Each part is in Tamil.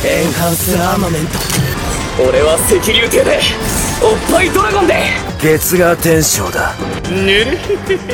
エンハンスアーマメント俺は赤竜艇でおっぱいドラゴンで月が天章だぬる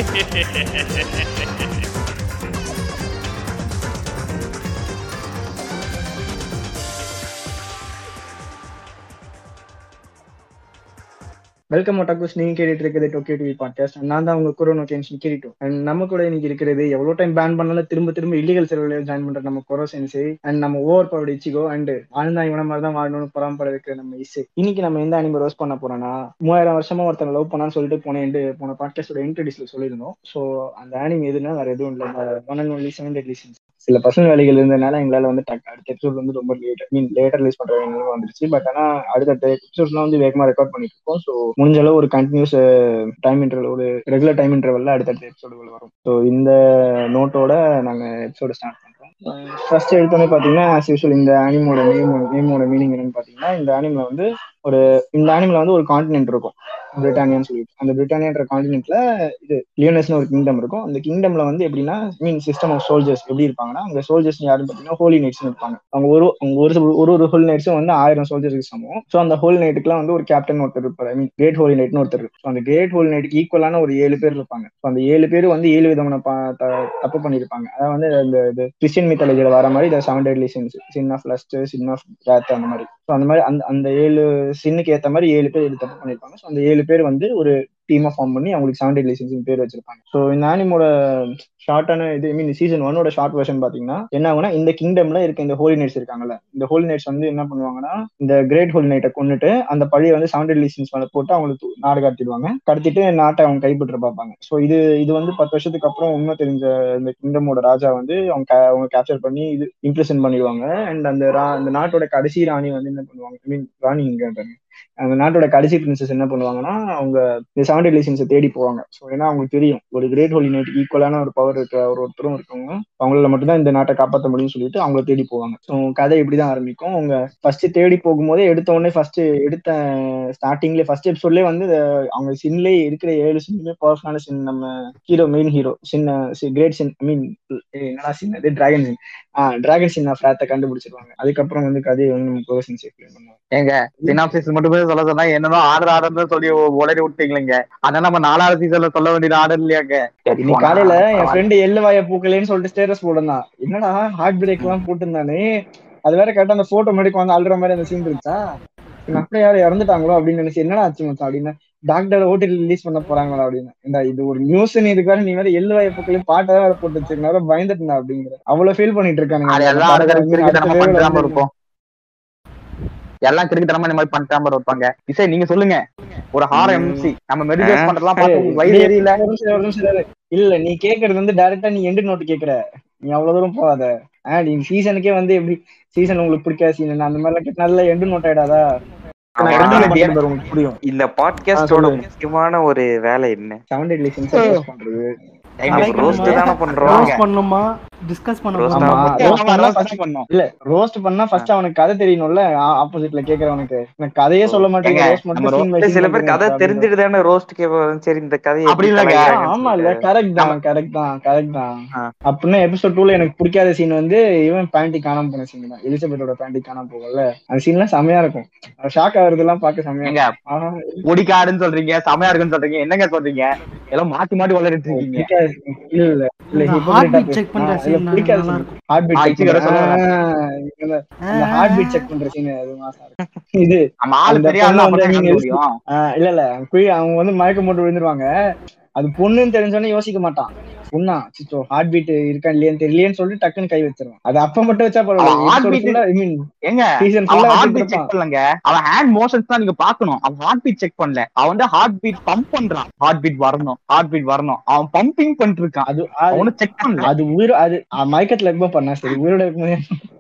வெல்கம் ஒட்டாக்குஸ் நீங்க கேட்டுட்டு இருக்கிறது டோக்கியோ டிவி பாட்காஸ்ட் நான் தான் உங்க குரோனோ கென்ஷன் கிரிட்டோ அண்ட் நம்ம கூட இன்னைக்கு இருக்கிறது எவ்வளவு டைம் பேன் பண்ணாலும் திரும்ப திரும்ப இல்லீகல் செலவுல ஜாயின் பண்ற நம்ம குரோ சென்சே அண்ட் நம்ம over power Ichigo and Ananda இவன மாதிரி தான் வாழணும்னு பரம்பரை இருக்கிற நம்ம இசை இன்னைக்கு நம்ம எந்த அனிமே ரோஸ் பண்ண போறோம்னா மூவாயிரம் வருஷமா ஒருத்தன் லவ் பண்ணான்னு சொல்லிட்டு போன end போன பாட்காஸ்டோட இன்ட்ரடியூஸ்ல சொல்லியிருந்தோம் ஸோ அந்த அனிமே எதுனா வேற எதுவும் இல்லை one and only seven deadly sins சில பர்சனல் வேலைகள் இருந்ததுனால எங்களால வந்து டக் அடுத்த எபிசோட் வந்து ரொம்ப லேட் மீன் லேட்டர் ரிலீஸ் பண்ற வேண்டியது வந்துருச்சு பட் ஆனா அடுத்த எபிசோட்ஸ்லாம் வந்து வேகமா ரெக்கார்ட் பண்ணிட்டு இருக்கோம் ஸோ முடிஞ்ச அளவு ஒரு கண்டினியூஸ் டைம் இன்டர்வல் ஒரு ரெகுலர் டைம் இன்டர்வல்ல அடுத்தடுத்த எபிசோடுகள் வரும் ஸோ இந்த நோட்டோட நாங்க எபிசோட ஸ்டார்ட் பண்றோம் ஃபர்ஸ்ட் எடுத்தோடனே பாத்தீங்கன்னா as usual இந்த அனிமோட நேம் நேமோட மீனிங் என்னன்னு பாத்தீங்கன்னா இந்த அனிமில் வந்து ஒரு இந்த அனிமில் வந்து ஒரு கான்டினென்ட் இருக்கும் பிரிட்டானியான்னு சொல்லிட்டு அந்த பிரிட்டானியான்ற கான்டினென்ட்ல இது லியோனஸ்னு ஒரு கிங்டம் இருக்கும் அந்த கிங்டம்ல வந்து எப்படின்னா மீன் சிஸ்டம் ஆஃப் சோல்ஜர்ஸ் எப்படி இருப்பாங்கன்னா அங்க சோல்ஜர்ஸ் யாருன்னு பாத்தீங்கன்னா ஹோலி நைட்ஸ் இருப்பாங்க அவங்க ஒரு அவங்க ஒரு ஒரு ஒரு ஹோல் நைட்ஸும் வந்து ஆயிரம் சோல்ஜர்ஸ்க்கு சமம் ஸோ அந்த ஹோல் நைட்டுக்குலாம் வந்து ஒரு கேப்டன் ஒருத்தர் இருப்பார் ஐ மீன் கிரேட் ஹோலி நைட்னு ஒருத்தர் ஸோ அந்த கிரேட் ஹோல் நைட்டுக்கு ஈக்குவலான ஒரு ஏழு பேர் இருப்பாங்க ஸோ அந்த ஏழு பேர் வந்து ஏழு விதமான ப- த- தப்பு பண்ணியிருப்பாங்க அதாவது வந்து அந்த இது கிறிஸ்டியன் மித்தாலஜியில் வர மாதிரி இந்த seven deadly sins sin of lust sin of death அந்த மாதிரி ஸோ அந்த மாதிரி அந்த அந்த ஏழு சின்னுக்கு ஏற்ற மாதிரி ஏழு பேர் ஏழு தப்பு பண்ணியிருப்பாங்க ஸோ அந்த ஏழு பேர் வந்து ஒரு டீமா ஃபார்ம் பண்ணி அவங்களுக்கு செவன் டெட்லி சின்ஸ் பேர் வச்சிருப்பாங்க ஸோ இந்த ஆனிமோட ஷார்ட்டான இது ஐ மீன் சீசன் ஒன்னோட ஷார்ட் வெர்ஷன் பாத்தீங்கன்னா என்ன ஆகுனா இந்த கிங்டம்ல இருக்க இந்த ஹோலி நைட்ஸ் இருக்காங்கல்ல இந்த ஹோலி நைட்ஸ் வந்து என்ன பண்ணுவாங்கன்னா இந்த கிரேட் ஹோலி நைட்டை கொண்டுட்டு அந்த பழியை வந்து செவன் டெட்லி சின்ஸ் மேல போட்டு அவங்களுக்கு து- நாடு கடத்திடுவாங்க கடத்திட்டு நாட்டை அவங்க கைப்பற்ற பார்ப்பாங்க ஸோ இது இது வந்து பத்து வருஷத்துக்கு அப்புறம் உண்மை தெரிஞ்ச இந்த கிங்டமோட ராஜா வந்து அவங்க ca- அவங்க கேப்சர் பண்ணி இது இம்ப்ரெஷன் பண்ணிடுவாங்க அண்ட் அந்த ரா- அந்த நாட்டோட கடைசி ராணி வந்து என்ன பண்ணுவாங்க ஐ மீன் ராணி இங்க பாருங்க. அந்த நாட்டோட கடைசி பிரின்சஸ் என்ன பண்ணுவாங்கன்னா அவங்க இந்த செவன் டெட்லி சின்ஸை தேடி போவாங்க ஸோ ஏன்னா அவங்களுக்கு தெரியும் ஒரு கிரேட் ஹோலி நைட் ஈக்குவலான ஒரு பவர் இருக்கிற ஒரு ஒருத்தரும் இருக்கவங்க அவங்களால மட்டும்தான் இந்த நாட்டை காப்பாற்ற முடியும்னு சொல்லிட்டு அவங்கள தேடி போவாங்க ஸோ கதை இப்படிதான் ஆரம்பிக்கும் அவங்க ஃபர்ஸ்ட் தேடி போகும்போதே எடுத்த உடனே ஃபர்ஸ்ட் எடுத்த ஸ்டார்டிங்லேயே ஃபர்ஸ்ட் எபிசோட்லேயே வந்து அஹ், அவங்க சின்லேயே இருக்கிற ஏழு சின்னுமே பவர்ஃபுல்லான சின் நம்ம ஹீரோ மெயின் ஹீரோ சின்ன கிரேட் சின் ஐ மீன் என்னடா சின் அது டிராகன் சின் ஆஹ் டிராகன் சின் ஃபிளாத்தை கண்டுபிடிச்சிருவாங்க அதுக்கப்புறம் வந்து கதையை வந்து நம்ம ப்ரொஃபஷன் சேஃப் பண்ணுவாங்க ஏங்க சினாப்சிஸ் மட்டுமே சொல்ல சொன்னா என்னதோ ஆர்டர் ஆர்டர் சொல்லி உளறி விட்டீங்களேங்க அதான் நம்ம நாலாவது சீசன்ல சொல்ல வேண்டியது ஆர்டர் இல்லையாங்க இன்னைக்கு காலையில என் ஃப்ரெண்டு எள்ளு வாய பூக்கலேன்னு சொல்லிட்டு ஸ்டேட்டஸ் போட்டிருந்தான் என்னடா ஹார்ட் பிரேக் எல்லாம் போட்டிருந்தானே அது வேற கரெக்டா அந்த போட்டோ முன்னாடி வந்து அழுற மாதிரி அந்த சீன் இருந்துச்சா நான் அப்படியே யாரும் இறந்துட்டாங்களோ அப்படின்னு நினைச்சு என்னடா ஆச்சு மச்சான் அப்படின்னு டாக்டர் ஓட்டி ரிலீஸ் பண்ண போறாங்களா அப்படின்னு ஏண்டா இது ஒரு நியூஸ் நீ இதுக்காக நீ வேற எள்ளு வாய பூக்கலையும் பாட்டை வேற போட்டு வச்சிருக்கா பயந்துட்டா அப்படிங்கிற அவ்வளவு ஃபீல் பண்ணிட்டு இருக்கானுங்க அது அந்த எல்லாம் படத்தை ஆளுகளும் வந்து கிறுக்கு அடுத்த தனமா wave ல பண்றாம வந்து- இருப்போம் எல்லாம் கிறுக்கு தனமா இந்த மாதிரி பண்றாம இருப்பாங்க இசை நீங்க சொல்லுங்க ஒரு ஹார் எம்சி நம்ம மெடிடேட் பண்றதெல்லாம் பார்த்து உங்களுக்கு வயிறு எரியல ஒரு நிமிஷம், ஒரு நிமிஷம் இரு. இல்ல நீ கேக்குறது வந்து டைரக்டா நீ எண்டு நோட்டு கேக்குற நீ அவ்வளவு தூரம் போகாத ஆஹ் நீ சீசனுக்கே வந்து எப்படி சீசன் உங்களுக்கு பிடிக்காத சீசன் அந்த மாதிரி எல்லாம் நல்ல எண்டு நோட் ஆயிடாதா நான் ஆமா. எண்டு note பண்றது உங்களுக்கு புரியும் இந்த பாட்காஸ்டோட சொல்லு. முக்கியமான ஒரு வேலை என்ன செவன் டெட்லி சின்ஸ் பண்றது ரோஸ்ட் தானே பண்றோம் ரோஸ்ட் பண்ணுமா டிஸ்கஸ் பண்ண Roast போறோமா? ஆமா ஆமா. ரோஸ்ட் பண்ணா roast first- பண்ணோம். இல்ல ரோஸ்ட் பண்ணா ஃபர்ஸ்ட் அவனுக்கு கதை தெரியணும்ல ஆப்போசிட்ல கேக்குறவனுக்கு நான் கதையே சொல்ல மாட்டேங்க ஏங்க, ரோஸ்ட் நம்ம மட்டும் scene by scene சில பேர் பண்றீங்க கதை அப்படின்னு. தெரிஞ்சுட்டு தானே ரோஸ்ட் கேட்பாங்க சரி இந்த கதையை அப்படி எப்படி இல்லைங்க. கலாய்க்கிறாங்கன்னு ஆமா இல்ல சொல்லிட்டு. கரெக்ட் தான் கரெக்ட் தான் கரெக்ட் தான் ஆ. அப்படின்னா எபிசோட் டூல எனக்கு பிடிக்காத சீன் வந்து இவன் பேண்டி காணாம போன சீன் தான் எலிசபெத்தோட பேண்டி காணாம போகல அந்த சீன்லாம் செமையா இருக்கும் ஷாக் ஆகுறதெல்லாம் பார்க்க செமையா ஏங்க இருக்கும். ஆனா, ஒடிக்காடுன்னு சொல்றீங்க செமையா இருக்குன்னு சொல்றீங்க என்னங்க சொல்றீங்க எல்லாம் மாத்தி மாத்தி வளரிட்டு இருக்கீங்க பிடிக்காத scene. இல்ல இல்ல இல்ல இந்த hypocrite heartbeat ஆ check பண்ற பேச- scene இல்ல, பிடிக்காத நல்லா scene. இருக்கும். heartbeat ஆ, check இச்சிகரை பண்ற- சொல்லுங்க. ஆ, இந்த இந்த ஹார்ட்பீட் செக் பண்ற சீன் அது மாசா இருக்கும் இது நம்ம ஆளு அந்த தெரியாம பொண்ணு அப்பதான் வந்து என்ன நீங்க முடியும் ஆஹ் இல்ல இல்ல குழி அவங்க வந்து மயக்கம் போட்டு விழுந்துருவாங்க அது பொண்ணுன்னு தெரிஞ்சோடனே யோசிக்க மாட்டான் பொண்ணா சிச்சோ ஹார்ட் பீட் இருக்கா இல்லையான்னு தெரியலையேன்னு சொல்லிட்டு டக்குன்னு கை வச்சிருவான் அது அப்ப மட்டும் வச்சா அவன் heart beat- பரவாயில்ல ஐ மீன் ஏங்க சீசன் அவன் ஃபுல்லா ஹார்ட் பீட் செக் பண்ணலங்க அவன் ஹேண்ட் மோஷன்ஸ் தான் நீங்க பாக்கணும் அவன் ஹார்ட் பீட் செக் பண்ணல அவன் வந்து ஹார்ட் பீட் பம்ப் பண்றான் ஹார்ட் பீட் வரணும் ஹார்ட் பீட் வரணும் அவன் பம்பிங் பண்ணிட்டு இருக்கான் அது அது- அவனு செக் பண்ணல அது உயிர் அது அஹ் மயக்கத்துல இருக்கும்போது பண்ணா சரி உயிரோட இருக்கும்போது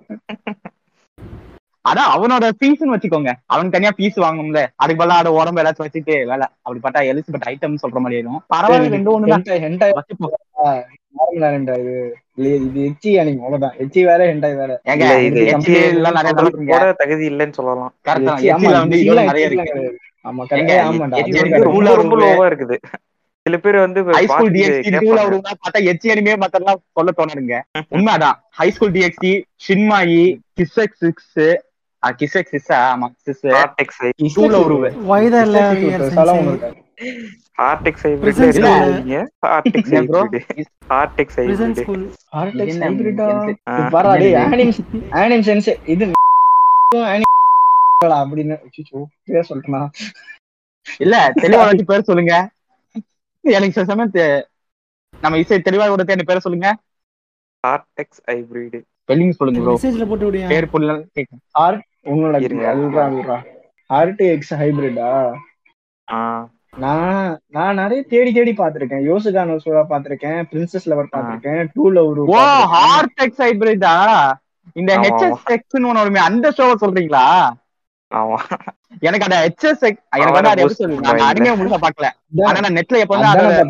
அதான் அவனோட ஃபீஸ்னு வச்சுக்கோங்க அவனுக்கு தனியா ஃபீஸ் வாங்கும்ல அதுக்கு பதிலா அட உடம்பு ஏதாச்சும் வச்சுட்டு வேலை அப்படி பார்த்தா எலிசபெட் ஐட்டம் சொல்ற மாதிரி ஆயிடும் பரவாயில்ல ரெண்டு ஒண்ணு தான் ஹென்டாய் ஹென்டாய் வச்சுப்போம். நார்மலா ரெண்டா இது இல்ல, இது எச்சி அனிமே அவ்வளவுதான் எச்சி வேற ஹென்டாய் வேற ஏங்க இல்ல, இது இது HA எல்லாம் நிறைய நடக்குங்க கூட தகுதி இல்லைன்னு சொல்லலாம் கரெக்ட் தான் எச்சி, ஆமா, எச்சில வந்து இது இதோட எல்லாம் நிறைய எச்சிலாம் இருக்கு கிடையாது. ஆமா ஏங்க, கரெக்ட் ஆமாண்டா எச்சி அது வந்து correct. ரொம்ப ரூலா ரொம்ப ரூலு. லோவா இருக்குது சில பேர் வந்து ஹை ஸ்கூல் பார்த்துட்டு டிஎக்ஸ்டி டூல கேட்பாங்க. வருவா பார்த்தா எச்சி அனிமே மத்தெல்லாம் சொல்ல தோணுதுங்க உண்மைதான் high school DXD Shinmai kiss x six kiss x six ஆமா சிக்ஸ் Cortex I- டூல வருவே Why the சலம் ஒண்ணு இருக்காது Cortex hybrid Prison என்ன school. சொல்றீங்க? Cortex என்ன bro? hybrid. Cortex prison hybrid. school Artex என்ன hybrid ஆ? எனக்கு- ஆ. இது பாரா, டேய், என்ன anime- anime sense இது anime அப்படின்னு அச்சச்சோ, பேர் சொல்லிட்டேனா? இல்ல தெளிவா வாட்டி பேர் சொல்லுங்க எனக்கு சில சமயம் தெ- நம்ம இசை தெளிவா கூட என் பேரை சொல்லுங்க Cortex hybrid. ஸ்பெல்லிங் சொல்லுங்க ப்ரோ மெசேஜ்ல போட்டு விடியா பேர் புள்ள கேட்கும் Art- உன்னோட இருங்க. அதுதான், அதுதான். RTX hybrid ஆ? ஆ. நான் நான் நிறைய தேடி தேடி பாத்திருக்கேன் யோசுகானோ சோழா பாத்திருக்கேன் பிரின்சஸ் லவர் பாத்திருக்கேன் டூ லவர் ஓ ஹார்ட் எக்ஸ் ஹைபிரிடா இந்த ஆமா, ஹெச்எஸ் எக்ஸ்னு ஒண்ணு வருமே அந்த ஷோவை சொல்றீங்களா ஆமா. எனக்கு அந்த ஹெச்எஸ் எக்ஸ் எனக்கு வந்து அது எப்படி சொல்றது நான் அனிமே முழுசா பாக்கல ஆனா நான் நெட்ல எப்ப வந்து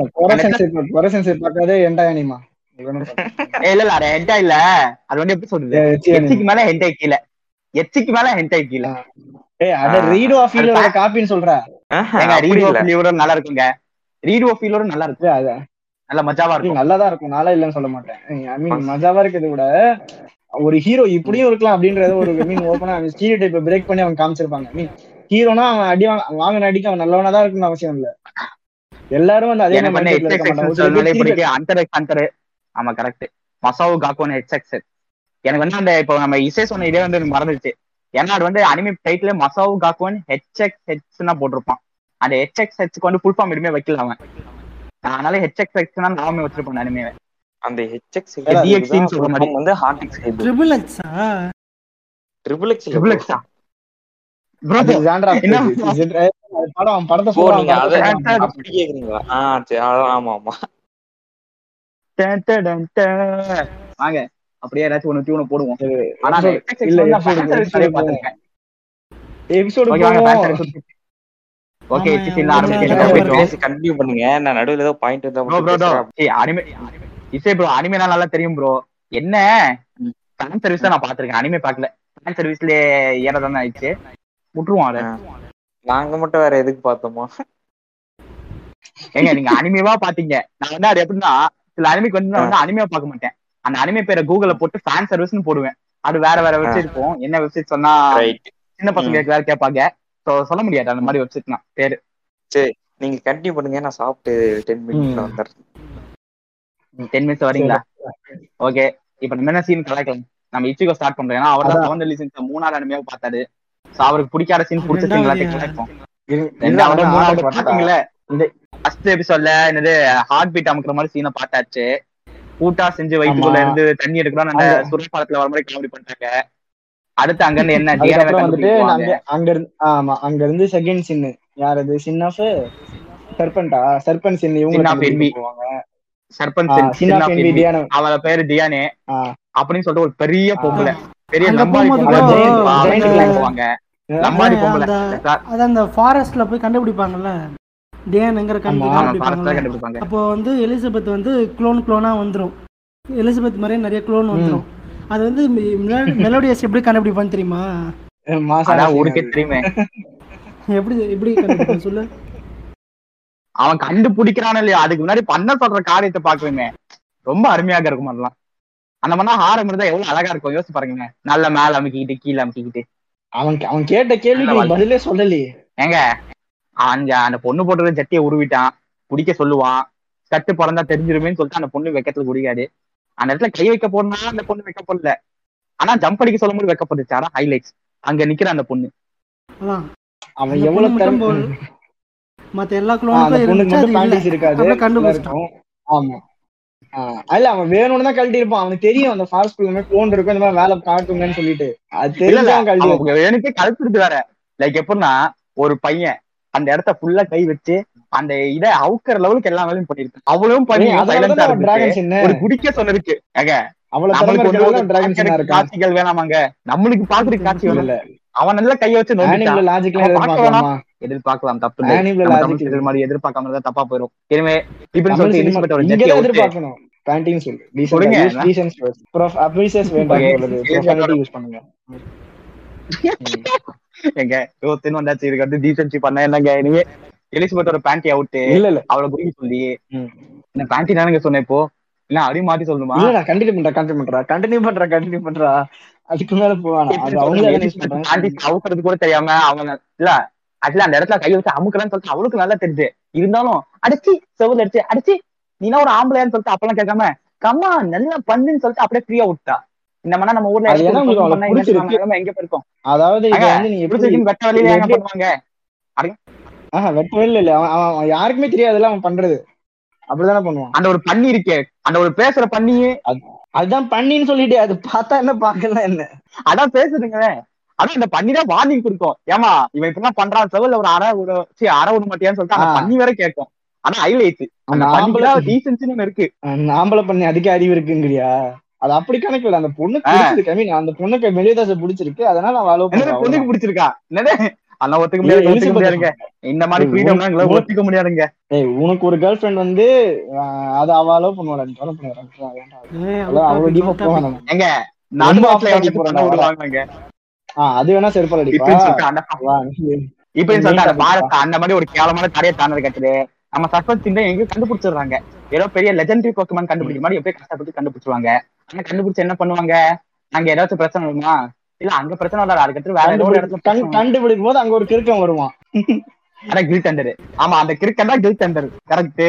பார்க்காதே எண்டா அனிமா ஏய், இல்ல இல்ல அது ஹெட்டா இல்ல அது வந்து எப்படி சொல்றது எச்சிக்கு மேல ஹெண்டை கீழ எச்சிக்கு மேல ஹெண்டை கீழ அத ரீட் ஆஃப் ஃபீலோட காப்பின்னு சொல்ற ஆஹா, ஏங்க அப்படி ரீட் இல்ல. ஆஃப் லியோட நல்லா இருக்குங்க ரீட் ஆஃப் ஃபீலோட நல்லா இருக்கு இல்ல, அது நல்ல மஜாவா actually இருக்கும் நல்லாதான் இருக்கும் நாளா இல்லைன்னு சொல்ல மாட்டேன் ஐ மீன் மஜாவா இருக்கிறத விட ஒரு ஹீரோ இப்படியும் இருக்கலாம் அப்படின்றத ஒரு மீன் ஓப்பனா ஸ்டீரியோ டைப் பிரேக் பண்ணி அவன் காமிச்சிருப்பாங்க மீன் ஹீரோனா அவன் அடி வாங்க வாங்கின அடிக்க அவன் நல்லவனா தான் இருக்கணும்னு அவசியம் இல்ல எல்லாரும் வந்து அதே எனக்கு வந்து mindset ல இருக்க மாட்டாங்க. ஒரு சில பேர் ஹெச்எக்ஸ் திருப்பி- இப்படிக்கு அந்தர் அந்தர் ஆமா கரெக்ட் மசாவு காக்கோன் ஹெச்எக்ஸ் எனக்கு வந்து அந்த இப்போ நம்ம இசை சொன்ன இதே வந்து எனக்கு மறந்துச்சு ஏன்னா அது வந்து அனிமே டைட்டில் மசாவு காக்கோன் ஹெச்எக்ஸ் ஹெச்னா போட்டிருப்பான் அந்த ஹெச்எக்ஸ் ஹெச்க்கு வந்து ஃபுல் ஃபார்ம் எதுவுமே வைக்கல அவன் அதனால ஹெச்எக்ஸ் ஹெச்னா நாமே வச்சிருப்பேன் அனிமே அந்த HX DXC ன்னு சொல்ற மாதிரி. தான் வந்து Cortex hybrid. ட்ரிபிள் எக்ஸா Triple X இல்ல ட்ரிபிள் bro. எக்ஸா ப்ரோ அது genre of என்ன physics. இது அது படம் அவன் படத்தை ஓ, சொல்றான் நீங்க அவன் அத படத்தை சொல்றான். அப்படி கேக்குறீங்களா ஆ சரி அதான், ஆமா ஆமா வாங்க அப்படியே ஏதாச்சும் ஒண்ணு டியூனை போடுவோம் சரி, ஆனா அந்த episode- HXX இல்ல, வந்து நான் episode fan service episode நிறைய பார்த்திருக்கேன். episode Okay, வாங்க, போவோம். fan service. Okay, ஆமா, சித்தி, ஆமா, நான் ஆரம்பிக்கிறேன். ஆமா, போயிட்டு ஆமா. வரோம். பேசி கண்டினியூ பண்ணுங்க நான் நடுவுல ஏதோ பாயிண்ட் இருந்தா ப்ரோ மட்டும் ப்ரோ ப்ரோ பேசுறேன். ஏய் அனிமே இசை ப்ரோ அனிமேனா நல்லா தெரியும் ப்ரோ என்ன ஃபேன் சர்வீஸ் தான் நான் பாத்திருக்கேன் அனிமே பார்க்கல ஃபேன் சர்வீஸ்ல ஏறதானே ஆயிடுச்சு விட்டுருவோம் அதை நாங்க மட்டும் வேற எதுக்கு பார்த்தோமா ஏங்க நீங்க அனிமேவா பாத்தீங்க நான் வந்து அது எப்படின்னா சில அனிமைக்கு வந்து நான் வந்து அனிமே பார்க்க மாட்டேன் அந்த அனிமே பேரை கூகுள்ல போட்டு ஃபேன் சர்வீஸ்னு போடுவேன் அது வேற வேற வெப்சைட் இருக்கும் என்ன வெப்சைட் சொன்னா ரைட் சின்ன பசங்களுக்கு வேற கேட்பாங்க சோ சொல்ல முடியாது அந்த மாதிரி வெப்சைட் தான் பேரு நீங்க கண்டினியூ பண்ணுங்க நான் சாப்பிட்டு டென் மினிட்ஸ்ல வந்துடுறேன் டென் மினிட்ஸ் வரீங்களா ஓகே இப்ப நம்ம என்ன சீன் கலாய்க்கலாம் நம்ம இச்சிகோ ஸ்டார்ட் பண்றோம் ஏன்னா அவர் தான் அதான். செவன் சீன்ஸ் மூணாவது அனிமையாக பார்த்தாரு சோ அவருக்கு பிடிக்காத சீன் பிடிச்ச சீன் எல்லாத்தையும் ரெண்டாவது கலாய்ப்போம் இரு- ரெண்டாவது இதுதான் மூணாவது ஆர்டர் வரட்டா? பாத்தீங்களா இந்த ஃபர்ஸ்ட் எபிசோட்ல என்னது ஹார்ட் பீட் அமுக்குற மாதிரி சீனை பார்த்தாச்சு கூட்டா செஞ்சு வயிற்றுக்குள்ள ஆமா. இருந்து தண்ணி எடுக்கிறோம் அந்த அங்க- சுரேஷ் படத்துல வர மாதிரி காமெடி பண்ணிட்டாங்க அடுத்து அங்க இருந்து என்ன டிஎன்ஏ அதுக்கப்புறம் வந்துட்டு கண்டுபிடிப்பாங்க அங்க அங்க இருந்து ஆமா அங்க இருந்து செகண்ட் சின் யார் அது சின் ஆஃப் சர்பண்டா சர்பன் சின் இவங்க Sin of envy. கண்டுபிடிச்சு போவாங்க சர்பஞ்ச் சின் ஆஃப் என்வி டியானோ அவள பேரு டியானே ஆ. அப்படின்னு சொல்லிட்டு ஒரு பெரிய பொம்பளை பெரிய அங்க லம்பாடி போகும்போது பொம்பளை கூட giant- giant giant clan clan போவாங்க லம்பாடி பொம்பளை அந்த- அது அந்த ஃபாரஸ்ட்ல போய் கண்டுபிடிப்பாங்கல்ல டேனுங்கிற கண்டு ஆமா, ஆமா, forest ல கண்டுபிடிப்பாங்கல்ல கண்டுபிடிப்பாங்க அப்போ வந்து எலிசபெத் வந்து குளோன் குளோனா வந்துரும் எலிசபெத் மாதிரியே நிறைய குளோன் வந்துரும் அது வந்து மெலோடியஸ் எப்படி கண்டுபிடிப்பான்னு தெரியுமா மாசா அதான் ஊருக்கே தெரியுமே எப்படி எப்படி கண்டுபிடிப்பான்னு சொல்லு அவன் கண்டுபிடிக்கிறான் இல்லையா அதுக்கு முன்னாடி பண்ண சொல்ற காரியத்தை பாக்குறேங்க ரொம்ப அருமையாக இருக்கும் அதெல்லாம் அந்த மாதிரி ஹாரம் இருந்தா எவ்வளவு அழகா இருக்கும் யோசிச்சு பாருங்க நல்ல மேல அமுக்கிக்கிட்டு கீழே அமுக்கிக்கிட்டு அவன் அவன் கேட்ட கேள்விக்கு நீ பதிலே சொல்லலையே ஏங்க அங்க அந்த பொண்ணு போட்டுற ஜட்டியை உருவிட்டான் குடிக்க சொல்லுவான் கட்டு பிறந்தா தெரிஞ்சிருமேன்னு சொல்லிட்டு அந்த பொண்ணு வெக்கத்துல குடிக்காது அந்த இடத்துல கை வைக்க போனா அந்த பொண்ணு வைக்க போடல ஆனா ஜம்ப் அடிக்க சொல்லும் போது வைக்கப்பட்டுச்சு ஆனா ஹைலைட்ஸ் அங்க நிக்கிற அந்த பொண்ணு அதான் அவன் அந்த எவ்வளவு பொண்ணு மட்டும் திறமை- போல். மத்த எல்லா ஆ, அந்த குளோனுக்கும் பொண்ணுக்கு இருந்துச்சு மட்டும் அது இல்ல பேண்டிஸ் இருக்காது அப்படியே நல்லா கண்டுபிடிச்சிட்டான் இருக்கும் ஆமா ஆ, அல்ல அவன் வேணும்னு தான் கழட்டி இருப்பான் அவனுக்கு தெரியும் அந்த ஃபாஸ்ட் ஃபுட் போன் இருக்கும் இந்த மாதிரி வேலை காட்டுங்கன்னு சொல்லிட்டு அது இல்ல இல்ல தெரிஞ்சவன் கழட்டி அவங்க எனக்கே கழுத்துருக்கு வேற லைக் எப்படின்னா ஒரு பையன் அந்த இடத்த ஃபுல்லா கை வச்சு அந்த இத அவுக்கிற லெவலுக்கு எல்லா வேலையும் பண்ணிருக்கு அவளும் பண்ணி ஏய், அதனால சைலண்டா தான் அவன் இருந்துச்சு டிராகன் சின்ன ஒரு குடிக்க சொன்னிருக்கு ஏங்க அவ்வளவு திறமை நம்மளுக்கு வந்து இருக்கிறதால ஒரு டிராகன் சின்ன பாக்குறதுக்கு இருக்கான் காட்சிகள் வேணாமாங்க நம்மளுக்கு பாக்குறதுக்கு காட்சி இல்ல வேணும் இல்ல அவன் நல்லா கைய வச்சு ஆனிம்ல நோண்டிட்டான் லாஜிக்லாம் அவன் பார்க்க எதிர்பார்க்கலாமா எதிர்பார்க்கலாம் தப்பு இல்லை ஆனிம்ல நம்ம தமிழ் லாஜிக் serial மாதிரி எதிர்பார்க்காம இருந்தா தப்பா போயிடும் எனவே இப்படி தமிழ் சொல்லிட்டு சினிமா எலிசபெத் ஒரு இங்க ஜட்டியை தான் விட்டு எதிர்பார்க்கணும் பேண்டிங் சொல்லு சொல்லுங்க. டீசன்ட் டீசன்ட் வேர்ட்ஸ் ப்ரோஃப் அப்ரிசியஸ் வேண்டாம் Okay. சொல்லுது ப்ரொஃபானிட்டி யூஸ் பண்ணுங்க எங்க யோசின்னு வந்தாச்சு இதுக்கு வந்து டீசன்சி பண்ண என்னங்க இனிமே எலிசபெத்தோட பேண்டி அவுட்டு இல்ல இல்ல அவளை புரிஞ்சு சொல்லி ம். இந்த பேண்டி தானங்க சொன்னேன் இப்போ இல்ல அடி மாத்தி சொல்லணுமா இல்ல நான் கண்டினியூ பண்றேன் கண்டினியூ பண்றா கண்டினியூ பண்றா கண்டினியூ பண்றா அதுக்கு மேல போவானா அது அவங்களே ரிலீஸ் பண்றாங்க பேண்டி அவுக்கிறது கூட தெரியாம அவங்க இல்ல ஆக்சுவலா அந்த இடத்துல கை வச்சு அமுக்கலான்னு சொல்லிட்டு அவளுக்கு நல்லா தெரியுது இருந்தாலும் அடிச்சு செவுல அடிச்சு அடிச்சு நீனா ஒரு ஆம்பளையான்னு சொல்லிட்டு அப்பெல்லாம் கேட்காம கம்மா நல்லா பண்ணுன்னு சொல்லிட்டு அப்படியே ஃப்ரீயா விட்டா இந்த மாதிரி நம்ம ஊர்ல அது ஏன்னா உங்களுக்கு அவளை பிடிச்சிருக்கு. நம்ம எங்க போயிருக்கோம் அதாவது இது ஏங்க, வந்து நீங்க எப்படி பிடிச்சிருக்கு வெட்ட வழியில எங்க எப்படி- பண்ணுவாங்க ஆஹா வெட்டவே இல்ல இல்ல அவன் அவன் அவன் யாருக்குமே தெரியாதுல்ல அவன் பண்றது அப்படிதானே பண்ணுவான் அந்த ஒரு பண்ணி இருக்கே அந்த ஒரு பேசுற பண்ணியே அதுதான் பண்ணின்னு சொல்லிட்டு அது பார்த்தா என்ன பார்க்கலாம் என்ன அதான் பேசுதுங்க அதான் இந்த பண்ணி தான் வார்னிங் கொடுக்கும் ஏமா இவன் இப்படிலாம் பண்றான் செவல்ல ஒரு அரை ஒரு சரி அரை விட மாட்டியான்னு சொல்லிட்டு அந்த ஆ. பண்ணி வேற கேட்கும் ஆனா ஹைலைட் அந்த அந்த ஆம்பளை பண்ணிக்கு டீசன்ஸ்னு ஒண்ணு இருக்கு ஆம்பளை பண்ணி அதிக அறிவு இருக்குங்கிறியா அது அப்படி கணக்கு அந்த பொண்ணு ஆ. பிடிச்சிருக்கு ஐ மீன் அந்த பொண்ணுக்கு மெலிதாச பிடிச்சிருக்கு அதனால அவ அலோவ் என்னது பண்றா பொண்ணுக்கு பிடிச்சிருக்கா என்னது அதெல்லாம் ஒத்துக்க முடியாது ஏய், ஒத்துக்க எலிசபெத் முடியாதுங்க இந்த மாதிரி ஏய், ஃப்ரீடம்லாம் எங்களால உனக்கு- ஒத்துக்க முடியாதுங்க ஏய் உனக்கு ஒரு கேர்ள் ஃபிரெண்ட் வந்து ஆஹ், அது அவ அலோவ் பண்ணுவாடா நீ கவலை பண்ணாத ஏய், அதான் அவ்வளவு out டீப்பா topic, out போவான் topic. நம்ம எங்க ரொம்ப நடுவாட்டுல off topic எவனுக்கு போறேன் பண்ண நான். விடுவாங்க ஆஹ் அது வேணா செருப்பால் அடிப்பா இப்படின்னு சொல்லிட்டு அந்த வா, நீ- இப்படின்னு சொல்லிட்டு அந்த main topic பாரத் அந்த மாதிரி ஒரு கேவலமான தடையை தாண்டது கட்டுது நம்ம சஸ்பென்ஸ் இந்த எங்க கண்டுபிடிச்சிடுறாங்க ஏதோ பெரிய லெஜெண்டரி போக்கமான் கண்டுபிடிக்கிற மாதிரி எப்படியும் கஷ்டப்பட்டு கண்டுபிடிச்சிருவாங்க ஆனா கண்டுபிடிச்சு என்ன பண்ணுவாங்க அங்க ஏதாச்சும் பிரச்சனை வருமா இல்ல அங்க பிரச்சனை வராது அதுக்கடுத்து வேற ஏதோ ஒரு இடத்துல கண்டுபிடி- கண்- பிரச்சனை வரும். கண்டுபிடிக்கும் போது அங்க ஒரு கிறுக்கம் வருவான் அதான் கில் டெண்டர் ஆமா அந்த கிரிக்கெட் தான் கில் டெண்டர் கரெக்ட்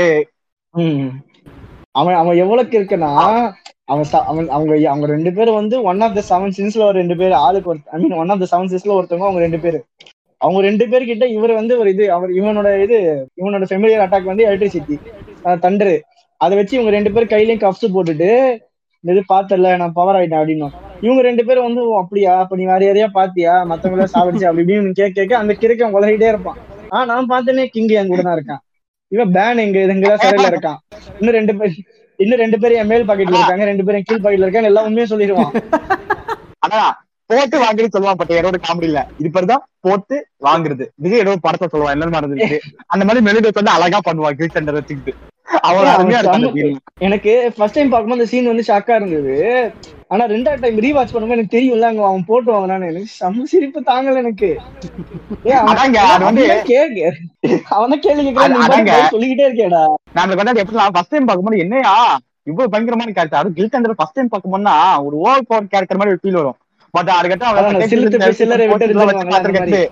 ம். அவன் அவன் எவ்வளவுக்கு இருக்குன்னா அவன் ச- அவன் அவங்க அவங்க ரெண்டு பேரும் வந்து ஒன் ஆஃப் த செவன் சின்ஸ்ல ஒரு ரெண்டு பேர் ஆளுக்கு ஒரு I mean one of the seven சின்ஸ்ல ஒருத்தவங்க அவங்க ரெண்டு பேரு அவங்க ரெண்டு பேர் கிட்ட இவர் வந்து ஒரு இது அவர் இவனோட இது இவனோட ஃபெமிலியர் அட்டாக் வந்து எலக்ட்ரிசிட்டி தண்டரு அதை வச்சு இவங்க ரெண்டு பேரும் கையிலயும் கப்ஸ் போட்டுட்டு இது பாத்தல நான் பவர் ஆயிட்டேன் அப்படின்னு இவங்க ரெண்டு பேரும் வந்து "ஓ, அப்படியா அப்ப நீ வேற யாரையா பாத்தியா மத்தவங்கள சாவடிச்சு அப்படி இப்படின்னு கேட்க கேட்க அந்த கிறுக்கன் உலகிட்டே இருப்பான் ஆஹ் நான் பார்த்தேனே கிங் என் கூட தான் இருக்கான் இவன் பேன் எங்க எங்கதான் சிறையில இருக்கான் இன்னும் ரெண்டு பேர் இன்னும் ரெண்டு பேரும் என் மேல் பாக்கெட்ல இருக்காங்க ரெண்டு பேரும் கீழ் பாக்கெட்ல இருக்காங்க எல்லா உண்மையும் சொல்லிடுவான் அதான் போட்டு வாங்குறது சொல்லுவான் பட் ஏதோ காமெடி இல்ல இது பேர் தான் போட்டு வாங்குறது விஜய் ஏதோ ஒரு படத்தை சொல்லுவான் என்னன்னு மறந்துருக்கு அந்த மாதிரி மெலிடோஸ் வந்து அழகா பண்ணுவான் கில் டெண்டர் வச்சுக்கிட்டு அவன் அவன் அருமையா இருக்கும் அந்த செம்ம- scene. எனக்கு ஃபர்ஸ்ட் டைம் பார்க்கும்போது அந்த சீன் வந்து ஷாக்கா இருந்தது ஆனா ரெண்டாவது டைம் ரீவாட்ச் பண்ணும்போது எனக்கு தெரியும்ல அங்க அவன் போட்டு வாங்கினான்னு எனக்கு செம்ம சிரிப்பு தாங்கல எனக்கு ஏன் அவன் அதாங்க, அது வந்து- அவன் கேக்க அவன கேள்வி கேட்கறான் அது- நீ பாட்டுக்கு அதாங்க. பதில் சொல்லிக்கிட்டே இருக்கேடா நம்மளுக்கு வந்து அது எப்படி ஃபர்ஸ்ட் டைம் பார்க்கும்போது என்னையா இவ்வளவு பயங்கரமான கேரக்டர் அது கில் டெண்டர் ஃபர்ஸ்ட் டைம் பார்க்கும்போதுனா ஒரு ஓவர் பவர் கேரக்டர் மாதிரி ஒரு ஃபீல் வரும் பட் அதுக்கப்புறம் அதான் அவன் நான் சிலுத்து போய் சில்லறை விட்டு இருந்துருவாங்கல்ல, அந்த மாதிரி.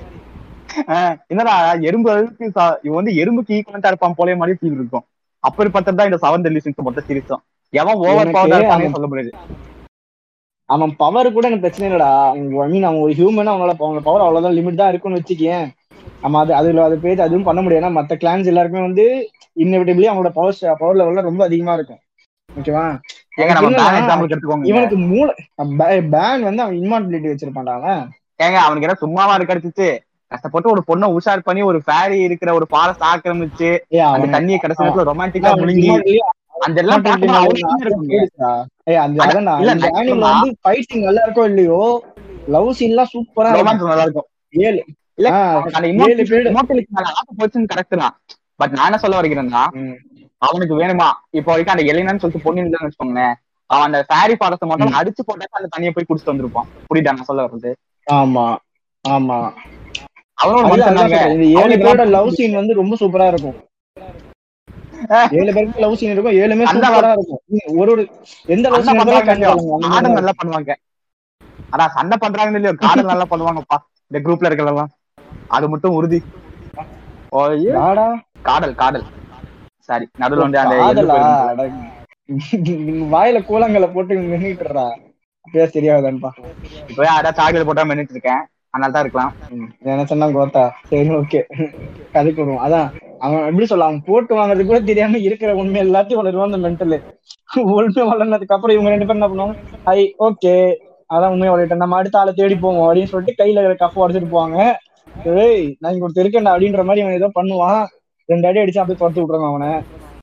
என்னடா எறும்பு அளவுக்கு சா- இவன் வந்து எறும்புக்கு ஈக்குவலண்டா இருப்பான் போலே மாதிரி ஃபீல் இருக்கும் அப்படிப்பட்டது தான் இந்த செவன் டெல்லி சிக்ஸ் மொத்த சீரிஸும் எவன் ஓவர் எனக்கு பவர் இருப்பானே அவன் சொல்ல முடியாது அவன் பவர் கூட எனக்கு பிரச்சனை இல்லடா ஐ மீன் அவன் ஒரு ஹியூமன் அவனோட அவங்க பவர் அவ்வளவுதான் லிமிட் தான் இருக்கும்னு வச்சுக்கேன் நம்ம அது அதுல அது பேஜ் அதுவும் பண்ண முடியாது ஏன்னா மத்த கிளான்ஸ் எல்லாருக்குமே வந்து இன்னெவிட்டபிளி அவங்களோட பவர் பவர் லெவல்ல ரொம்ப அதிகமா இருக்கும் ஓகேவா ஏங்க நம்ம என்னன்னா, பேன் எக்ஸாம்பிள் எடுத்துக்கோங்க இவனுக்கு மூளை பேன் வந்து அவன் இன்மார்பிலிட்டி வச்சிருப்பான்டா அவன் ஏங்க அவனுக்கு என்ன சும்மாவா கிடைச்சிச்சு கஷ்டப்பட்டு ஒரு பொண்ணை உஷார் பண்ணி ஒரு ஃபேரி இருக்கிற ஒரு ஃபாரஸ்ட் ஆக்கிரமிச்சு ஏய், அந்த அவன் தண்ணியை கடைசி நேரத்துல ரொமான்டிக்கா அவன் முழுங்கி immortality- அந்த எல்லாம் பார்க்கும்போது அவனுக்கு என்ன இருக்குங்க போயிடுச்சுடா. ஏய், அந்த அட- அதான்டா, இல்ல, இந்த நான் anime ல சொல்றேன். வந்து fight scene நல்லா இருக்கோ இல்லையோ லவ் சீன்லாம் சூப்பரா இருக்கும் ரொமான்ஸ் நல்லா இருக்கும் ஏழு இல்ல ஆ, அவனுக்கு அந்த ஏழு period. இமோட்டலுக்கு மேல ஆசை போச்சுன்னு கரெக்ட் தான் பட் நான் என்ன சொல்ல வருகிறேன்னா ம். அவனுக்கு வேணுமா இப்போ வரைக்கும் அந்த எலினான்னு சொல்லிட்டு பொண்ணு இல்லைன்னு வச்சுக்கோங்களேன் அவன் அந்த ஃபேரி ஃபாரஸ்ட் மட்டும் அடிச்சு போட்டாக்க அந்த தண்ணியை போய் குடிச்சிட்டு வந்திருப்பான் புரியுதா நான் சொல்ல வர்றது ஆமா ஆமா அவனோட அதுதான் மனுஷன் அதான் தாங்க. சொல்றேன். இந்த ஏழு அவனுக்கு பேரோட எல்லாம் லவ் சீன் வந்து ரொம்ப சூப்பரா இருக்கும் ஏழு பேருக்கு லவ் சீன் இருக்கும் ஏழுமே அந்த சூப்பரா இருக்கும் ம், ஒரு ஒரு எந்த லவ் சண்டை சீன் பண்றாங்க இல்லையோ, இருந்தாலும் கார்டன் நல்லா பண்ணுவாங்க அதான் சண்டை பண்றாங்கன்னு இல்லையோ கார்டன் நல்லா பண்ணுவாங்கப்பா இந்த குரூப்ல இருக்கிறதெல்லாம் அது மட்டும் உறுதி ஓய்யோ யாடா காடல் காடல் சாரி நடுவுல வந்து அந்த எள்ளு காதலா போயிடும். அட, நீங்க வாயில கூலங்களை போட்டு நின்னுட்டுறா பேச தெரியாதான்பா இப்போ யாராவது சாகில் போட்டா மென்னுட்டு இருக்கேன் அதனால தான் இருக்கலாம் நினைச்சா கோத்தா சரி ஓகே கதைக்கு வருவோம் அதான் அவன் எப்படி சொல்ல அவன் போட்டு வாங்குறது கூட தெரியாம இருக்கிற உண்மை எல்லாத்தையும் வளருவான் அந்த மென்டல் உண்மை வளர்னதுக்கு அப்புறம் இவங்க ரெண்டு பேரும் என்ன பண்ணுவாங்க ஐ ஓகே அதான் உண்மையை வளர்ட்டேன் நம்ம அடுத்த ஆளை தேடி போவோம் அப்படின்னு சொல்லிட்டு கையில கஃப் உடச்சிட்டு போவாங்க ஏய் நான் இங்க ஒருத்தர் இருக்கேன்டா அப்படின்ற மாதிரி அவன் ஏதோ பண்ணுவான் ரெண்டு அடி அடிச்சு அப்படியே துரத்தி விட்டுறாங்க அவனை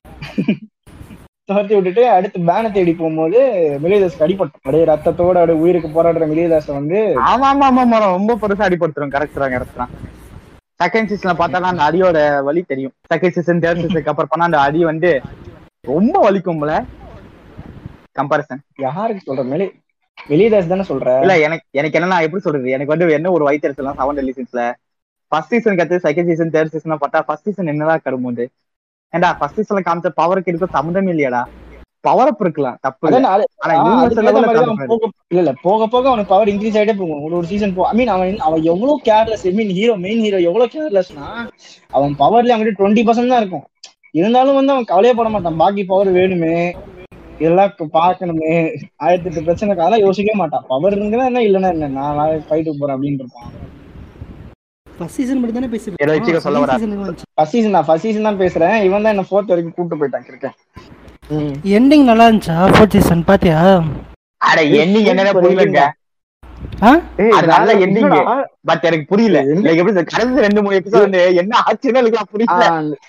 துரத்தி விட்டுட்டு அடுத்து பேனை தேடி போகும்போது மிலியதாஸ் அடிபட்டு அப்படியே ரத்தத்தோட அப்படியே உயிருக்கு போராடுற மிலியதாஸ் வந்து ஆமா ஆமா ஆமா ஆமா ரொம்ப பெருசா அடிபடுத்துரும் கரெக்ட் தான் கரெக்ட் தான் செகண்ட் சீசன்ல பார்த்தா அந்த அடியோட வலி தெரியும் செகண்ட் சீசன் தேர்ட் சீசனுக்கு அப்புறம் பண்ணா அந்த அடி வந்து ரொம்ப வலிக்கும்ல கம்பாரிசன் யாருக்கு சொல்ற மேலே வெளியதாஸ் தானே சொல்ற இல்ல எனக்கு எனக்கு என்னன்னா எப்படி சொல்றது எனக்கு வந்து என்ன ஒரு வயிற்றுலாம் செவன் டெல்லி சீன்ஸ்ல ஃபர்ஸ்ட் சீசன் கத்து செகண்ட் சீசன் தேர்ட் சீசன் பார்த்தா ஃபர்ஸ்ட் சீசன் என்னதான் கரும்போது ஏன்டா ஃபர்ஸ்ட் சீசன்ல காமிச்ச பவருக்கு இருக்கும் சம்மந்தமே இல்லையாடா பவர் அப் இருக்கலாம் தப்பு இல்ல. அதான் அது- ஆனா ஆ, இவங்க அதுக்கு level ஏத்த ல மாதிரி தான் காமிப்பாரு. போக இல்ல இல்ல போக போக அவனுக்கு பவர் இன்க்ரீஸ் ஆயிட்டே போகும் ஒரு ஒரு சீசன் போ ஐ மீன் அவன் அவன் எவ்வளவு careless I mean hero main hero எவ்வளவு கேர்லெஸ்னா அவன் பவர்ல அவன்கிட்ட டுவெண்ட்டி பர்சன்ட் தான் இருக்கும் இருந்தாலும் வந்து அவன் கவலையே பட மாட்டான் பாக்கி பவர் வேணுமே இதெல்லாம் க- பார்க்கணுமே ஆயிரத்தி எட்டு பிரச்சனை இருக்கு. அதெல்லாம் யோசிக்கவே மாட்டான் பவர் இருந்தா என்ன இல்லைன்னா என்ன நான் ஃபைட்டுக்கு போறேன் அப்படின்னு இருப்பான் ஃபர்ஸ்ட் சீசன் மட்டும் தானே பேசிருக்கோம் ஏதோ வச்சுக்க சொல்ல வராரு. சீசனுக்கு வந்துச்சு ஃபர்ஸ்ட் சீசன் தான் ஃபர்ஸ்ட் சீசன் தான் பேசுறேன் இவன் தான் என்ன ஃபோர்த் வரைக்கும் கூட்டு போயிட்டான் இருக்கேன் எண்டிங் நல்லா இருந்துச்சா ஃபோர்த் சீசன் பாத்தியா அட என்னிங் என்னன்னு புரியலங்க ஆ அது நல்ல ending. பட் எனக்கு புரியல Ending? Like எப்படி சொல்றது, கடைசி ரெண்டு மூணு எபிசோட் வந்து என்ன ஆச்சுன்னு எனக்கு புரியல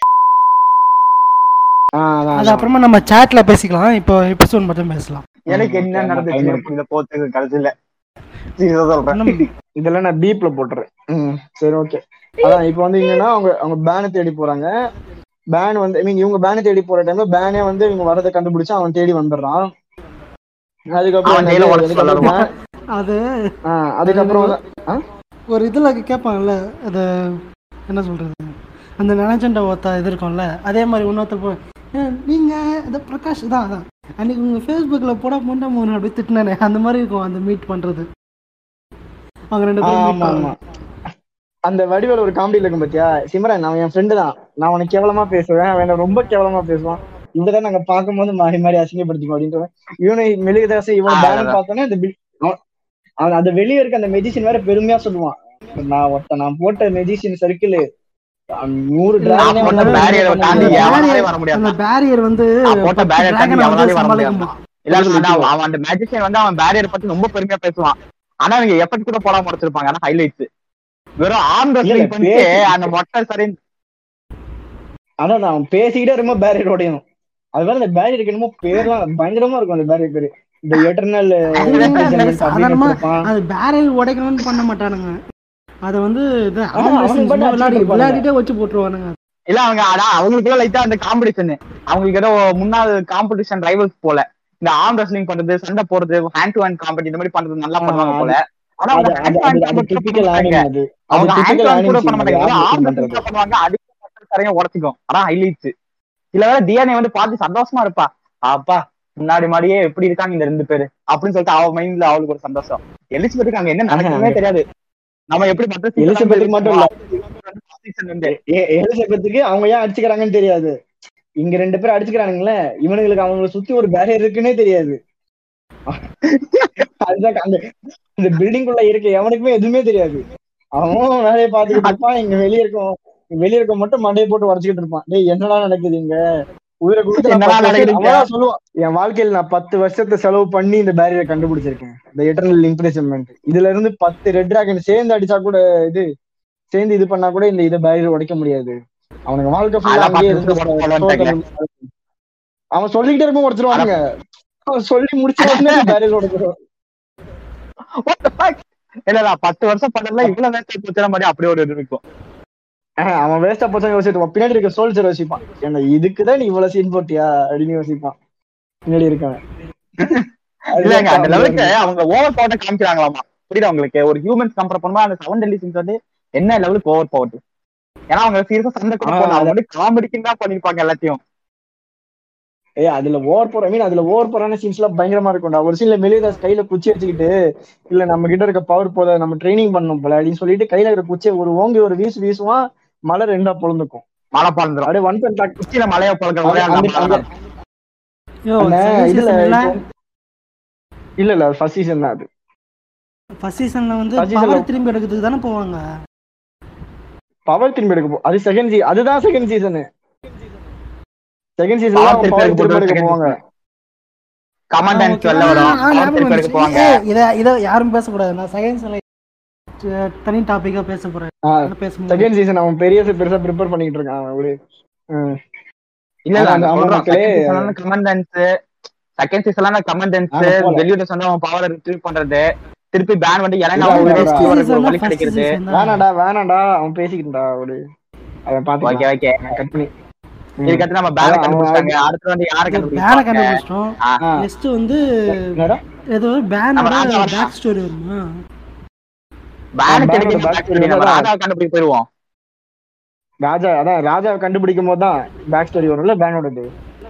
அது அப்புறமா நம்ம சாட்ல பேசிக்கலாம் இப்போ எபிசோட் மட்டும் பேசலாம் எனக்கு என்ன ஆமா, நடந்துச்சு time புரியல போத்துக்கு கடைசியில சீரியஸா சொல்றேன் இன்னும் இதெல்லாம் நான் பீப்ல போட்டுறேன் ம், சரி ஓகே அதான் இப்போ வந்து என்னன்னா அவங்க அவங்க பேனை தேடி போறாங்க பேன் வந்து ஐ மீன் இவங்க பேனை தேடி போற டைம்ல பேனே வந்து இவங்க வரதை கண்டுபிடிச்சு அவன் தேடி வந்துடுறான் அதுக்கப்புறம் அவன் கையில என்னது, உடைச்சு அதுக்கப்புறம் சொல்லணுமா? அது ஆ, அதுக்கப்புறம் வந்து- ஆ? ஒரு இதுல கேட்பாங்கல்ல அது என்ன சொல்றது அந்த நினைச்சண்ட ஒருத்த இது இருக்கும்ல அதே மாதிரி இன்னொருத்தர் போ "ஏ, நீங்க இந்த பிரகாஷ் தான் அதான் அன்னைக்கு உங்க ஃபேஸ்புக்ல போட முண்டா மூணு அப்படி திட்டினானே அந்த மாதிரி இருக்கும் அந்த மீட் பண்றது அவங்க ரெண்டு ஆ, பேரும் meet ஆமா ஆமா பண்ணுவாங்க. அந்த வடிவேல ஒரு காமெடியில இருக்கும் பாத்தியா சிம்ரன் அவன் என் ஃப்ரெண்டு தான் நான் அவனை கேவலமா பேசுவேன் அவன் என்னை ரொம்ப கேவலமா பேசுவான் இவதான் நாங்க பார்க்கும்போது மாறி மாறி அசிங்கப்படுத்திக்கோ அப்படின்ற இவனை மெழுகுதாசை இவன் ஆ, பேன் அதான். பார்த்தோன்னே அந்த bil- அவன் அவன் அந்த வெளியே இருக்க அந்த மெஜிஷியன் வேற பெருமையா சொல்லுவான் நான் ஒருத்த நான் போட்ட மெஜிஷியன் சர்க்கிள் நூறு நான் டிராகனே போட்ட வந்து barrier பண்ண தாண்டி முடியாது. எவனாலே வர முடியாது அந்த பேரியர் வந்து நான் போட்ட பத்து barrier தாண்டி dragon-அ வந்து எவனாலே வர சமாளிக்குமா இல்ல அதான் அவன் அந்த மேஜிஷியன் வந்து அவன் பேரியர் பத்தி ரொம்ப பெருமையா பேசுவான் ஆனா அவங்க எஃபெக்ட் கூட போடாம முடிச்சிருப்பாங்க ஆனா ஹைலைட்ஸ் வெறும் ஆர்ம் இல்ல, ரெஸ்லிங் பண்ணிட்டு பேசி- அந்த மொட்டை சரி ஆனா நான் பேசிக்கிட்டே ரொம்ப பேரியர் உடையும் அது வேற அந்த பேரியருக்கு என்னமோ பேர்லாம் பயங்கரமா இருக்கும் அந்த பேரியர் பேரு இந்த எட்டர்னல் சாதாரணமா அது பேரியர் உடைக்கணும்னு பண்ண மாட்டானுங்க அத வந்து இது ஆமா, அவனுங்க சும்மா பண்ணி விளையாடி அடிச்சுட்டு விளையாடிட்டே வச்சு போட்டுருவானுங்க இல்ல அவங்க ஆனா அவங்களுக்கு லைட்டா அந்த காம்படிஷன் அவங்களுக்கு ஏதோ முன்னாள் காம்படிஷன் ரைவல்ஸ் போல இந்த ஆர்ம் ரெஸ்லிங் பண்றது சண்டை போடுறது ஹேண்ட் டு ஹேண்ட் காம்படி இந்த மாதிரி பண்றது நல்லா ஆ, பண்ணுவாங்க அது- போல ஆனா அவங்க hand to hand combat typical பண்ண ஆனிமே மாட்டாங்க. அது அது அவங்க ஹேண்ட் டிபிக்கல் ஹேண்ட் கூட ஆனிமே பண்ண மாட்டாங்க ஆர்ம் பண்றது ரெஸ்லிங் பண்ணுவாங்க அதுக்கு மட்டும் சரியா உடச்சிக்கும் ஆனா ஹைலைட்ஸ் இல்ல வேற டிஎன்ஏ வந்து பார்த்து சந்தோஷமா இருப்பா அப்பா முன்னாடி மாதிரியே எப்படி இருக்காங்க இந்த ரெண்டு பேரு அப்படின்னு சொல்லிட்டு அவ மைண்ட்ல அவளுக்கு ஒரு சந்தோஷம் எலிசபெத்துக்கு அங்க என்ன நடக்குதுன்னே தெரியாது நம்ம எப்படி மற்ற season எலிசபெத்துக்கு மட்டும் இல்ல. season வந்து எ- எலிசபெத்துக்கு அவங்க ஏன் அடிச்சுக்கிறாங்கன்னு தெரியாது இங்க ரெண்டு பேரும் அடிச்சுக்கிறானுங்களே இவனுங்களுக்கு அவங்களை சுத்தி ஒரு பேரியர் இருக்குன்னே தெரியாது அதுதான் அந்த இந்த பில்டிங் குள்ள இருக்க எவனுக்குமே எதுவுமே தெரியாது அவன் வேலையை பார்த்துக்கிட்டு இருப்பான் இங்க வெளிய இருக்கும் வெளிய இருக்க மட்டும் மண்டையை போட்டு உடச்சுக்கிட்டு இருப்பான் டேய் என்னடா நடக்குது இங்க உயிரை கொடுத்து நான் என்னடா பத்து வருஷம் நடக்குதுங்க? அவன்தான் சொல்லுவான் என் வாழ்க்கையில நான் பத்து வருஷத்தை செலவு பண்ணி இந்த பேரியரை கண்டுபிடிச்சிருக்கேன் இந்த எட்டர்னல் இம்ப்ரெஷன்மெண்ட் இதுல இருந்து பத்து ரெட் டிராகன் சேர்ந்து அடிச்சா கூட இது சேர்ந்து இது பண்ணா கூட இந்த இதை பேரியர் உடைக்க முடியாது அவனுக்கு வாழ்க்கை full அதெல்லாம் அங்கேயே பத்து இருந்து வருஷம் போடலான்ட்டாங்க. அவன் சொல்லிக்கிட்டே இருக்கும் உடைச்சிருவானுங்க அவன் சொல்லி முடிச்ச உடனே பேரியர் உடைச்சிருவான் What the fuck? இல்ல இல்ல பத்து வருஷம் பண்ணல இவ்வளவு வேஸ்ட் போச்சுற மாதிரி அப்படியே ஒரு இது இருக்கும் ஆஹ் அவன் வேஸ்டா போச்சா யோசிப்பான் பின்னாடி இருக்க சோல்ஜர் யோசிப்பான் என்ன இதுக்குதான் நீ இவ்வளவு சீன் போட்டியா அப்படின்னு யோசிப்பான் பின்னாடி இருக்கவன் இல்லங்க அந்த லெவலுக்கு அவங்க ஓவர் பவர் காமிக்கிறாங்களாமா புரியுதா உங்களுக்கு ஒரு ஹியூமன்ஸ் கம்பேர் பண்ணும்போது அந்த செவன் டெல்லி சிங்ஸ் வந்து என்ன லெவலுக்கு ஓவர் பவர் ஏன்னா அவங்க சீரியஸா சண்டை கூட ஆ, போடல அவங்க அத- வந்து காமெடிக்கு தான் பண்ணிருப்பாங்க எல்லாத்தையும் ஏ அதுல ஓவர் போற மீன் அதுல ஓவர் போறான சீன்ஸ் எல்லாம் பயங்கரமா இருக்கும்டா ஒரு சீன்ல மெலிதாஸ் கையில குச்சி வச்சுக்கிட்டு இல்ல நம்ம கிட்ட இருக்க பவர் போத நம்ம ட்ரைனிங் பண்ணணும் போல அப்படின்னு சொல்லிட்டு கையில இருக்கிற குச்சியை ஒரு ஓங்கி ஒரு வீசு வீசுவான் மலை ரெண்டா பொழந்துக்கும் மழை பறந்துரும் அப்படியே ஒன் பாயிண்ட் குச்சியில மலையை பழக்கிற ஒரே ஆள் அந்த- நம்ம அந்த- தான். யோ அந்த இதுல சீசன்ல இல்ல இல்ல ஃபர்ஸ்ட் சீசன் தான் அது ஃபர்ஸ்ட் சீசன்ல வந்து First seasonல- பவர் திரும்பி எடுக்கிறதுக்கு தானே போவாங்க பவர் திரும்பி எடுக்க போ அது செகண்ட் சீ அதுதான் செகண்ட் சீசன் செகண்ட் சீசன்ல Power அவங்க திருப்பி பவர் எடுக்க திரும்பி எடுக்க second போவாங்க கமாண்டன்ஸ் ஆ, வெளில okay. வரும் ஆ, power ஞாபகம் திருப்பி எடுக்க வந்துச்சு. போவாங்க ஏய், இத இத யாரும் பேசக்கூடாது நான் செகண்ட் தனி டாபிக்கா பேச போறேன் ஆ, பேசும்போது செகண்ட் சீசன் அவன் பெரிய பெருசா ப்ரிப்பேர் பண்ணிட்டு இருக்கான் அவன் ஒரு ம். இல்ல இல்ல ஆமா, ஆமா, மக்களே. கமாண்டன்ஸ் செகண்ட் சீசன்ல கமாண்டன்ஸ் ஆமா, போல. வெளியிட சொன்னா அவன் பவரை ரிட்ரீவ் பண்றது திருப்பி பேன் வந்து இல்ல, இறங்க இல்ல, First இல்ல. season வழி தான் first கிடைக்கிறது season தான். வேணாண்டா வேணாண்டா அவன் பேசிக்கிட்டா ஒரு அதை ஓகே பாத்துக்கலாம் ஓகே கட் பண்ணி ம். இதுக்கடுத்து நம்ம பேனை அதான் அவன் கண்டுபிடிச்சாங்க அடுத்து வந்து யாரை பேனை கண்டுபிடிச்சாங்க கண்டுபிடிச்சிட்டோம் ஆ. நெக்ஸ்ட் வந்து என்னடா ஏதோ பேனோட நம்ம ராஜா வரலாம். பேக் ஸ்டோரி வருமா பேனுக்கு பேனோட எடுக்க back story நம்ம தான். ராஜா கண்டுபிடிக்க போயிருவோம் ராஜா அதான் ராஜாவை கண்டுபிடிக்கும் போது தான் பேக் ஸ்டோரி வரும்ல பேனோடது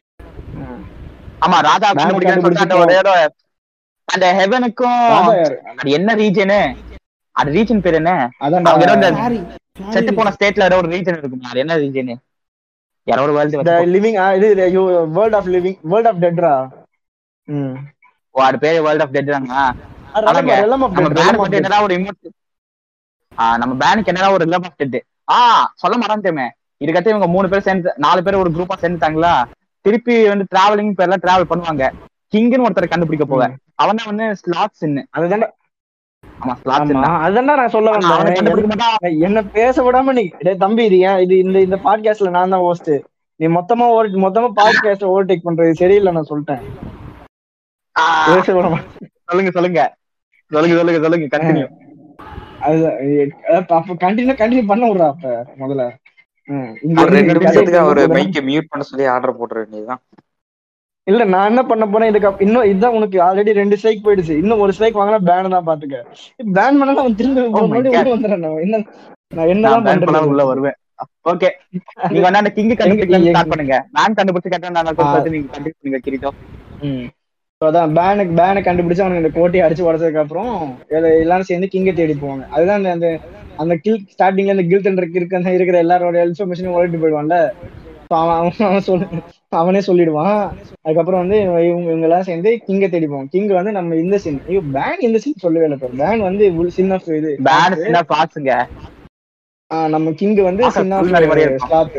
ஆமா ராஜா Ban கண்டுபிடிக்கிறேன்னு சொல்லிட்டு அந்த ஒரு இடம் அந்த ஹெவனுக்கும் ராஜா யாரு அது என்ன ரீஜனு அது ரீஜன் பேர் என்ன அதான்டா அவங்க இருந்த சாரி செத்து போன ஸ்டேட்ல ஏதோ ஒரு ரீஜன் இருக்கும் அது என்ன ரீஜன் யாரோ ஒரு வேர்ல்டு இந்த லிவிங் இது world of living world of டெட்ரா ம் ஓ அது பேரு வேர்ல்ட் ஆஃப் டெட் தாங்க realm- realm of நம்ம dead, realm பேனுக்கு of வந்து dead. என்னடா ஒரு இமோட் நம்ம பேனுக்கு என்னடா ஒரு ரிலம் ஆஃப் டெட் ஆ சொல்ல மறந்துட்டேமே இதுக்கடுத்து இவங்க மூணு பேர் சேர்ந்து நாலு பேர் ஒரு குரூப்பா சேர்ந்துட்டாங்களா திருப்பி வந்து டிராவலிங் பேர்ல டிராவல் பண்ணுவாங்க கிங்னு ஒருத்தர் கண்டுபிடிக்க போவேன் அவன் தான் வந்து ஸ்லாட்ஸ் அதுதான்டா ஆமா ஸ்லாட்ஸ் ஆமா அதுதான்டா நான் சொல்ல அவனை வந்தேன் கண்டுபிடிக்க மாட்டான் என்ன பேச விடாம நீ டேய் தம்பி இது ஏன் இது இந்த இந்த பாட்காஸ்ட்ல நான் தான் ஹோஸ்ட் நீ மொத்தமா ஓவர் மொத்தமா பாட்காஸ்ட் ஓவர்டேக் பண்றது சரியில்லை நான் சொல்லிட்டேன் ஆ, பேச விடாம சொல்லுங்க சொல்லுங்க சொல்லுங்க சொல்லுங்க சொல்லுங்க கண்டினியூ அது அப்ப- அப்ப கண்டினியூ கண்டினியூ பண்ண விடுறா அப்ப முதல்ல ம். இங்க ஒரு இருந்து ரெண்டு இந்த நிமிஷத்துக்கு கதையை அவரு கொண்டு போறேன். மைக்க மியூட் பண்ண சொல்லி ஆர்டர் போட்டுற வேண்டியதுதான் இல்ல நான் என்ன பண்ண போறேன் இதுக்கு அப்~ இன்னும் இதுதான் உனக்கு ஆல்ரெடி ரெண்டு ஸ்ட்ரைக் போயிடுச்சு இன்னும் ஒரு ஸ்ட்ரைக் வாங்கினா பேன் தான் பாத்துக்க பேன் பண்ணா அவன் திரும்ப Oh my மறுபடியும் God. உள்ள வந்துடுறேன் நான் என்ன நான் நான் என்னதான் பேன் பண்ணாம பண்றது உள்ள வருவேன் ஓகே நீங்க வந்து அந்த கிங் கண்டுபிடிக்கலாம் எங்க- ஸ்டார்ட் பண்ணுங்க நான் கண்டுபிடிச்சு கேட்டா நான் சொல்றது நீங்க கண்டுபிடிங்க கிரிட்டோ ம். So அதான் பேனுக்கு பேனை கண்டுபிடிச்சு அவனுக்கு இந்த கோட்டையை அடிச்சு உடச்சதுக்கு அப்புறம் எல்லா- எல்லாரும் சேர்ந்து கிங்கை தேடி போவாங்க அதுதான் அந்த அந்த அந்த கில் ஸ்டார்டிங்ல இந்த கில் தண்டருக்கு இருக்க இருக்கிற எல்லாரோட இன்ஃபர்மேஷனும் உழைட்டு போயிடுவான்ல So அவன் அவன் அவன் சொல்லு அவனே சொல்லிடுவான் அதுக்கப்புறம் வந்து இவங்க இவங்க எல்லாம் சேர்ந்து கிங்கை தேடி போவோம் கிங் வந்து நம்ம இந்த சீன் ஐயோ பேன் இந்த சீன் சொல்லவே இல்லை பேன் வந்து சின்ன இது பேன் சின்ன பாசுங்க ஆ, நம்ம கிங் வந்து பார்க்க சின்ன full நிறைய இருக்கும். ஸ்லாத்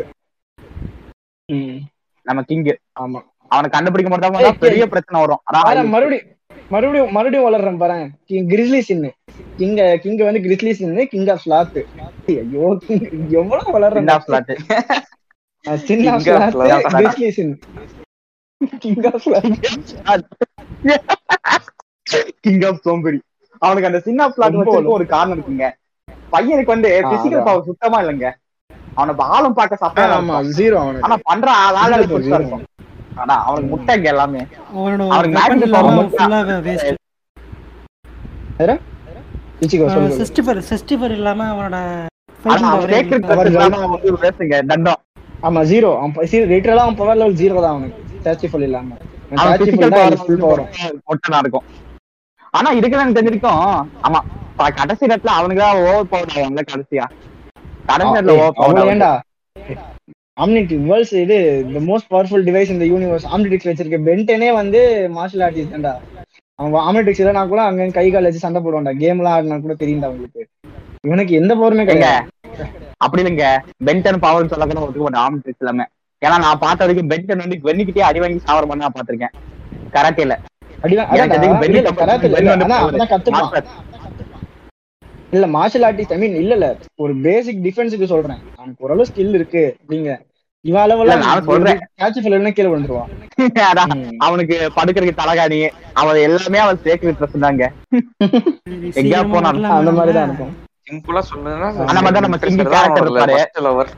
ம் நம்ம கிங் ஆமா அவனை கண்டுபிடிக்க மட்டும் ஏய், பெரிய பிரச்சனை வரும் ஆனா பாரு, மறுபடியும் மறுபடியும் மறுபடியும் வளர்றேன் பாரு கிரிஸ்லி சின்னு கிங்க கிங்க வந்து grizzly sin king of sloth ஐயோ king எவ்வளவு வளர்றேன் சின்ன பிளாட் நான் சின்ன King of sloth Sloth. Grizzly sin king of sloth king of சோம்பேறி அவனுக்கு அந்த சின்ன பிளாட் ரொம்ப வச்சிருக்க ஒரு காரணம் இருக்குங்க பையனுக்கு வந்து ஆ, பிசிக்கல் அதான். பவர் சுத்தமா இல்லைங்க அவனை ஆளும் பார்க்க சப்பையா ஆமா இருக்கும். ஜீரோ அவனுக்கு ஆனா பண்ற வேலை Physical power புதுசா zero. இருக்கும் ஆனா அவனுக்கு முட்டைங்க எல்லாமே அவனோட அவனுக்கு வெப்பன் magic இல்லாம power ஃபுல்லாக வேஸ்ட் இச்சிகோ சொல்லு சிஸ்டிஃபர் சிஸ்டிஃபர் இல்லாம அவனோட ஆனா fighting அவன் power sacred இருக்கு. அவர் person இல்லாம அவன் வந்து பேசுங்க தண்டம் ஆமா ஜீரோ அவன் லிட்டரலா அவன் பவர் லெவல் ஜீரோ தான் அவனுக்கு சாச்சிஃபுல் இல்லாம அவன் சாச்சிஃபுல் பிசிக்கல் தான் ஃபுல் பவர் மொட்டனா இருக்கும் ஆனா இதுக்கு எனக்கு தெரிஞ்சிருக்கும் ஆமா ப- கடைசி நேரத்துல அவனுக்கு தான் ஓவர் பவர் ஆகும்ல கடைசியா கடைசி நேரத்துல ஓவர் அவ்வளவு பவர் ஏன்டா ஆம்னிட்டி வேர்ல்ட்ஸ் இது த மோஸ்ட் பவர்ஃபுல் டிவைஸ் இந்த யூனிவர்ஸ் ஆம்னிடிக்ஸ் வச்சிருக்க பென்டனே வந்து மார்ஷல் ஆர்டிஸ்ட் தான்டா அவன் ஆம்னிடிக்ஸ் இல்லைனா கூட அங்க கை கால் வச்சு சண்டை போடுவான்டா கேம்லாம் ஆடினா கூட தெரியும்டா அவங்களுக்கு இவனுக்கு எந்த பவருமே எங்க கிடையாது அப்படி இல்லைங்க பென்டன் பவர் சொல்ல கூட ஒத்துக்க மாட்டேன் ஆம்ட்ரிக்ஸ் எல்லாமே ஏன்னா நான் பார்த்த வரைக்கும் பென்டன் வந்து வெண்ணிக்கிட்டே அடி வாங்கி சாவர பண்ண நான் பார்த்திருக்கேன் கராட்டேல அடிதான் எனக்கு அதான்டா, தெரியும் பென்னி இல்ல, தப்பு. கராத்தே இல்ல, பென்னி வந்து அதான் power. அப்பதான் கத்துப்பான் இல்ல மார்ஷல் ஆர்டிஸ்ட் ஐ மீன் இல்ல இல்ல ஒரு பேசிக் டிஃபென்ஸுக்கு சொல்றேன் அவனுக்கு ஓரளவு ஸ்கில் இருக்கு அப்படிங்க இவ இல்ல, அளவுலாம் நான் சொல்றேன். கேட்ச் இல்லைன்னா கீழே விழுந்துருவான் அதான், ம். அவனுக்கு படுக்கிறதுக்கு தலகாணி அவன் எல்லாமே அவன் சேக்ரெட் ட்ரெஸ் தாங்க இது எங்கேயா சீக்கிரமா போனாலும் வரலாம் அந்த மாதிரி தான் வேணாமா? இருக்கும் சிம்பிளா சொல்லுன்னா அந்த மாதிரி தான் நம்ம king character இருப்பாரு. லவர்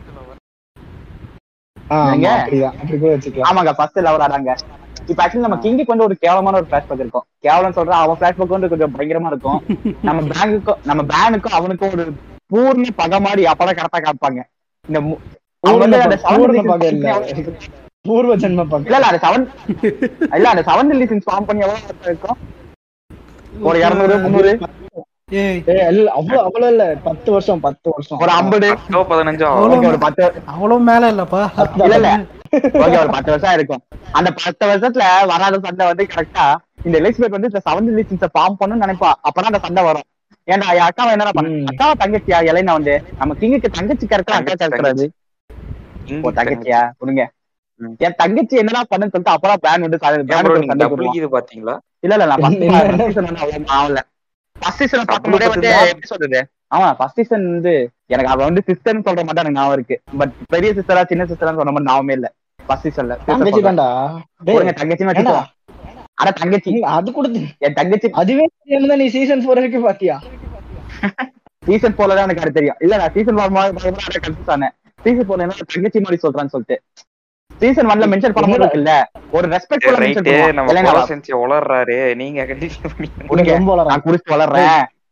ஆ, ஆமா, எங்க? அப்படிதான் அப்படி கூட வச்சுக்கலாம் ஆமாங்க ஃபர்ஸ்ட் லவர் ஆடாங்க இப்ப ஆக்சுவலி நம்ம கிங்குக்கு வந்து ஒரு கேவலமான ஒரு பிளாஷ்பேக் இருக்கும் கேவலம் சொல்றேன் அவன் பிளாஷ்பேக் வந்து கொஞ்சம் பயங்கரமா இருக்கும் நம்ம பேங்குக்கும் நம்ம பேனுக்கும் அவனுக்கும் ஒரு பூர்ண பகை மாதிரி அப்பதான் கரெக்டா காப்பாங்க இந்த மு- அவன் வந்து அந்த பூர்ண seven பகை reasons இல்ல பண்ணி பூர்வ ஜென்ம பகை இல்ல இல்ல அந்த செவன் இல்ல அந்த செவன் ரிலீசன்ஸ் ஃபார்ம் பண்ணி எவ்வளவு வருஷம் இருக்கும் ஒரு இருநூறு முந்நூறு ஏய் ஏய், இல்ல அவ்வளவு அவ்வளவு இல்ல பத்து வருஷம் பத்து வருஷம் ஒரு ஐம்பது பத்தோ பதினஞ்சோ அவ்வளவு ஓகே ஒரு பத்து அவ்வளவு மேல இல்லப்பா இல்ல இல்ல ஓகே ஒரு பத்து வருஷம் இருக்கும் அந்த பத்து வருஷத்துல வராத சண்டை வந்து கரெக்டா இந்த எலிசபெத் வந்து இந்த செவன் ரிலீசன்ஸை ஃபார்ம் பண்ணணும்னு நினைப்பா அப்பதான் அந்த சண்டை வரும் ஏன்டா என் அக்காவை என்னடா பண்ண ம். அக்காவை தங்கச்சியா இலைனா வந்து நம்ம கிங்குக்கு தங்கச்சி கரெக்டா அக்கா தங்கச்சி, இருக்கிறது ஓ தங்கச்சியா கொடுங்க ம். என் தங்கச்சி என்னடா பண்ணுன்னு சொல்லிட்டு அப்பதான் பேன் வந்து சண்டை ஏன் bro பேன் நீங்க சண்டை டபுள் போடுவான் இது பாத்தீங்களா இல்ல இல்ல நான் என்ன- ஃபர்ஸ்ட் சீசன் வந்து அவ்வளவு ஆகல ஃபர்ஸ்ட் சீசன் பார்க்கும்போதே வந்து எப்படி சொல்றது ஆமா ஃபர்ஸ்ட் சீசன் வந்து எனக்கு அவ வந்து சிஸ்டர்னு சொல்ற மாதிரி எனக்கு ஞாபகம் இருக்கு பட் பெரிய சிஸ்டரா சின்ன சிஸ்டரா சொன்ன மாதிரி ஞாபகமே இல்ல ஃபர்ஸ்ட் சீசன்ல தங்கச்சி தான்டா கொடுங்க தங்கச்சி ஏன்டா? அட தங்கச்சி நீ அது கொடுத்து என் தங்கச்சி அதுவே தெரியாம தான் நீ சீசன் ஃபோர் வரைக்கும் பாத்தியா சீசன் போல தான் எனக்கு அது தெரியும் இல்ல நான் சீசன் வரும்போது கன்ஃபியூஸ் ஆனேன் சீசன் போல என்ன தங்கச்சி மாதிரி சொல்றான்னு சொல்லிட்டு சீசன் ஒன்ல மென்ஷன் பண்ண மாதிரி இருக்குல்ல ஒரு ரெஸ்பெக்ட் ரைட்டு நம்ம மென்ஷன் போல செஞ்சு உளறாரு நீங்க கண்டிப்பா பண்ணி கொடுங்க ரொம்ப வளரான். நான் குடிச்சு வளர்றேன்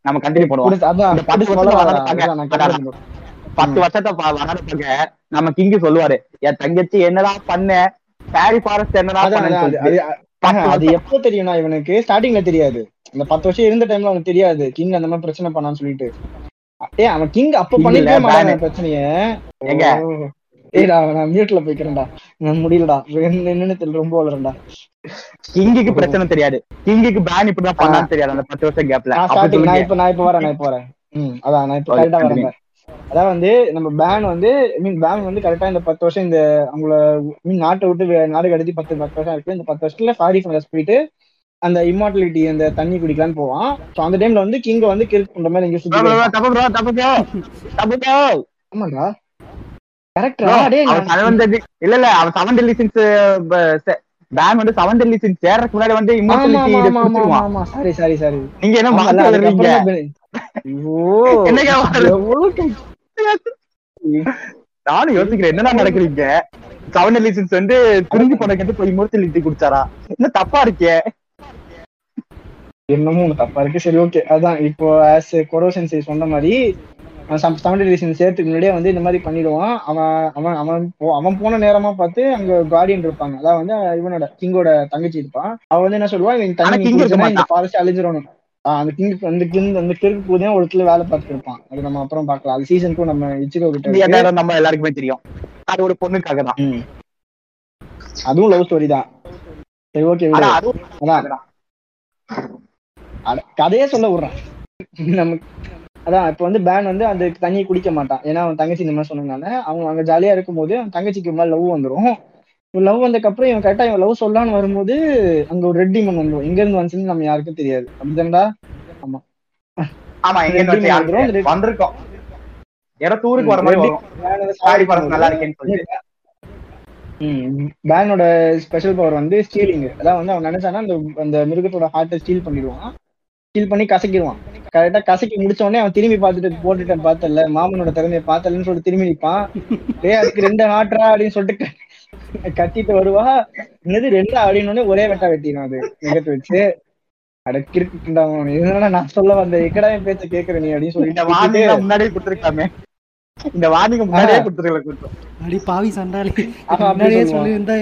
நம்ம கண்டினியூ பண்ணுவோம் புடிச்சு- அதான் இந்த பத்து புடிச்சு வருஷம் சொல்ல வளர வரேன். அதுதான் நான் அதான். கண்டுபிடிக்கணும். பத்து வருஷத்தை ப- வளர்றதுக்கு நம்ம கிங்கு சொல்லுவாரு என் தங்கச்சி என்னடா பண்ண சாரி ஃபாரஸ்ட் என்னடா அதான், பண்ணேன்னு அதான், அது- சொல்லிட்டு. அது- பத்து ஆஹா, அது வருஷம். எப்போ தெரியும்னா இவனுக்கு ஸ்டார்டிங்ல தெரியாது இந்த பத்து வருஷம் இருந்த டைம்ல அவனுக்கு தெரியாது கிங் அந்த மாதிரி பிரச்சனை பண்ணான்னு சொல்லிட்டு ஏ அவன் கிங் அப்ப King பண்ணிருக்கவே இல்ல, மாட்டான் ban. அந்த பிரச்சனைய எங்க? ஓ. ஏய்டா நான் மியூட்ல போய்க்கிறேன்டா நான் முடியலடா என்ன- என்னன்னு தெரியல ரொம்ப வளரண்டா கிங்குக்கு பிரச்சனை தெரியாது கிங்குக்கு பேன் இப்படிதான் பண்ணான்னு தெரியாது அந்த பத்து வருஷம் கேப்ல நான் ஸ்டார்டிங் நான் இப்ப நான் இப்ப வரேன் நான் இப்ப வரேன் ம் அதான் நான் இப்ப Okay, கரெக்டா continue. வரேன் அதான் வந்து நம்ம பேன் வந்து மீன் பேன் வந்து கரெக்டா இந்த பத்து வருஷம் இந்த அவங்கள மீன் நாட்டை விட்டு வே- நாடு கடத்தி பத்து பத்து வருஷம் இருக்கு இந்த பத்து வருஷத்துல சாரி ஃபாரஸ்ட் போயிட்டு அந்த இம்மார்டலிட்டி அந்த தண்ணி குடிக்கலான்னு போவான் ஸோ அந்த டைம்ல வந்து கிங்க வந்து கில் பண்ற மாதிரி இங்க சுத்தி இருப்பான். தப்பு bro, தப்பு bro, தப்பு bro. ஆமாடா கரெக்டா Bro, டேய் அவன் நான் seven deadly- இல்ல இல்ல அவன் செவன் டெல்லி சின்ஸ் பேன் வந்து செவன் டெல்லி சின்ஸ் சேர்றதுக்கு முன்னாடி வந்து ஆமா இம்மோர்டலிட்டி ஆமா இதை ஆமா ஆமா குடிச்சிருவான் ஆமா சாரி சாரி சாரி நீங்க என்ன ஆமால, மாத்தி அதுக்கப்புறம் எழுதுறீங்க தான் பெனி- ஐயோ என்னங்க வருது? எவ்வளவு கை- நானும் யோசிக்கிறேன் என்னடா நடக்குறீங்க செவன் டெல்லி சின்ஸ் வந்து குறிஞ்சி போனக்கு போய் இம்மோர்டலிட்டி குடிச்சாரா என்ன தப்பா இருக்கே என்னமோ ஒண்ணு தப்பா இருக்கு சரி ஓகே அதான் இப்போ ஆஸ் கொரோசன் சொன்ன மாதிரி செவன்டி ரீசன் சேர்த்துக்கு முன்னாடியே வந்து இந்த மாதிரி பண்ணிடுவான் அவன் அவன் அவன் போ- அவன் போன நேரமா பார்த்து அங்க கார்டியன் இருப்பாங்க அதான் வந்து இவனோட கிங்கோட தங்கச்சி இருப்பான் அவன் வந்து என்ன சொல்லுவான் இவன் ஆனா தண்ணி king இருக்க குடிச்சனா இந்த மாட்டான். ஃபாரஸ்ட் அழிஞ்சிடணும் ஆஹ் அந்த கிங் அந்த கிங் அந்த கிழக்கு போதே ஒரு இடத்துல வேலை பார்த்துட்டு இருப்பான் அது நம்ம அப்புறம் பார்க்கலாம் அது சீசனுக்கும் நம்ம இச்சிகோ கிட்ட இந்த இருக்கு. நேரம் நம்ம எல்லாருக்குமே தெரியும் அது ஒரு பொண்ணுக்காக தான் ம். அதுவும் லவ் ஸ்டோரி தான் சரி ஓகே ஆனா அதுவும் அதான் அட, கதையே சொல்ல விடுறான் நமக்கு அதான் இப்ப வந்து பேன் வந்து அந்த தண்ணியை குடிக்க மாட்டான் ஏன்னா அவன் தங்கச்சி இந்த மாதிரி சொன்னதுனால அவன் அங்க ஜாலியா இருக்கும்போது அவன் தங்கச்சிக்கு மேல லவ் வந்துரும் லவ் வந்ததுக்கப்புறம் இவன் கரெக்டா இவன் லவ் சொல்லலான்னு வரும்போது அங்க ஒரு ரெட் டீமன் வந்துரும் எங்க இருந்து வந்துச்சுன்னு நம்ம யாருக்கும் தெரியாது அப்படிதான்டா ஆமா எங்க ரெண்டு இருந்து வந்துரும், யாருக்கு ரெண்டு- வந்திருக்கோம் யாரோ டூருக்கு வர மாதிரி வரும் சாரி படம் நல்லா இருக்கேன்னு சொல்லிட்டு பேனோட ஸ்பெஷல் பவர் வந்து ஸ்டீலிங் அதான் வந்து அவன் நினைச்சானா அந்த அந்த மிருகத்தோட ஹார்ட்டை ஸ்டீல் பண்ணிடுவான் ஸ்டீல் பண்ணி கசக்கிடுவான் கரெக்டா கசக்கி முடிச்ச உடனே அவன் திரும்பி பார்த்துட்டு போட்டுட்டேன் பார்த்தல மாமனோட திறமையை பார்த்தலன்னு சொல்லிட்டு திரும்பி நிப்பான் டேய் அதுக்கு ரெண்டு ஹார்ட்ரா அப்படின்னு சொல்லிட்டு க- கத்திட்டு வருவா என்னது ரெண்டு அப்படின்னு உடனே ஒரே வெட்டா வெட்டிடும் அது மிகத்து வச்சு அடக்கிருக்குண்டா இதனால நான் சொல்ல வந்த எக்கடா என் பேச்ச கேக்குற நீ அப்படின்னு இந்த சொல்லிட்டு வார்னிங் முன்னாடியே கொடுத்துருக்காமே இந்த வார்னிங் முன்னாடியே ஆ. கொடுத்துருக்கல கொடுத்தோம் அடி பாவி சண்டாளி ஆமா, அப்படி முன்னாடியே சொல்லுவான். சொல்லியிருந்தா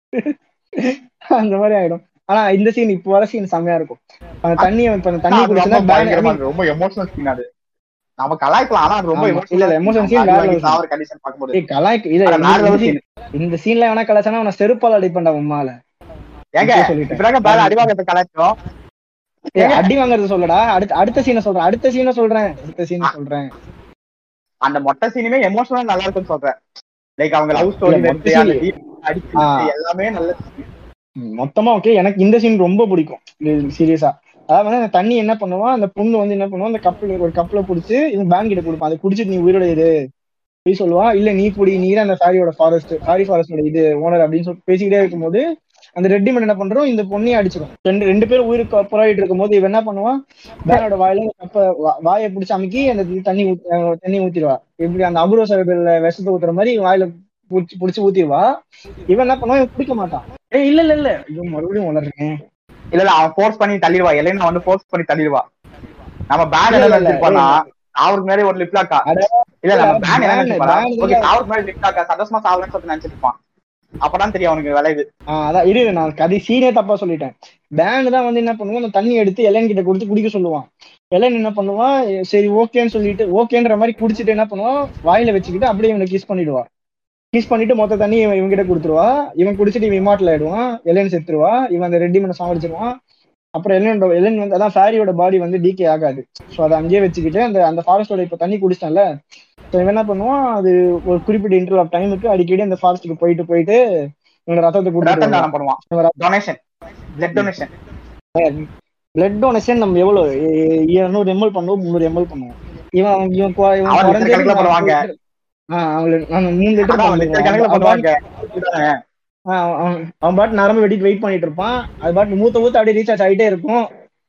அந்த மாதிரி ஆயிடும் ஆனா இந்த சீன் இப்போ வர சீன் செம்மையா இருக்கும் அந்த தண்ணி இப்ப அந்த தண்ணி அது குடிச்சுன்னா ரொம்ப ban- I பயங்கரமா mean, இருக்கு. ரொம்ப எமோஷனல் சீன் அது நம்ம கலாய்க்கலாம் ஆனா அது ரொம்ப ஆமா. இல்ல, இல்ல, emotional scene வேற level. சாவர் கண்டிஷன் பார்க்கும்போது ஏய், கலாய்க்கு இது அது இந்த- வேற இந்த level scene- இந்த சீன்ல வேணா கலாச்சானா அவனை செருப்பால் அடிப்பண்டா உம்மால ஏங்க இப்படியே சொல்லிட்டேன். இப்ப பேர அடிவாகத்தை கலாய்ச்சோம் ஏய், அடி வாங்குறது சொல்லடா அடுத்த அடுத்த சீனை சொல்றேன் அடுத்த சீனை சொல்றேன் அடுத்த சீனை சொல்றேன் அந்த மொட்டை சீனுமே எமோஷனலா நல்லா இருக்கும்னு சொல்றேன் லைக் அவங்க லவ் ஸ்டோரி இல்ல, மொட்டை scene- அடிச்சு ஆ. எல்லாமே நல்ல ம், மொத்தமா ஓகே எனக்கு இந்த சீன் ரொம்ப பிடிக்கும் சீரியஸா அதாவது வந்து அந்த தண்ணி என்ன பண்ணுவான் அந்த பொண்ணு வந்து என்ன பண்ணுவான் அந்த கப்ல ஒரு கப்ல புடிச்சு இவன் பேங்க் கிட்ட கொடுப்பான் அதை குடிச்சிட்டு நீ உயிரோட இரு போய் சொல்லுவான் இல்ல நீ குடி நீ தான் அந்த சாரியோட ஃபாரஸ்ட் சாரி ஃபாரஸ்டோட இது ஓனர் அப்படின்னு சொல்லி பேசிக்கிட்டே இருக்கும்போது அந்த ரெட்டிமன் என்ன பண்றோம் இந்த பொண்ணையும் அடிச்சிடும் ரெண்டு ரெண்டு பேரும் உயிருக்கு போராடிட்டு இருக்கும்போது இவன் என்ன பண்ணுவான் பேனோட வாயில அந்த கப்ப வா- வாயை பிடிச்சி அமுக்கி அந்த இது தண்ணி ஊத்- அஹ் தண்ணி ஊத்திடுவா இப்படி அந்த அபூர்வ சரபில் விஷத்தை ஊத்துற மாதிரி இவன் வாயில புடிச்சு புடிச்சு ஊத்திடுவா இவன் என்ன பண்ணுவான் இவன் குடிக்க மாட்டான் ஏய் இல்ல இல்ல இல்ல ஐயோ மறுபடியும் வளர்றேன் இல்ல இல்ல அவன் ஃபோர்ஸ் பண்ணி தள்ளிடுவா எல்லாம் வந்து ஃபோர்ஸ் பண்ணி தள்ளிடுவா நம்ம பேன் இல்ல, என்ன இல்ல, நினைச்சிருப்பானா அவருக்கு மேலே ஒரு லிப்லாக்கா அட, இல்ல நம்ம இல்ல, பேன் என்ன ban, நினைச்சிருப்பானா ban ஓகே இல்ல. அவருக்கு மேலே லிப்லாக்கா சந்தோஷமா சாவலன்னு சொல்லிட்டு நினைச்சிருப்பான் அப்பதான் தெரியும் அவனுக்கு விளைவு ஆஹ் அதான் இரு நான் கதை சீனே தப்பா சொல்லிட்டேன் பேன் தான் வந்து என்ன பண்ணுவான் அந்த தண்ணி எடுத்து எலன் கிட்ட கொடுத்து குடிக்க சொல்லுவான் எலன் என்ன பண்ணுவான் சரி ஓகேன்னு சொல்லிட்டு ஓகேன்ற மாதிரி குடிச்சிட்டு என்ன பண்ணுவான் வாயில வச்சுக்கிட்டு அப்படியே இவனை கிஸ் பண்ணிடுவா கிஸ் பண்ணிட்டு மொத்த தண்ணி இவன் இவன்கிட்ட கொடுத்துருவா இவன் குடிச்சிட்டு இவன் இமாட்டில் ஆயிடுவான் எலன் செத்துருவா இவன் அந்த ரெட்டி மனை சாவடிச்சிருவான் அப்புறம் எலனோட எலன் வந்து அதான் ஃபேரியோட பாடி வந்து டீகே ஆகாது ஸோ அதை அங்கேயே வச்சுக்கிட்டு அந்த அந்த ஃபாரஸ்டோட இப்போ தண்ணி குடிச்சிட்டான்ல ஸோ இவன் என்ன பண்ணுவான் அது ஒரு குறிப்பிட்ட இன்டர்வல் ஆஃப் டைமுக்கு அடிக்கடி அந்த ஃபாரஸ்ட்டுக்கு போயிட்டு போயிட்டு இவனோட ரத்தத்தை ரத்தம் கொடுத்துட்டு தானம் பண்ணுவான் வருவான். Donation blood donation blood donation நம்ம எவ்வளவு இருநூறு எம்எல் பண்ணுவோம் முந்நூறு எம்எல் பண்ணுவோம் இவன் அவன் இவன் கொ- இவன் அவன் குறைஞ்சது லிட்டர் கணக்குல நான் பண்ணுவாங்க. ஆஹ் அவங்களுக்கு நான் மூணு லிட்டர் அவன் லிட்டர் கணக்குல பண்ணுவாங்க இதுதானே? அவன் அவன் பாட்டு நரம்பு வெட்டிட்டு வெயிட் பண்ணிட்டு இருப்பான் அது பாட்டு மூத்த ஊத்த அப்படியே ரீசார்ஜ் ஆயிட்டே இருக்கும்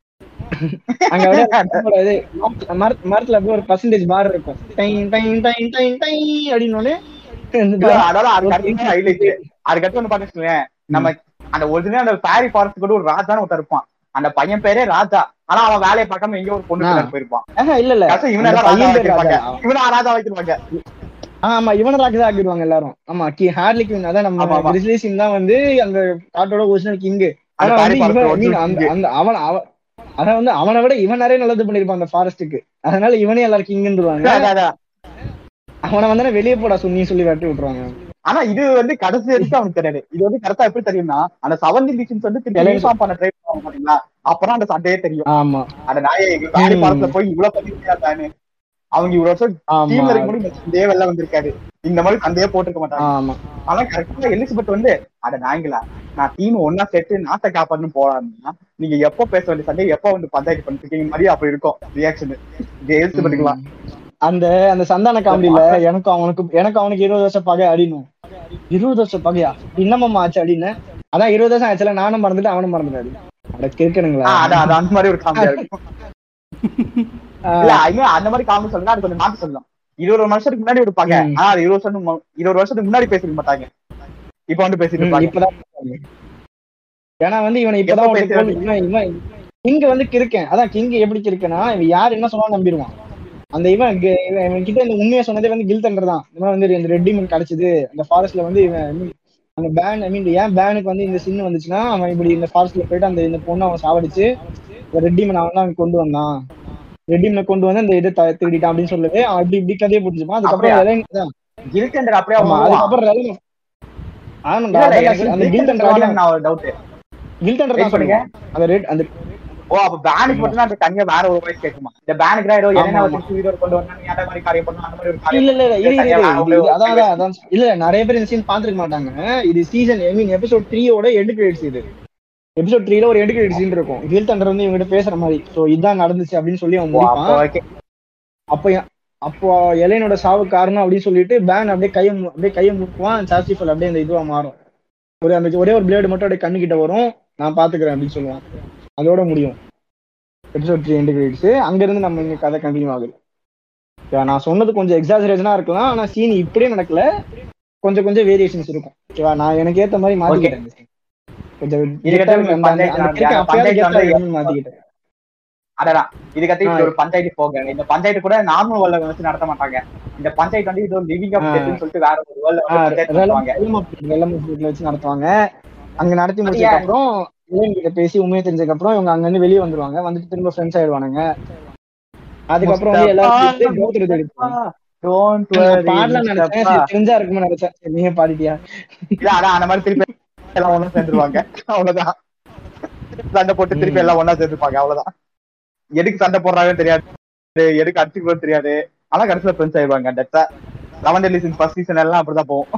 அங்க அப்படியே நம்மளோட இது மரத்- மரத்துல அப்படியே ஒரு பர்சன்டேஜ் பார் இருக்கும் டைன் டைன் டைன் டைன் டைன் அப்படின்னு உடனே இந்த இல்ல, bar- அதாவது அதுக்கு அடுத்து highlight. அதுக்கு அடுத்து வந்து பாத்தீங்கன்னா நம்ம அந்த ஒரிஜினல் அந்த ஃபேரி ஃபாரஸ்ட் கூட ஒரு ராஜான்னு ஒருத்தர் இருப்பான் அந்த பையன் பேரே ராஜா ஆனா அவன் வேலையை பார்க்காம எங்கேயோ ஒரு பொண்ணு ஆ. பின்னாடி போயிருப்பான் ஆஹா, இல்ல இல்ல கடைசியா இவனை அந்த எல்லாம் ராஜா பையன் பேர் வைத்திருப்பாங்க ராஜா. இவனை ராஜா வைத்திருப்பாங்க ஆமா இவன ராஜா ஆக்கிடுவாங்க எல்லாரும் ஆமா கி ஹார்லி கிவின் அதான் ஆமா, நம்ம ஆமா. கிறிஸ்லி சிங் தான் வந்து அந்த காட்டோட ஒரிஜினல் கிங் அந்த ஆனா வந்து பாரி இவன் பார்க்கற I mean, அந்த அந்த அவன் அவன் அதான் வந்து அவனை விட இவன் நிறைய நல்லது பண்ணிருப்பான் அந்த ஃபாரஸ்ட்டுக்கு அதனால இவனே எல்லாரும் கிங்குன்றுவாங்க அதான், அதான். அவனை வந்து வெளியே போடா சொல்லி சொல்லி வெட்டி விட்டுருவாங்க ஆனா இது வந்து கடைசி வரைக்கும் அவனுக்கு தெரியாது இது வந்து கரெக்டா எப்படி தெரியும்னா அந்த செவன் டிவிஷன்ஸ் வந்து திருப்பி எல்லாம் யூஸ் பண்ண ட்ரை பண்ணுவாங்க பாத்தீங்களா அப்புறம் அந்த சண்டையே தெரியும் ஆமா அந்த நாயை எங்க பாரி ம். படத்துல போய் இவ்வளவு பண்ணி முடியாதானு அவங்க இவ்வளவு வருஷம் ஆமா டீம்ல இருக்கும்போது இந்த சண்டையே வெளில வந்திருக்காரு இந்த மாதிரி சண்டையே போட்டிருக்க மாட்டாங்க ஆமா ஆனா கரெக்டா எலிசபெத் வந்து அட நாங்களா நான் டீம் ஒன்னா சேர்த்து நாட்டை காப்பாடுன்னு போறாங்கன்னா நீங்க எப்ப பேச வேண்டிய சண்டை எப்ப வந்து பஞ்சாயத்து பண்ணிருக்கீங்க மாதிரி அப்ப இருக்கும் ரியாக்ஷன் இது எலிசபெத்துக்கலாம் அந்த அந்த சந்தான காமெடியில எனக்கும் அவனுக்கு எனக்கு அவனுக்கு இருபது வருஷம் பகை அடினும் இருபது வருஷம் பகையா என்னமாமா ஆச்சு அப்படின்னு அதான் இருபது வருஷம் ஆச்சுல நானும் மறந்துட்டு அவனும் மறந்துட்டாரு அட கிறுக்கணுங்களா அதான் அது அந்த மாதிரி ஒரு காமெடியா இருக்கும் இல்ல இன்னும் அந்த மாதிரி காமெடி சொல்லுங்க அது கொஞ்சம் மாத்தி சொல்லலாம் இருபது வருஷத்துக்கு முன்னாடி ஒரு பகை ம். ஆனா அது இருபது வருஷம் மு- இருபது வருஷத்துக்கு முன்னாடி பேசிருக்க மாட்டாங்க இப்ப வந்து பேசிட்டு ம், இருப்பாங்க இப்பதான் ஏன்னா வந்து இவனை இப்பதான் எப்ப ஒருத்தன் பேசுறது? இவன் இவன் கிங் வந்து கிறுக்கன் அதான் கிங் எப்படி கிறுக்கனா இவன் யார் என்ன சொன்னாலும் நம்பிடுவான் அந்த இவன் கி- இவன் இவன் கிட்ட இந்த உண்மையை சொன்னதே வந்து கில் தண்டர் தான் இந்த மாதிரி வந்து இந்த ரெட்டிமெண்ட் கிடைச்சது அந்த ஃபாரஸ்ட்ல வந்து இவன் I mean, அந்த பேன் ஐ மீன் ஏன் பேனுக்கு வந்து இந்த சின்ன வந்துச்சுன்னா அவன் இப்படி இந்த ஃபாரஸ்ட்ல போயிட்டு அந்த இந்த பொண்ணை அவன் சாவடிச்சு ரெட்டிமன் அவன் தான் அவன் கொண்டு வந்தான் ரெட்டிமனை கொண்டு வந்து அந்த இதை த- திருடிட்டான் அப்படின்னு சொல்லவே அவன் இப்படி இப்படி கதையை பிடிச்சிப்பான் அதுக்கப்புறம் அப்படியா? எலைன் அதான். கில்டெண்டர் அப்படியே ஆமா அவன் அதுக்கப்புறம் எலைன் ஆமாண்டா இல்ல, இல்ல, அதான் எனக்கு அந்த கில் Giltender தண்டர் வரலன்னு நான் ஒரு doubt. கில் தண்டர் Wait தான் பண்ணுங்க. சொல்லுங்க அந்த ரெட் அந்த ஓ அப்ப பேனுக்கு மட்டும் தான் அந்த தனியா வேற ஒரு வாய்ஸ் கேட்குமா இந்த பேனுக்கு ஏதோ ஆமா, என்ன ஆமா. வச்சு வீடியோ கொண்டு வந்தா நீ அந்த மாதிரி காரியம் பண்ணணும் அந்த மாதிரி ஒரு காரியம் இல்ல இல்ல இல்ல இரு, இரு, தனியா இரு, வேற இது- ஒரு இது- அதான் அதான் அதான் இல்ல நிறைய பேர் இந்த சீன் பாத்துருக்க மாட்டாங்க இது சீசன் ஐ மீன் எபிசோட் த்ரீயோட எண்டு கிரெடிட்ஸ் இது எபிசோட் த்ரீல ஒரு எண்டு கிரெடிட் சீன் இருக்கும் ஹில் தண்டர் வந்து இவங்கிட்ட பேசுற மாதிரி சோ இதான் நடந்துச்சு அப்படின்னு சொல்லி அவன் ஓ, அப்ப முடிப்பான் okay. அப்ப எ- அப்போ எலைனோட சாவு காரணம் அப்படின்னு சொல்லிட்டு பேன் அப்படியே கையை மு- அப்படியே கையை முக்குவான் சாஸ்டிஃபல் அப்படியே அந்த இதுவா மாறும் ஒரு அந்த ஒரே ஒரு பிளேடு மட்டும் அப்படியே கண்ணு கிட்ட வரும் நான் பாத்துக்கிறேன் அப்படின்னு சொல்லுவான் அதோட முடியும் எபிசோட் த்ரீ எண்டு கிரெடிட்ஸ் அங்க இருந்து நம்ம இங்க கதை கண்டினியூ ஆகுது ஓகேவா? நான் சொன்னது கொஞ்சம் எக்ஸாஜரேஷனா இருக்கலாம் ஆனா சீன் இப்படியே நடக்கல கொஞ்சம் கொஞ்சம் வேரியேஷன்ஸ் இருக்கும் ஓகேவா நான் எனக்கு ஏத்த மாதிரி மாத்திக்கிட்டேன் இந்த scene. கொஞ்சம் இதுக்கடுத்து கெத்தா உங்களுக்கு அந்த- அந்த- அந்த பஞ்சாயத்து கிறுக்கு நடந்து- அப்பயாவது பஞ்சாயத்து கெத்தா வந்து- இருக்கணும்னு மாத்திக்கிட்டேன் அதான் இது கத்தி ஆ. ஒரு பஞ்சாயத்து போக இந்த பஞ்சாயத்து கூட நார்மல் வேர்ல்ட்ல வச்சு நடத்த மாட்டாங்க இந்த பஞ்சாயத்து வந்து இது ஒரு லிவிங் ஆஃப் ஆ. டெத்னு சொல்லிட்டு வேற ஒரு வேர்ல்ட்ல ஆ, வந்து பஞ்சாயத்து நடத்துவாங்க வெள்ளம் வீட்டுல வச்சு நடத்துவாங்க அங்க நடத்தி அது முடிச்சதுக்கு அப்புறம் இளையன் கிட்ட பேசி உண்மையை தெரிஞ்சதுக்கு அப்புறம் இவங்க அங்க இருந்து வெளியே வந்துருவாங்க வந்துட்டு திரும்ப ஃப்ரெண்ட்ஸ் ஆயிடுவாங்க அதுக்கப்புறம் வந்து எல்லாரும் சேர்த்து கௌதர தேடி போவாங்க. Don't நான் worry, பாடலாம் நினைச்சேன் முஸ்தபா. சரி, தெரிஞ்சா இருக்குமே நினைச்சேன் சரி, நீங்க பாடிட்டியா இல்ல, அதான் அந்த மாதிரி திருப்பி எல்லாம் ஒண்ணா சேர்ந்துருவாங்க அவ்வளவுதான் சண்டை போட்டு திருப்பி எல்லாம் ஒண்ணா சேர்ந்துருப்பாங்க அவ்வளவுதான் எதுக்கு சண்டை போடுறாங்கன்னு தெரியாது எதுக்கு அடிச்சுக்கிறோம் தெரியாது ஆனா கடைசியில ஃப்ரெண்ட்ஸ் ஆயிடுவாங்க டெத்தா eleven deadly season first season எல்லாம் அப்படிதான் போகும்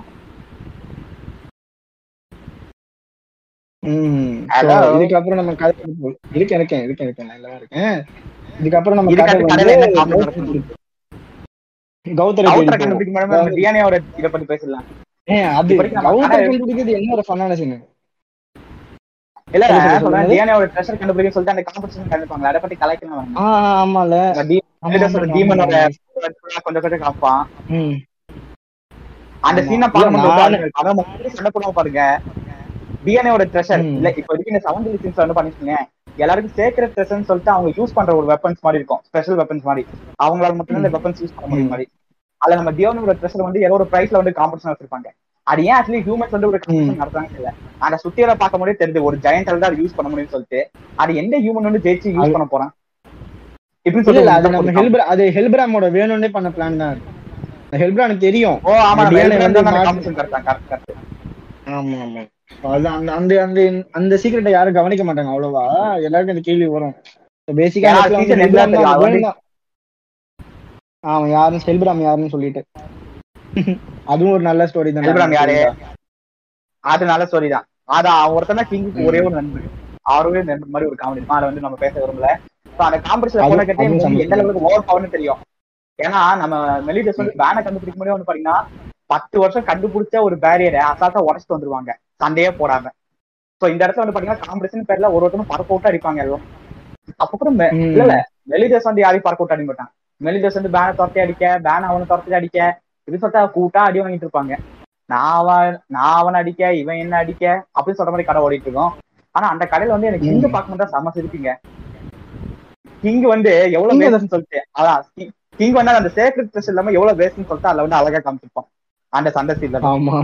ம் Hello. so, இதுக்கப்புறம் நம்ம கதை போ- இருக்கேன் இருக்கேன் இருக்கேன் இருக்கேன் நல்லா இருக்கேன் இதுக்கப்புறம் நம்ம கதை இதுக்கடுத்து கடையில என்ன வந்து காமெடி நடக்கும் கௌதர அவுட்டர் தேடி கண்டுபிடிக்க போவோம். மேடம் நம்ம டிஎன்ஏவோட இத பத்தி பேசலாம் ஏன் அது இப்படிக்கு நம்ம கௌதர கதை- கண்டுபிடிக்கிறது என்ன ஒரு ஃபன்னான சீன் இல்ல சொல்லு, சொல்லு, சொல்றேன் சொல்லு. டிஎன்ஏவோட ட்ரெஷர் கண்டுபிடிக்க சொல்லிட்டு அந்த காம்படிஷன் கண்டுப்பாங்க அதை பத்தி கலைக்கலாம் வேண்டாம். ஆ ஆமால அந்த ஆமா, ஆமா, ஆமா, டீமனோட ஆமா. கொஞ்சம் கொஞ்சம் காப்பான் ம் அந்த ஆமா. சீனை இல்ல, பார்க்கும்போது நானு- பாருங்க, அவன் மட்டும் சண்டை போடாம பாருங்க டிஎன்ஏவோட ட்ரெஷர் ம். இல்ல இப்ப வரைக்கும் இந்த செவன் டிவிஷன்ஸ் வந்து பண்ணிருக்கீங்க எல்லாருக்கும் சேக்கிற ட்ரெஷர்னு சொல்லிட்டு அவங்க யூஸ் பண்ற ஒரு வெப்பன்ஸ் மாதிரி இருக்கும் ஸ்பெஷல் வெப்பன்ஸ் மாதிரி அவங்களால மட்டும் இந்த வெப்பன்ஸ் யூஸ் பண்ண முடியும் ம். மாதிரி அதுல நம்ம டியோனோட ட்ரெஷர் வந்து ஏதோ ஒரு பிரைஸ்ல வந்து காம்படிஷன் வச்சிருப்பாங்க அது ஏன் ஆக்சுவலி ஹியூமன்ஸ் வந்து ஒரு காம்படிஷன் நடத்துறாங்க இல்ல அந்த சுத்தியல பார்க்க முடியும் தெரியுது ஒரு ஜெயண்டால தான் யூஸ் பண்ண முடியும்னு சொல்லிட்டு அது எந்த ஹியூமன் வந்து ஜெயிச்சு யூஸ் அது- பண்ண போறான் இப்படி இல்ல இல்ல அது சொல்லி நம்ம ஹெல்ப்ரா அது ஹெல்ப்ராமோட வேணும்னே பண்ண பிளான் தான் ஹெல்ப்ரானுக்கு தெரியும் ஓ ஆமா அந்த DNA வந்து மாத்தி- காம்படிஷன் கரெக்ட் கரெக்ட் கரெக்ட் ஆமா ஆமா அது அந்த அந்த அந்த அந்த சீக்கிரட்டை யாரும் கவனிக்க மாட்டாங்க அவ்வளவா எல்லாருக்கும் அந்த கேள்வி வரும் பேசிக்கா ஏன்னா season end ல தெரியும், அது வந்து- அவன் யாரும் செல்பிராம் யாருன்னு சொல்லிட்டு அதுவும் ஒரு நல்ல ஸ்டோரி தான் செல்பிராம் யாரு? அது நல்ல ஸ்டோரி தான் அது அவன் ஒருத்தன் தான் கிங்குக்கு ஒரே ஒரு நண்பர் அவரே நண்பர் மாதிரி ஒரு காமெடி அதை வந்து நம்ம பேச விரும்பல So, அந்த காம்படிஷன் அது- போன கட்டே அதுவும் வந்து எந்த சமம். லெவலுக்கு ஓவர் பவர்னு தெரியும் ஏன்னா நம்ம மெலிடஸ் வந்து பேனை கண்டுபிடிக்க முடியும் வந்து பாத்தீங்கன்னா பத்து வருஷம் கண்டுபிடிச்ச ஒரு பேரியரை அசால்ட்டா உடச்சிட்டு வந்துருவாங்க சண்டையே போடாம சோ இந்த இடத்துல வந்து பாத்தீங்கன்னா காம்படிஷன் பேர்ல ஒரு ஒருத்தரும் பறக்க விட்டு அடிப்பாங்க எல்லாம் அப்ப கூட மெ- ம். இல்ல இல்ல மெலிடஸ் வந்து யாரையும் பறக்க விட்டு அடிக்க மாட்டான் மெலிடஸ் வந்து பேனை துரத்தி அடிக்க பேனை அவனை துரத்தி அடிக்க இது சொல்லிட்டு கூட்டா அடி வாங்கிட்டு இருப்பாங்க நான் அவன் நான் அவனை அடிக்க இவன் என்ன அடிக்க அப்படின்னு சொல்ற மாதிரி கடை ஓடிட்டு இருக்கோம் ஆனா அந்த கடையில வந்து எனக்கு கிங்க பார்க்க மட்டும் செம சிரிப்பீங்க கிங் வந்து எவ்வளவு வேஸ்ட்னு சொல்லிட்டு அதான் கிங் வந்து அந்த சேக்ரெட் ட்ரெஸ் இல்லாம எவ்வளவு வேஸ்ட்னு சொல்லிட்டு அதுல வந்து அழகா காமிச்சிருப்பான் அந்த சண்டை சீன்ல ஆமா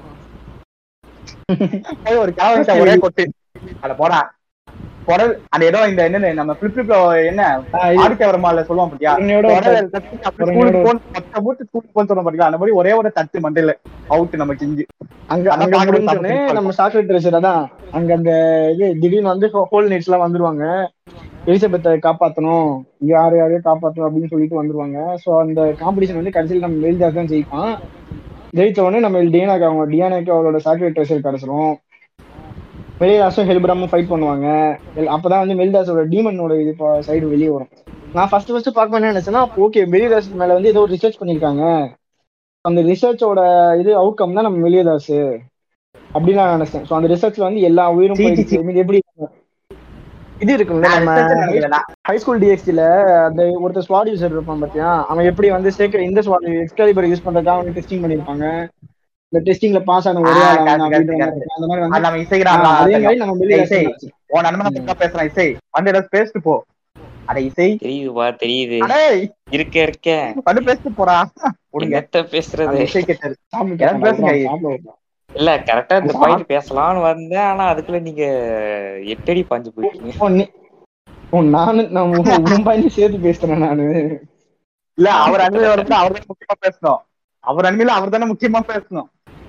ஒரு கேவலத்தை ஒரே கொட்டு அத போடா குடல் அந்த இடம் இந்த என்ன நம்ம பிளிப் பிளிப்ல என்ன ஆ, இது- ஆடிக்க வரமால சொல்லுவான் பாத்தியா குரங்கையோட குடல் ஒரு- தட்டி அப்படியே குரங்கையோட ஸ்கூலுக்கு போன் மொத்த மூட்டு ஸ்கூலுக்கு போன் சொல்ல பாத்தீங்களா அந்த மாதிரி ஒரே ஒரு தட்டு மண்டையில அவுட் நம்ம கிங்கு அங்க அதான் அங்க பார்க்கறது முடிஞ்சோடனே தப்பு தப்பா நம்ம சாக்லேட் ட்ரெஷர் அதான் அங்க அந்த இது திடீர்னு வந்து ஹோல் நைட்ஸ் எல்லாம் வந்துருவாங்க எலிசபெத்தை காப்பாத்தணும் இங்க யாரு யாரையோ காப்பாத்தணும் அப்படின்னு சொல்லிட்டு வந்துருவாங்க சோ அந்த காம்படிஷன் வந்து கடைசியில் நம்ம மெலிதாஸ் தான் ஜெயிப்பான் ஜெயிச்ச உடனே நம்ம டியானாக்கு அவங்க டியானாக்கு அவளோட சாக்லேட் ட்ரெஷர் கிடைச்சிரும் மெலிதாஸும் ஹெல்பிராமும் ஃபைட் பண்ணுவாங்க எல்- அப்பதான் வந்து மெலிதாஸோட டீமனோட இது சைடு வெளியே வரும் நான் ஃபர்ஸ்ட் ஃபர்ஸ்ட் பார்க்க என்ன நினைச்சேன்னா ஓகே மெலிதாஸ் மேல வந்து ஏதோ ரிசர்ச் பண்ணிருக்காங்க அந்த ரிசர்ச்சோட இது அவுட்கம் தான் நம்ம மெலியதாஸ் அப்படின்னு நான் நினைச்சேன் ஸோ அந்த ரிசர்ச்ல வந்து எல்லா உயிரும் சீ, சீ, போயிடுச்சு I mean, எப்படி இது இருக்குல்ல நான் நம்ம research நினைக்கல. ஹை ஸ்கூல் டிஎக்ஸ்டில அந்த ஒருத்தர் ஸ்வாட் யூசர் இருப்பான் பாத்தியா அவன் எப்படி வந்து சேர்க்க இந்த ஸ்வாட் எக்ஸ்காலிபர் யூஸ் பண்றதுக்காக வந்து டெஸ்டிங் பண்ணிருப்பாங்க இந்த டெஸ்டிங்ல பாஸ் ஆன ஒரே ஆ, ஆள் அவன் correct, அப்படின்ற correct, மாதிரி அந்த மாதிரி அது வந்து நம்ம இசைக்கிறான் ஆ, அதே மாதிரி நம்ம மெலியதாஸ் இசை உன் நண்பனை பத்தி பேசுறான் இசை வந்து ஏதாவது பேசிட்டு போ அட இசை தெரியுதுப்பா தெரியுது அடே இருக்க இருக்க வந்து பேசிட்டு போறா விடுங்க என்னத்த பேசுறது அந்த இசை கேட்டாரு சாப்பிட்டு எனக்கு பேசுங்க. சாப்பிட வைக்கலாம். இல்ல கரெக்டா இந்த சா- பாயிண்ட் பேசலாம்னு வந்தேன் ஆனா அதுக்குள்ள நீங்க எட்டடி பாஞ்சு போயிட்டீங்க ஓ, நீ- ஓ, நானு நான் உன் உன் பையனையும் சேர்த்து பேசுறேன் நானு இல்ல அவர் அண்மையில வந்து அவர் தான் முக்கியமா பேசணும் அவர் அண்மையில அவர் தானே முக்கியமா பேசணும்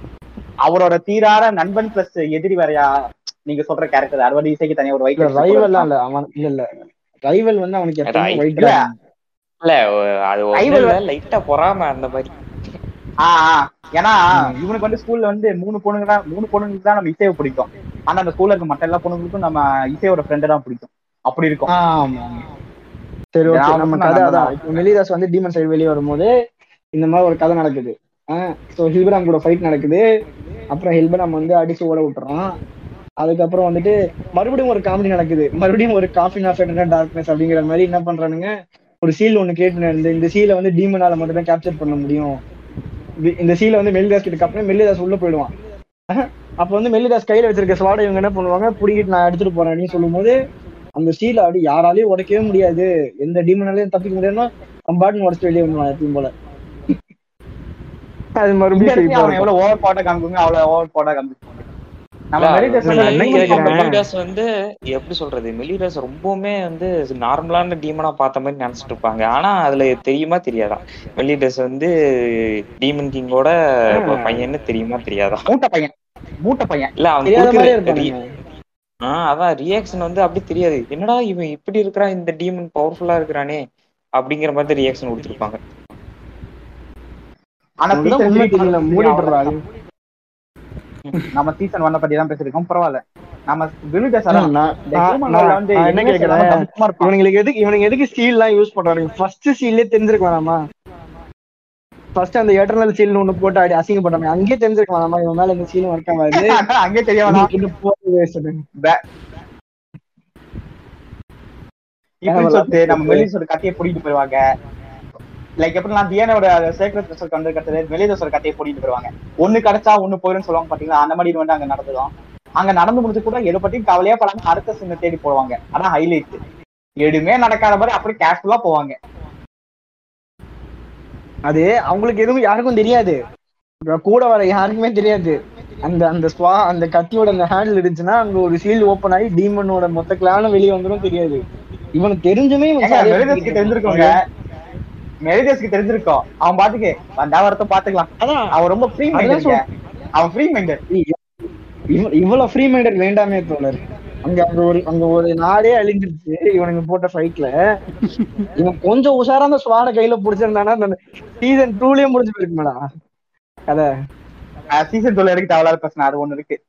அவரோட தீரார நண்பன் பிளஸ் எதிரி வேறையா நீங்க சொல்ற கேரக்டர் அது வந்து இசைக்கு தனியா ஒரு இல்ல வைட் ரைவல்லாம் இல்ல அவன் இல்ல இல்ல ரைவல் வந்து அவனுக்கு எப்பவுமே Rival. ஒயிட் இல்ல. இல்ல ஒ- அது Rival ஒண்ணு லைட்டா பொறாம அந்த மாதிரி ஆஹ் ஆஹ். ஏன்னா இவனுக்கு வந்து ஸ்கூல்ல வந்து மூணு பொண்ணுங்க தான் மூணு பொண்ணுங்களுக்கு தான் நம்ம இசையை பிடிக்கும் ஆனா அந்த ஸ்கூல்ல இருக்க மத்த எல்லா பொண்ணுங்களுக்கும் நம்ம இசையோட ஃப்ரெண்டு தான் பிடிக்கும் அப்படி இருக்கும் ஆமா சரி ஓகே நான் நம்ம வந்து கதை நான் அதான் இப்போ மெலிதாஸ் வந்து டீமன் சைடு வெளியே வரும்போது இந்த மாதிரி ஒரு கதை நடக்குது ஸோ ஹில்பராம் கூட ஃபைட் நடக்குது அப்புறம் ஹில்பராம் வந்து அடிச்சு ஓட விட்டுறான் அதுக்கப்புறம் வந்துட்டு மறுபடியும் ஒரு காமெடி நடக்குது மறுபடியும் ஒரு காஃபி ஆஃப் டார்க்னஸ் அப்படிங்கிற மாதிரி என்ன பண்றானுங்க ஒரு சீல் ஒன்னு கிரியேட் இருந்து இந்த சீலை வந்து டீமனால மட்டும் தான் கேப்சர் பண்ண முடியும் இது- இந்த சீலை வந்து மெல்லிதாஸ் கிட்ட அப்புறம் மெல்லிதாஸ் உள்ள போயிடுவான் அஹ், அப்ப வந்து மெல்லிதாஸ் கையில வச்சிருக்க ஸ்வாடை இவங்க என்ன பண்ணுவாங்க புடிக்கிட்டு நான் எடுத்துட்டு போறேன் அப்படின்னு சொல்லும்போது அந்த சீலை அப்படி யாராலையும் உடைக்கவே முடியாது எந்த டீமனாலையும் தப்பிக்க முடியாதுன்னா அம்பாட்டுன்னு உடச்சு வெளியே வந்துடுவான் எப்பயும் போல அது இந்த மறுபடியும் இடத்துல சிரிப்பா அவன் இருக்கும். எவ்வளவு ஓவர் பாட்டா காமிக்குங்க அவ்வளவு ஓவர் பாட்டா காமிக்குங்க நம்ம இல்ல, மெரிடஸ் நான் என்ன கேக்குறேன்? மெலிடாஸ் வந்து எப்படி சொல்றது மெலிடாஸ் ரொம்பவுமே வந்து நார்மலான டீமனா பார்த்த மாதிரி நினைச்சிட்டு இருப்பாங்க ஆனா அதுல தெரியுமா தெரியாதா மெலிடாஸ் வந்து டீமன் கிங்கோட பையன்னு தெரியுமா தெரியாதா மூட்டை பையன் மூட்டை பையன் இல்ல அவங்க தெரியாத மாதிரியே கொடுக்குற இருப்பாங்க ஆஹ் அதான் ரியாக்ஷன் வந்து அப்படி தெரியாது என்னடா இவன் இப்படி இருக்கிறான் இந்த டீமன் பவர்ஃபுல்லா இருக்கிறானே அப்படிங்கிற மாதிரி ரியாக்ஷன் கொடுத்துருப்பாங்க ஆனா உனக்கு தான் season உண்மை three தெரியல மூடிடுறா அது. நம்ம சீசன் ஒன்ன பத்தி தான் பேசிருக்கோம் பரவாயில்ல நம்ம விழுகஸ் நான் நான் நான் நான் என்ன கேக்குறேன் இவனுங்களுக்கு எதுக்கு இவனுங்க எதுக்கு ஸ்டீல் எல்லாம் யூஸ் பண்றாங்க ஃபர்ஸ்ட் ஸ்டீல்லே தெரிஞ்சிருக்க வேணாமா ஃபர்ஸ்ட் அந்த எட்டர்னல் ஸ்டீல் ஒண்ணு போட்டு அடி அசிங்கப்பட்டாங்க அங்கேயே தெரிஞ்சிருக்க வேணாமா இவன் மேல இந்த ஸ்டீல் ஒர்க் ஆகாது அங்கே தெரிய வேணாம் இது போறது waste அது. இப்படி சொல்லிட்டு நம்ம மெலிசோட கதையை பிடிக்கிட்டு போயிருவாங்க லைக் எப்படி நான் தியானோட சேக்ரெட் ரிசல்ட் கண்டு கட்டது மெலிதோசோட கதையை பிடிக்கிட்டு போயிருவாங்க ஒண்ணு கிடைச்சா ஒண்ணு போயிருன்னு சொல்லுவாங்க பாத்தீங்களா அந்த மாதிரி இது வந்து அங்க நடந்துடும் அங்க நடந்து முடிஞ்சு கூட எதை பத்தியும் கவலையா படாம அடுத்த சின்ன தேடி போடுவாங்க ஆனா ஹைலைட் எதுவுமே நடக்காத மாதிரி அப்படியே கேஷுவலா போவாங்க அது அவங்களுக்கு எதுவும் யாருக்கும் தெரியாது இப்ப கூட வர யாருக்குமே தெரியாது அந்த அந்த ஸ்வா அந்த கத்தியோட அந்த ஹேண்டில் இருந்துச்சுன்னா அங்க ஒரு சீல்டு ஓப்பன் ஆகி டீமனோட மொத்த கிளானும் வெளியே வந்துடும் தெரியாது இவனுக்கு தெரிஞ்சுமே இவன் ஏங்க சரியா மெலிதஸ்க்கு தெரிஞ்சிருக்கோங்க மெலிதஸ்க்கு தெரிஞ்சிருக்கோம் அவன் பாட்டுக்கு வந்தா வரத்த பாத்துக்கலாம் அதான் அவன் ரொம்ப ஃப்ரீ அதெல்லாம் மைண்டட் அவன் ஃப்ரீ மைண்டட் இவ- இவ்வளவு ஃப்ரீ மைண்டட் வேண்டாமே தோழர் அங்க அங்க ஒரு அங்க ஒரு நாடே அழிஞ்சிருச்சு இவனுங்க போட்ட ஃபைட்ல இவன் கொஞ்சம் உஷாரா அந்த ஸ்வாட கையில புடிச்சிருந்தானா அந்த சீசன் டூலயே முடிஞ்சு போயிருக்குமாடா கதை சீசன் டுவெல் வரைக்கும் தேவையில்லாத பிரச்சனை அது ஒண்ணு இருக்கு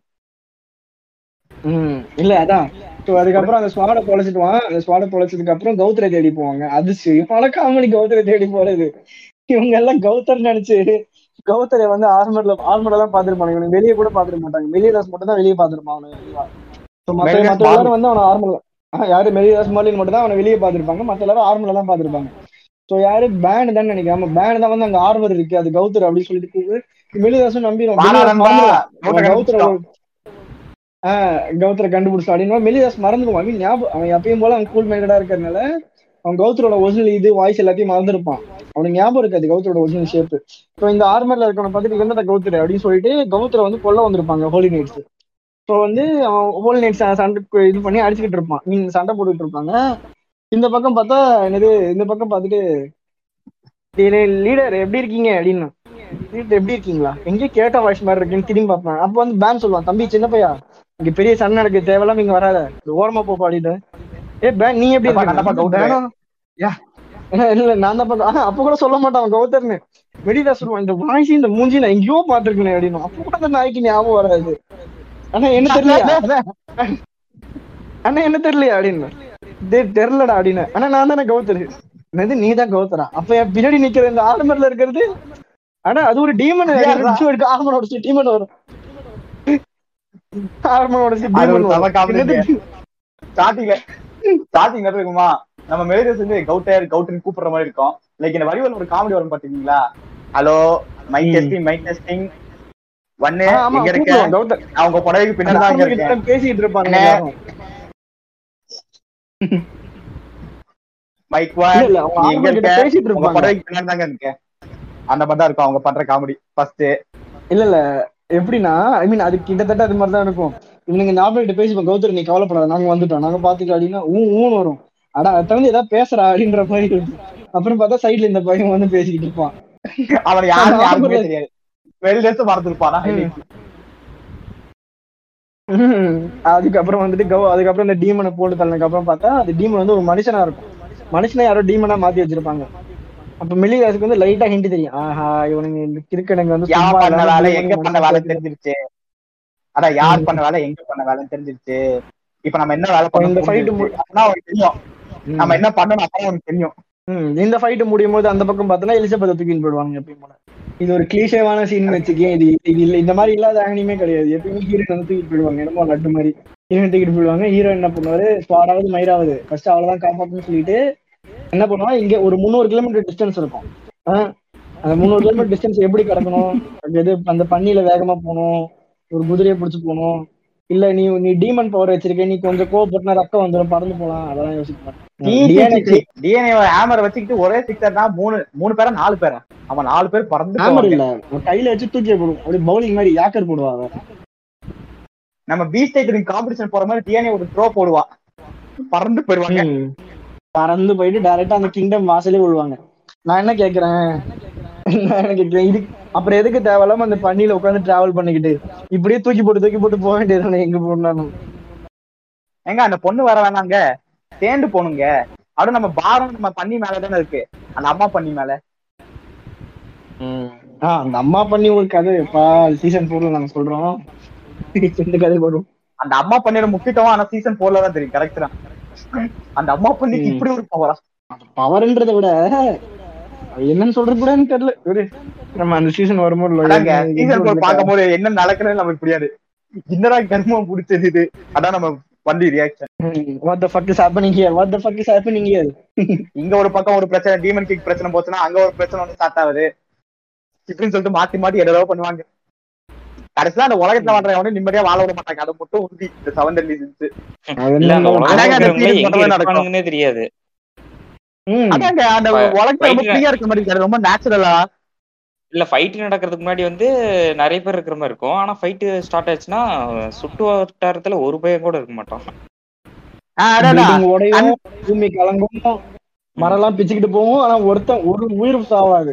ம் இல்ல அதான் ஸோ அதுக்கப்புறம் அந்த ஸ்வாட பொழைச்சிட்டுவான் அந்த ஸ்வாட பொழைச்சதுக்கு அப்புறம் கௌதரை தேடி போவாங்க அது சிவன காமெடி கௌதரை தேடி போறது இவங்க எல்லாம் கௌதர் நினைச்சு கௌதரை வந்து ஆர்மர்ல ஆர்மர்ல தான் பாத்துருப்பாங்க இவனுக்கு வெளியே கூட பாத்துக்க மாட்டாங்க மெலிதாஸ் மட்டும் தான் வெளியே பாத்துருப்பான் அவனுக்கு So, மத்த மெலிதாஸ் மத்த எல்லாரும் வந்து அவனை ஆர்மர்ல யாரு மெலிதாஸ் மாலின் மட்டும் தான் அவனை வெளியே பாத்துருப்பாங்க மத்த எல்லாரும் ஆர்மர்ல தான் பாத்துருப்பாங்க ஸோ யாரு பேண்ட் தான் நினைக்கிறேன் ஆமா பேண்ட் தான் வந்து அங்க ஆர்மர் இருக்கு அது கௌதர் அப்படின்னு சொல்லிட்டு கூப்பிடு மெலிதாசும் நம்பிடுவான் வாடா மெலிதாஸ் நண்பா, மறந்துடுவான். நோட்டை அவன் கௌதரை கண்டுபிடிச்சிட்டான். கௌதரை கண்டுபிடிச்சா அப்படின்னு மெலிதாஸ் மறந்துடுவான் அவன் ஞாபகம் அவன் எப்பயும் போல அவன் கூல் மைண்டடா இருக்கிறதுனால அவன் கௌதரோட ஒரிஜினல் இது வாய்ஸ் எல்லாத்தையும் மறந்துருப்பான் அவனுக்கு ஞாபகம் இருக்காது கௌதரோட ஒரிஜினல் ஷேப் ஸோ இந்த ஆர்மர்ல இருக்கவனை பார்த்துட்டு இவன் தான் கௌதர் அப்படின்னு சொல்லிட்டு கௌதரை வந்து கொல்ல வந்திருப்பாங்க ஹோலி நைட்ஸ் ஸோ வந்து அவன் ஹோலி நைட்ஸ் சண்டை இது பண்ணி அடிச்சுக்கிட்டு இருப்பான் நீங்க சண்டை போட்டுட்டு இருப்பாங்க இந்த பக்கம் பார்த்தா என்னது இந்த பக்கம் பார்த்துட்டு லீடர் எப்படி இருக்கீங்க அப்படின்னு லீடர் எப்படி இருக்கீங்களா எங்கேயும் கேட்ட வாய்ஸ் மாதிரி இருக்குன்னு திரும்பி பார்ப்பேன் அப்போ வந்து பேன் சொல்லுவான் தம்பி சின்ன பையா இங்க பெரிய சண்டை நடக்கு தேவையில்லாம இங்க வராத இது ஓரமா போ பாடிட்டு ஏ பேன் நீ எப்படி அப்பா, இருக்க? நான் தான் கௌதர். பேனா? யா. இல்ல நான் தான் பார்த்தேன். ஆனா, அப்ப கூட சொல்ல மாட்டான் கௌதர்னு வெடிதா சொல்லுவான் இந்த வாய்ஸ் இந்த மூஞ்சி நான் எங்கேயோ பாத்துருக்கேன் அப்படின்னு அப்ப கூட அந்த நாய்க்கு ஞாபகம் வராது ஆனா என்ன தெரியல அண்ணா என்ன தெரியலையா அப்படின்னு டேய் தெரியலடா அப்படின்னு ஆனா நான் தானே கௌதர் என்னது நீ தான் கௌதரா அப்ப என் பின்னாடி நிக்கிற இந்த ஆர்மர்ல இருக்கிறது ஆனா அது ஒரு டீமன் ஆர்மனோட டீமன் வரும் ஆர்மனோட அது ஒரு டீமன் செம comedy ங்க. வரும் ஸ்டார்டிங்ல ஸ்டார்டிங் இருக்குமா நம்ம மெலிடஸ் வந்து கவுட்டர் கவுட்டர்னு கூப்பிடுற மாதிரி இருக்கும் லைக் இந்த வடிவல் ஒரு காமெடி வரும் பாத்தீங்களா ஹலோ மைக் ம். டெஸ்டிங் மைக் டெஸ்டிங் ஒன்னு ஆ, ஆமா எங்க இருக்க கூப்பிடுவான் கௌதர் அவங்க புடவைக்கு பின்னாடி தான் இங்க அவங்க இருக்கேன் கிட்ட பேசிட்டு இருப்பாங்க அண்ணே. எல்லாரும். மைக் இல்ல, ஒன் இல்ல, அவங்க நீ எங்க ஆளுங்க கிட்ட இருக்க பேசிட்டு உங்க இருப்பாங்க. புடவைக்கு பின்னாடி தாங்க இருக்கேன் அந்த மாதிரி தான் இருக்கும் அவங்க பண்ற காமெடி ஃபர்ஸ்ட் இல்ல இல்ல எப்படின்னா ஐ மீன் அது கிட்டத்தட்ட அது மாதிரி தான் இருக்கும் இவனுங்க நார்மல்கிட்ட பேசிப்போம் கௌதர் நீ கவலைப்படாத நாங்க வந்துட்டோம் நாங்க பாத்துக்கலாம் அப்படின்னா ஊ ஊன்னு வரும் அடா அதை தவிர ஏதாவது பேசுறா அப்படின்ற மாதிரி இருக்கும் அப்புறம் பார்த்தா சைடுல இந்த பையன் வந்து பேசிக்கிட்டு இருப்பான் அவன் யாருன்னு ஆமா. யாருக்குமே தெரியாது வெளிடஸ் மறந்துருப்பானா ம். அதுக்கப்புறம் வந்துட்டு கௌ அதுக்கப்புறம் இந்த டீமனை போட்டு தள்ளதுக்கு அப்புறம் பார்த்தா அது டீமன் வந்து ஒரு மனுஷனா இருக்கும் மனுஷனை யாரோ டீமனா மாத்தி வச்சிருப்பாங்க அப்ப மெல்லிதாஸுக்கு வந்து லைட்டா ஹிண்ட் தெரியும் ஆஹா இவனுங்க இந்த கிறுக்கனுங்க வந்து யார் சும்மா பண்ண இல்லாம வேலை demon எங்க பண்ண மனுஷனை வேலை போட்டு- தெரிஞ்சிருச்சு அதான் யார் பண்ண வேலை எங்க பண்ண வேலைன்னு தெரிஞ்சிருச்சு இப்ப நம்ம என்ன வேலை பண்ண இந்த fight மு- அப்படின்னா அவனுக்கு தெரியும் ம். நம்ம என்ன பண்ணணும் அப்பதான் அவனுக்கு தெரியும் ம், இந்த ஃபைட் முடியும் போது அந்த பக்கம் பார்த்தோன்னா எலிசபெத் தூக்கின்னு போயிடுவாங்க எப்பயும் போல இது ஒரு கிளீஷேவான சீன் வச்சுக்கேன் இது இது இல்ல இந்த மாதிரி இல்லாத ஆனிமே கிடையாது எப்பயுமே ஹீரோயின் வந்து தூக்கிட்டு போயிடுவாங்க என்னமோ லட்டு மாதிரி ஹீரோயின் தூக்கிட்டு போயிடுவாங்க ஹீரோ என்ன பண்ணுவாரு ஸ்பாராவது மயிராவது ஃபர்ஸ்ட் அவ்வளவுதான் காப்பாத்துன்னு சொல்லிட்டு என்ன பண்ணுவான் இங்க ஒரு முந்நூறு கிலோமீட்டர் டிஸ்டன்ஸ் இருக்கும் ஆ, அந்த முந்நூறு கிலோமீட்டர் டிஸ்டன்ஸ் எப்படி கடக்கணும் அது எது அந்த பன்னியில வேகமா போகணும் ஒரு குதிரையை பிடிச்சு போகணும் இல்ல நீ நீ டீமன் பவர் வச்சிருக்க நீ கொஞ்சம் கோவப்பட்டுனா ரத்தம் வந்துடும் பறந்து போலாம் அதெல்லாம் யோசிப்பாங்க டிஎன்ஏ ஹேமர் வச்சுக்கிட்டு ஒரே சிக்ஸர் தான் மூணு மூணு பேரா நாலு பேரா அவன் நாலு பேர் பறந்து ஹேமர் போவாங்க. இல்ல அவன் கையில வச்சு தூக்கி போடும் அப்படியே பவுலிங் மாதிரி யாக்கர் போடுவாங்க நம்ம பீச் டைட்டில் காம்படிஷன் போற மாதிரி டிஎன்ஏ ஒரு த்ரோ போடுவான் பறந்து போயிருவாங்க பறந்து போயிட்டு டைரக்டா அந்த கிங்டம் வாசலே விழுவாங்க நான் என்ன கேக்குறேன் நான் என்ன கேக்குறேன் இது அப்புறம் எதுக்கு தேவையில்லாம அந்த பண்ணியில உட்காந்து டிராவல் பண்ணிக்கிட்டு இப்படியே தூக்கி போட்டு தூக்கி போட்டு போக வேண்டியது எங்க போனாலும் எங்க அந்த பொண்ணு வர வேணாங்க சேர்ந்து போனுங்க அதுவும் நம்ம பாரம் நம்ம பண்ணி மேல தானே இருக்கு அந்த அம்மா பண்ணி மேல ஆஹ் அந்த அம்மா பண்ணி ஒரு கதை பா சீசன் போர்ல நாங்க சொல்றோம் இந்த கதை வரும் அந்த அம்மா பண்ணியோட முக்கியத்துவம் ஆனா சீசன் போர்ல தான் தெரியும் கரெக்ட் தான் அந்த அம்மா பண்ணிக்கு ம். இப்படி ஒரு பவரா பவர்ன்றதை விட அது என்னன்னு சொல்றது கூட எனக்கு தெரியல ஒரு நம்ம அந்த சீசன் வரும்போது அதாங்க சீசன் போர் பார்க்கும்போது என்ன நடக்குதுன்னு நமக்கு புரியாது என்னடா கர்மம் பிடிச்சது இது அதான் நம்ம வண்டி reaction what the fuck is happening here what the fuck is happening here இங்க ஒரு பக்கம் ஒரு பிரச்சனை டீமன் கிக் பிரச்சனை போச்சுன்னா அங்க ஒரு பிரச்சனை வந்து ஸ்டார்ட் ஆகுது இப்படின்னு சொல்லிட்டு மாத்தி மாத்தி எதோ பண்ணுவாங்க கடைசியில அந்த உலகத்துல வாழ்றவங்க நிம்மதியா வாழ விட மாட்டாங்க அதை மட்டும் உறுதி இந்த செவன் ரிலீசன்ஸ் இல்ல அந்த அதாங்க அந்த உலகத்துல series எங்க மட்டும்தான் நடக்கும். இருப்பானுங்கன்னே தெரியாது அதாங்க அந்த இப்ப உலகத்துல ரொம்ப fight ஃப்ரீயா இருக்க மாதிரி இருக்காது ரொம்ப நேச்சுரலா இல்ல ஃபைட் நடக்கிறதுக்கு முன்னாடி வந்து நிறைய பேர் இருக்கிற மாதிரி இருக்கும் ஆனா ஃபைட் ஸ்டார்ட் ஆச்சுன்னா சுட்டு வட்டாரத்துல ஒரு பையன் கூட இருக்க மாட்டான் பில்டிங் உடையும் பூமி கலங்கும் மரம்லாம் பிச்சுக்கிட்டு போகும் ஆனா ஒருத்தன் ஒரு உயிர் சாவாது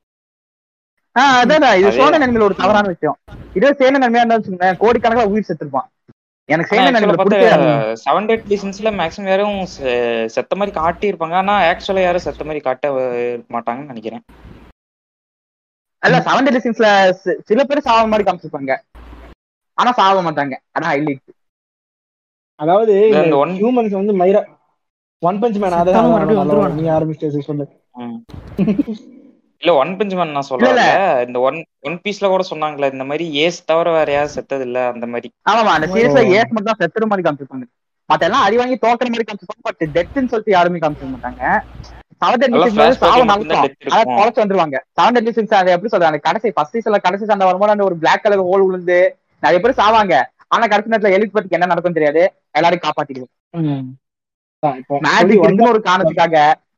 அதான் இது அதே- சோழ நன்மையில ஒரு தவறான விஷயம் இதே சேன நன்மையா இருந்தா வச்சுக்கோங்களேன் கோடிக்கணக்கில் உயிர் செத்துருப்பான் எனக்கு சேன நன்மையில பிடிச்ச செவன் டேட் சீசன்ஸ்ல மேக்ஸிமம் யாரும் செ- செத்த மாதிரி காட்டி இருப்பாங்க ஆனா ஆக்சுவலா யாரும் செத்த மாதிரி காட்ட இருக்க மாட்டாங்கன்னு நினைக்கிறேன் அல்ல செவன் டிஸ்டன்ஸ்ல சில பேர் சாவ மாதிரி காமிச்சிருப்பாங்க ஆனா சாவ மாட்டாங்க அதான் ஹைலைட் அதாவது இந்த- இந்த one- ஹியூமன்ஸ் வந்து மயிரா ஒன் பஞ்ச் மேன் செத்தாலும் அதான் மறுபடியும் வந்துருவான். நீ ஆரம்பிச்சு சொல்லு இல்ல ஒன் பஞ்ச் மேன் நான் சொல்லல இந்த ஒன் ஒன் பீஸ்ல கூட சொன்னாங்களே இந்த மாதிரி ஏஸ் தவிர வேற யாரும் செத்தது இல்ல அந்த மாதிரி ஆமாமா அந்த சீரியஸ்ல ஓ. ஏஸ் மட்டும் தான் செத்துற மாதிரி காமிச்சிருப்பாங்க மத்த எல்லாம் அடி வாங்கி தோக்குற மாதிரி காமிச்சிருப்பாங்க பட் டெத்துன்னு சொல்லிட்டு யாருமே காமிச்சிருக்க மாட்டாங்க செவன் எல்லாம் டெட்லி flashback சாவு ல மட்டும்தான் நடக்கும் death அதான் இருக்கும். குறைச்சு வந்துருவாங்க செவன் டெட்லி அதை எப்படி சொல்றாங்க அந்த கடைசி ஃபர்ஸ்ட் சீசன்ல கடைசி சண்டை வரும்போது அந்த ஒரு பிளாக் கலர் ஹோல் விழுந்து நிறைய பேர் சாவாங்க ஆனா கடைசி நேரத்துல எலிசபெத்துக்கு என்ன நடக்கும் தெரியாது எல்லாரையும் காப்பாத்திடுவோம் ம். அதான் இப்போ மேஜிக் சொல்லி இருக்குன்னு ஒரு காரணத்துக்காக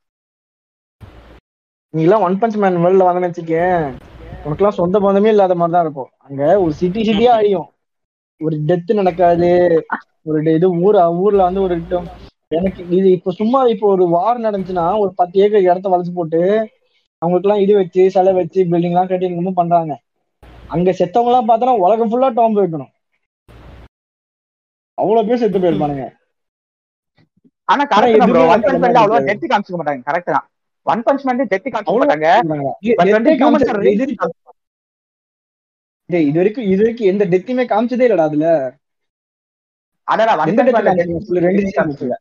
நீ எல்லாம் ஒன் பஞ்ச் மேன் வேர்ல்ட்ல வந்தேன்னு வச்சுக்கேன் உனக்குலாம் சொந்த பந்தமே இல்லாத மாதிரி தான் இருக்கும் அங்க ஒரு சிட்டி சிட்டியா அழியும் ஒரு டெத் நடக்காது ஒரு de- இது ஊர் ஊர்ல வந்து ஒரு டம்- எனக்கு இது இப்ப சும்மா இப்போ ஒரு வார் நடந்துச்சுன்னா ஒரு பத்து ஏக்கர் இடத்த வளைச்சு போட்டு அவங்களுக்கு எல்லாம் இது வச்சு சிலை வச்சு பில்டிங் எல்லாம் கட்டி என்னமோ பண்றாங்க அங்க செத்தவங்க எல்லாம் பார்த்தோன்னா உலகம் ஃபுல்லா டாம் வைக்கணும் அவ்வளவு பேர் செத்து போயிருப்பானுங்க ஆனா கரெக்ட் தான் ப்ரோ எதுவுமே ஒன் பஞ்ச் நடக்காத மேன்ல அவ்வளவா மாதிரி டெத் காமிச்சிக்க மாட்டாங்க கரெக்ட் தான் ஒன் பஞ்ச் மேன் டெத் காமிச்சிக்க அவ்வளவு மாட்டாங்க இது- பட் வந்து death ஏ ஹியூமன்ஸ் காமிச்சது- இது டேய், இது வரைக்கும் இது வரைக்கும் எந்த டெத்துமே காமிச்சதே இல்லடா அதுல அதான் ஒன் எந்த பஞ்ச் death மேன்ல காமிச்சீங்க? சொல்லு, ரெண்டு death காமிச்சீங்க.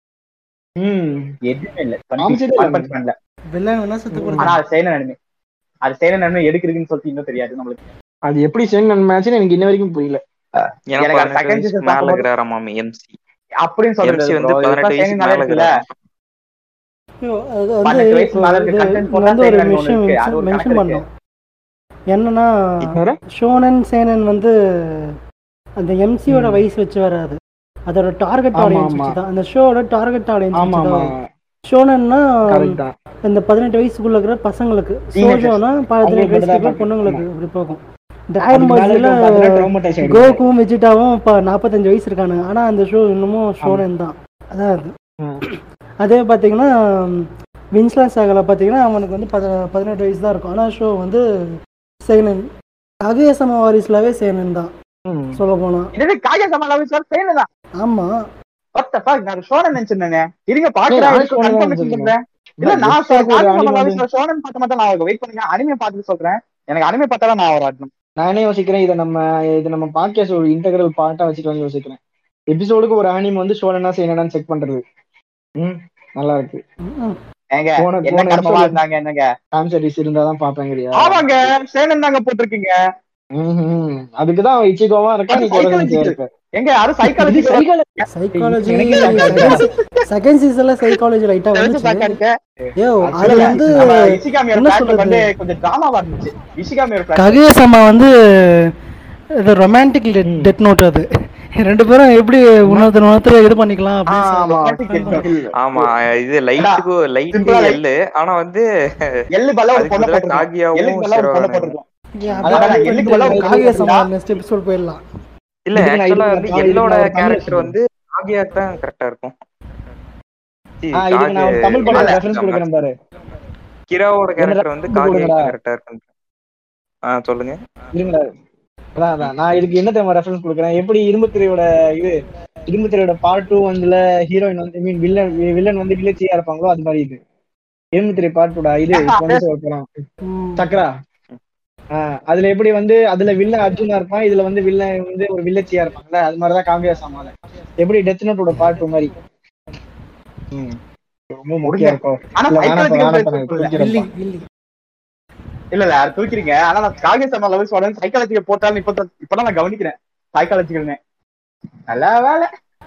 ம் எதுவுமே இல்ல காமிச்சதே இல்ல. ஒன் பஞ்ச் மேன்ல வில்லன் வேணா செத்து ம். போடுது ஆனா அது செய்யணும் நன்மை அது செய்யணும் நன்மை எடுக்கிறதுன்னு சொல்லிட்டு இன்னும் தெரியாது நம்மளுக்கு அது எப்படி சென் மேட்ச்னு எனக்கு இன்ன வரைக்கும் புரியல ஏன்னா எனக்கு அந்த பதினெட்டு second வயசுக்கு season மேல பார்க்கும்போது- இருக்கிறாராமாம் எம்சி அப்படின்னு எம்சி சொல்றது வந்து bro. பதினெட்டு இப்ப வயசுக்கு செய்யணும் மேல இருக்குல்ல இருக்கிறாராம் ஐயோ, அது வந்து பன்னெண்டு வயசு இப்போ மேல இருக்க இது content இங்க போட்டா வந்து ஒரு செய்யணும்னு ஒண்ணு விஷயம் இருக்கு. அது ஒரு மென்ஷன் கணக்கு பண்ணோம் என்னன்னா வேற? ஷோனன் சேனன் வந்து அந்த எம்சியோட ம். வயசு வச்சு வராது அதோட டார்கெட் ஆமா, ஆடியன்ஸ் ஆமா. வச்சு தான் அந்த ஷோட டார்கெட் ஆடியன்ஸ் ஆமா வச்சு ஆமா தான் ஷோனன்னா கரெக்ட் தான் இந்த பதினெட்டு வயசுக்குள்ள இருக்கிற பசங்களுக்கு Teenagers. சோஜோனா பதினெட்டு அவங்களுக்கு வயசுக்கு மட்டும் இருக்கிற தான் பொண்ணுங்களுக்கு ஆமா. இப்படி போகும் டிராகன் அதுக்கு மேல பால்ஸ்ல இருக்கவங்க பார்த்தா traumatized ஆயிடுவாங்க. கோகுவும் வெஜிட்டாவும் இப்போ நாற்பத்தஞ்சு வயசு இருக்கானுங்க ஆனா அந்த ஷோ இன்னமும் ஷோனன் தான் அதான் அது ம். அதே பார்த்தீங்கன்னா வின்ஸ்லா சாகல பார்த்தீங்கன்னா அவனுக்கு வந்து பத பதினெட்டு வயசு தான் இருக்கும் ஆனால் ஷோ வந்து சேனன் அகேசம வாரிஸ்லாவே சேனன் தான் ம். சொல்ல போனா இது காய சமாளாவே சார் செய்யணும் தான் ஆமா What the fuck? நான் ஷோனன் நினைச்சிருந்தேனே இருங்க ஏய், பாக்குறேன் நான் எனக்கு ஷோனன் confirmation நினைச்சிருந்தேன். பண்றேன் இல்ல இல்ல, நான் எக்ஸ்ட்ரா ஒரு anime வந்து- காய ஷோனன் பார்த்த மாட்டேன் நான் வெயிட் பண்ணுங்க அனிமே பார்த்துட்டு சொல்றேன் எனக்கு அனிமே பார்த்தா நான் வராட்டும் நான் என்ன யோசிக்கிறேன் இதை நம்ம இது நம்ம பாட்காஸ்ட் ஒரு இன்டெகிரல் பார்ட்டா வச்சுக்கலாம்னு யோசிக்கிறேன் எபிசோடுக்கு ஒரு அனிம் வந்து ஷோலனா செய்யணும்னு செக் பண்றது ம் நல்லா இருக்கு ம். ஏங்க போன- என்ன போன கர்மமா episode- இருந்தாங்க என்னங்க ஃபேன் சர்வீஸ் இருந்தாதான் பாப்பேங்கிறியா ஆமாங்க சேனன் தாங்க போட்டிருக்கீங்க ம்ஹும். அதுக்குதான் இச்சிகோவா இருக்கா நீ அது கூட psychological. இருக்க எங்க யாரும் சைக்காலஜி சைக்காலஜி எனக்கு செகண்ட் சீசன்ல சைக்காலஜி லைட்டா வந்துச்சு ஏோ அது வந்து இசிகாமியோட என்ன பேட்ல சொல்றது? வந்து கொஞ்சம் டிராமாவா இருந்துச்சு இசிகாமியோட பேட்ல ககேசமா வந்து இது ரொமான்டிக் டெத் நோட் அது ரெண்டு பேரும் எப்படி இன்னொருத்தர் இன்னொருத்தர் இது பண்ணிக்கலாம் அப்படின்னு சொல்லி- ஆமா ஆமா இது லைட்டுக்கு லைட்டு simple ஆ எல்லு ஆனா வந்து எள்ளு பல்ல ஒரு அதுக்கு பொண்ணை பதிலா போட்டிருக்கோம் காகியாவும் எள்ளுக்கு பல்ல ஒரு பொண்ணை சிறுவனும். போட்டிருக்கோம் Yeah, அதான் அப்படியே எள்ளுக்கு பண்ணிட்டு பதிலா காகேசமா ஒரு நெக்ஸ்ட் எபிசோட் போயிடலாம் இல்ல இதுக்கு நான் ஆக்சுவலா இதுக்கு வந்து நான் எல்லோட இதுக்கு நான் கேரக்டர் தமிழ் வந்து காகியாக்கு தான் கரெக்டா இருக்கும் சி, ஆ, இதுக்கு நான் காகு- தமிழ் படம் இல்ல, ரெஃபரன்ஸ் கொடுக்குறேன் பாரு கிராவோட கேரக்டர் வந்து ரெஃபரன்ஸ் காகியாக்கு கொடுங்கடா. கரெக்டா இருக்கும் ஆ சொல்லுங்க இருங்கடா அதான் அதான் நான் இதுக்கு என்ன தெரியுமா ரெஃபரன்ஸ் கொடுக்குறேன் எப்படி இரும்பு திரையோட இது இரும்பு திரையோட பார்ட் டூ வந்துல ஹீரோயின் வந்து மீன் வில்லன் வில்லன் வந்து வில்லச்சியா இருப்பாங்களோ அது மாதிரி இது இரும்பு திரை பார்ட் டூடா இது இப்ப வந்து ஒரு படம் ம். சக்ரா ஆஹ் அதுல எப்படி வந்து அதுல வில்லன் அர்ஜுனா இருப்பான் இதுல வந்து வில்லன் வந்து ஒரு வில்லச்சியா இருப்பாங்கல்ல அது மாதிரிதான் காங்கியா சாமால எப்படி டெத் நோட்டோட பார்ட் டூ மாதிரி ம். ரொம்ப முக்கியம் இருக்கும் ஆனா இல்ல, வேணாம் psychological வேணாம் பேஸ் வேணாம் இருக்குல்ல. வில்லி தூக்கிறேன்ப்பா. வில்லி இல்ல இல்ல அது தூக்கிறீங்க ஆனா நான் காகிய லெவல்ஸ் உடனே சைக்காலஜிக்கல் போட்டாலும் இப்ப இப்பதான் நான் கவனிக்கிறேன் சைக்காலஜிக்கல்னு நல்ல வேலை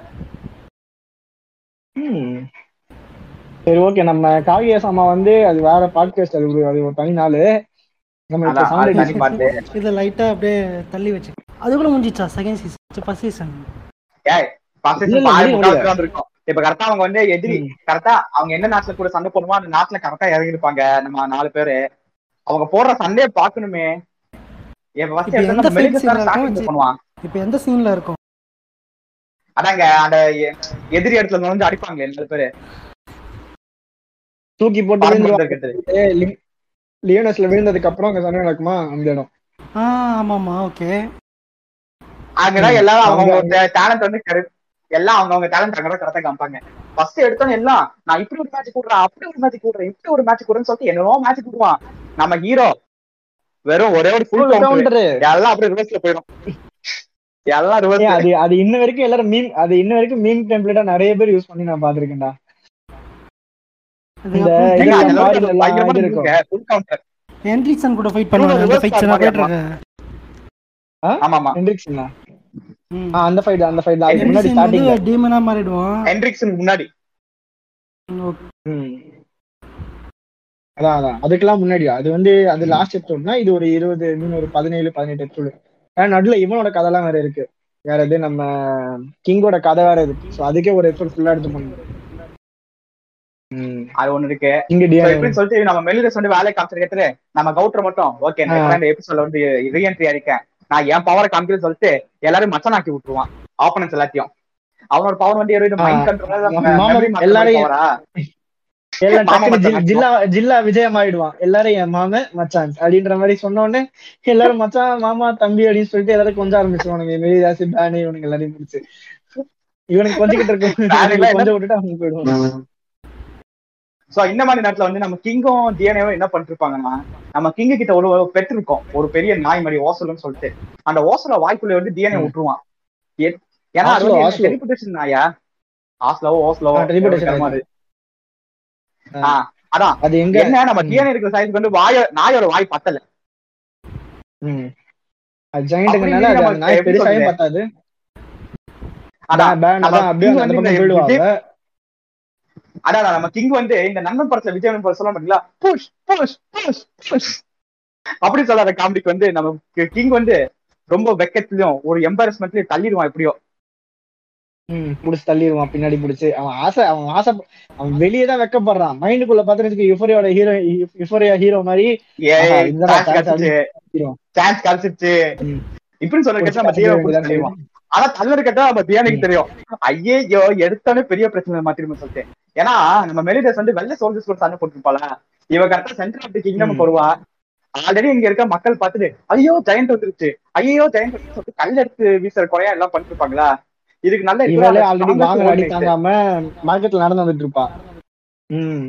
ம். சரி ஓகே நம்ம காவிய சாமா வந்து அது வேற பாட்காஸ்ட் அது ஒரு அது ஒரு தனி நாள் நம்ம இப்ப அதான் அது sound தனி பார்த்து இதை லைட்டா அப்படியே தள்ளி வச்சு அதுக்குள்ள முடிஞ்சிச்சா செகண்ட் சீசன் ஃபர்ஸ்ட் சீசன் ஏய் first இல்ல, season இல்ல, பாதி முடியல, முக்கால் தான் இருக்கும் இப்ப கரெக்டா அவங்க வந்து எதிரி ம். கரெக்டா அவங்க என்ன நாட்டுல கூட சண்டை போடுமோ அந்த நாட்டுல கரெக்டா இறங்கி இருப்பாங்க நம்ம நாலு பேரு அவங்க போடுற சண்டையை பாக்கணுமே இப்ப first இப்ப எடுத்தோம்னா எந்த fight மெலிசா scene ல starting இருக்கும்? பண்ணுவான் இப்போ எந்த சீன்ல இருக்கும் அதாங்க அந்த எ- எதிரி இடத்துல நுழைஞ்சு அடிப்பாங்க நாலு பேரு தூக்கி போட்டு பறந்து விழுந்துருவாங்க. இருக்கிறது ஏ, லிம்- லியோனஸ்ல விழுந்ததுக்கு அப்புறம் அங்க சண்டை நடக்குமா அந்த இடம் ஆ ஆமாமா ஓகே அங்கதான் ம். எல்லாரும் அவங்க- அவங்க டேலண்ட் வந்து correct- எல்லாம் அவங்க அவங்க டேலண்ட் அங்கதான் கரெக்டா காமிப்பாங்க ஃபர்ஸ்ட் எடுத்தோம் எல்லாம் நான் இப்படி ஒரு மேட்ச் கூடுறேன் அப்படி ஒரு மேட்ச் கூடுறேன் இப்படி ஒரு மேட்ச் கூடுறேன்னு சொல்லிட்டு என்னவோ மேட்ச் கூடுவான் நம்ம ஹீரோ வெறும் ஒரே ஒரு ஃபுல் கவுண்டர் கவுண்டரு எல்லாம் அப்படியே ரிவர்ஸ்ல போயிடும் எல்லாம் ஏ, ரிவர்ஸ் அது அது இன்ன வரைக்கும் எல்லாரும் மீம் அது இன்ன வரைக்கும் மீம் டெம்ப்ளேட்டா நிறைய பேர் யூஸ் பண்ணி நான் பாத்திருக்கேன்டா இந்த அதுக்கப்புறம் இதெல்லாம் திடீர்னு பாருங்க, எல்லாம் இது இருக்கும். ஃபுல் கவுண்டர் ஹென்ரிக்சன் கூட ஃபைட் பண்ணுவாங்க அந்த reverse ஃபைட்ஸ் நான் card போயிட்டு இருக்கேன் ஆமா ஆமா ஹென்ரிக்ஸனா ம். ஆ அந்த ஃபைட் அந்த ஃபைட் அதுக்கு முன்னாடி ஹென்ரிக்சன் வந்து ஸ்டார்டிங் டீமனா மாறிடுவான் ஹென்ரிக்ஸன் முன்னாடி ஓகே. அதான் அதான் அதுக்கெல்லாம் முன்னாடி அது வந்து அது லாஸ்ட் எபிசோட்னா இது ஒரு இருபது மீன் ஒரு பதினேழு பதினெட்டு எபிசோடு நடுவுல இவனோட கதைலாம் வேற இருக்கு வேற எது நம்ம கிங்கோட கதை வேற இருக்கு ஸோ அதுக்கே ஒரு எஃபர்ட் ஃபுல்லா எடுத்து பண்ணணும் அது ஒண்ணு இருக்கு கிங் So, டியானோ இப்படின்னு சொல்லிட்டு நம்ம மெலிடஸ் வந்து வேலையை காமிச்சிருக்கிறது நம்ம கவுட்டர் மட்டும் ஓகே ஆ. இந்த எபிசோட்ல வந்து ரீஎன்ட்ரி ஆயிருக்கேன் நான் என் பவரை காமிக்கிறேன்னு சொல்லிட்டு எல்லாரும் மச்சன் ஆக்கி விட்டுருவான் ஆப்பனன்ஸ் எல்லாத்தையும் அவனோட பவர் வந்து ஆ. மைண்ட் கண்ட்ரோல் மாமா எல்லாரையும் எல்லாம் மாமா டக்குனு ஜில்- மச்சான் ஜில்லா ஜில்லா விஜயம் ஆயிடுவான் எல்லாரும் என் மாமன் மச்சான் அப்படின்ற மாதிரி சொன்ன உடனே எல்லாரும் மச்சான் மாமா தம்பி அப்படின்னு சொல்லிட்டு எல்லாரும் கொஞ்சம் ஆரம்பிச்சிருவானுங்க மெரிதாசி பேனி இவனுங்க எல்லாரையும் பிடிச்சு இவனுக்கு கொஞ்சிக்கிட்டு பேனி எல்லாம் இருக்கும் கொஞ்சம் விட்டுட்டு அவங்க போயிடுவாங்க சோ இந்த மாதிரி நேரத்துல வந்து நம்ம கிங்கும் டிஎன்ஏவும் என்ன பண்ணிட்டு இருப்பாங்கன்னா நம்ம கிங்க கிட்ட ஒரு பெட் இருக்கும் ஒரு பெரிய நாய் மாதிரி ஓசலுன்னு சொல்லிட்டு அந்த ஓசல வாய்க்குள்ள வந்து டிஎன்ஏ விட்டுருவான் ஏ- ஏன்னா அது ஆஸ்லோ, வந்து ஆஸ்லோ. டெலிபோர்டேஷன் நாயா ஆஸ்லோ ஓஸ்லோ ஆ, teleportation மாதிரி ஆ. ஆ, அதான் அது எங்க என்ன நம்ம ம். டிஎன்ஏ இருக்கிற சைஸ்க்கு வந்து வாய நாயோட வாய் பத்தல ம். அது ஜெயிண்ட்ங்கனால அப்படி அது நம்ம அந்த நாய் எப்படி பெருசாயும் சொல்றது? பத்தாது அதான் பேன் நம்ம அதான் அப்படியே king அந்த வந்து பக்கம் இந்த போயிடுவாங்க விஜய் அதான் அதான், நம்ம கிங் வந்து இந்த நண்பன் படத்துல விஜய் படம் சொல்ல மாட்டீங்களா புஷ் புஷ் புஷ் புஷ் அப்படி சொல்லாத காமெடிக்கு வந்து நம்ம கிங் வந்து ரொம்ப வெக்கத்திலயும் ஒரு எம்பாரஸ்மெண்ட்லயும் தள்ளிடுவான் எப்படியோ ம் புடிச்சு தள்ளிடுவான் பின்னாடி புடிச்சு அவன் ஆசை அவன் ஆசை அவன் வெளியே தான் வெக்கப்படுறான் மைண்டுக்குள்ள பாத்துறதுக்கு யுஃபோரியோட ஹீரோ யுஃபோரியா ஹீரோ மாதிரி ஆஹா, இதுதான் சான்ஸ் chance கிடைச்சிச்சு அப்படின்னு சான்ஸ் கிடைச்சிச்சு ம். இப்படின்னு சொல்ல புடிச்சு கேட்டா நம்ம கட்டிக்க தீவை வேண்டியதுதான் தள்ளிடுவான் ஆனா தள்ளு கேட்டா நம்ம தியானிக்கு தெரியும் ஐயோ எடுத்தாலே பெரிய பிரச்சனை மாத்திருமே சொல்லிட்டு ஏன்னா நம்ம மெலிடஸ் வந்து வெள்ள சோல்ஜர்ஸ் கூட சண்டை போட்டுருப்பாள இவ கரெக்டா சென்டர் ஆஃப் தி கிங்டம் ம். போடுவா ஆல்ரெடி இங்க இருக்க மக்கள் பார்த்துட்டு ஐயோ ஜெயண்ட் வந்துருச்சு ஐயோ ஜெயண்ட் வந்து சொல்லிட்டு கல் எடுத்து வீசுற குறையா எல்லாம் பண்ணிட்டு இருப்பாங்களா இதுக்கு நல்ல இவளே ஆல்ரெடி வாங்குற அடி தாங்காம மார்க்கெட்ல நடந்து வந்துட்டு இருப்பா ம்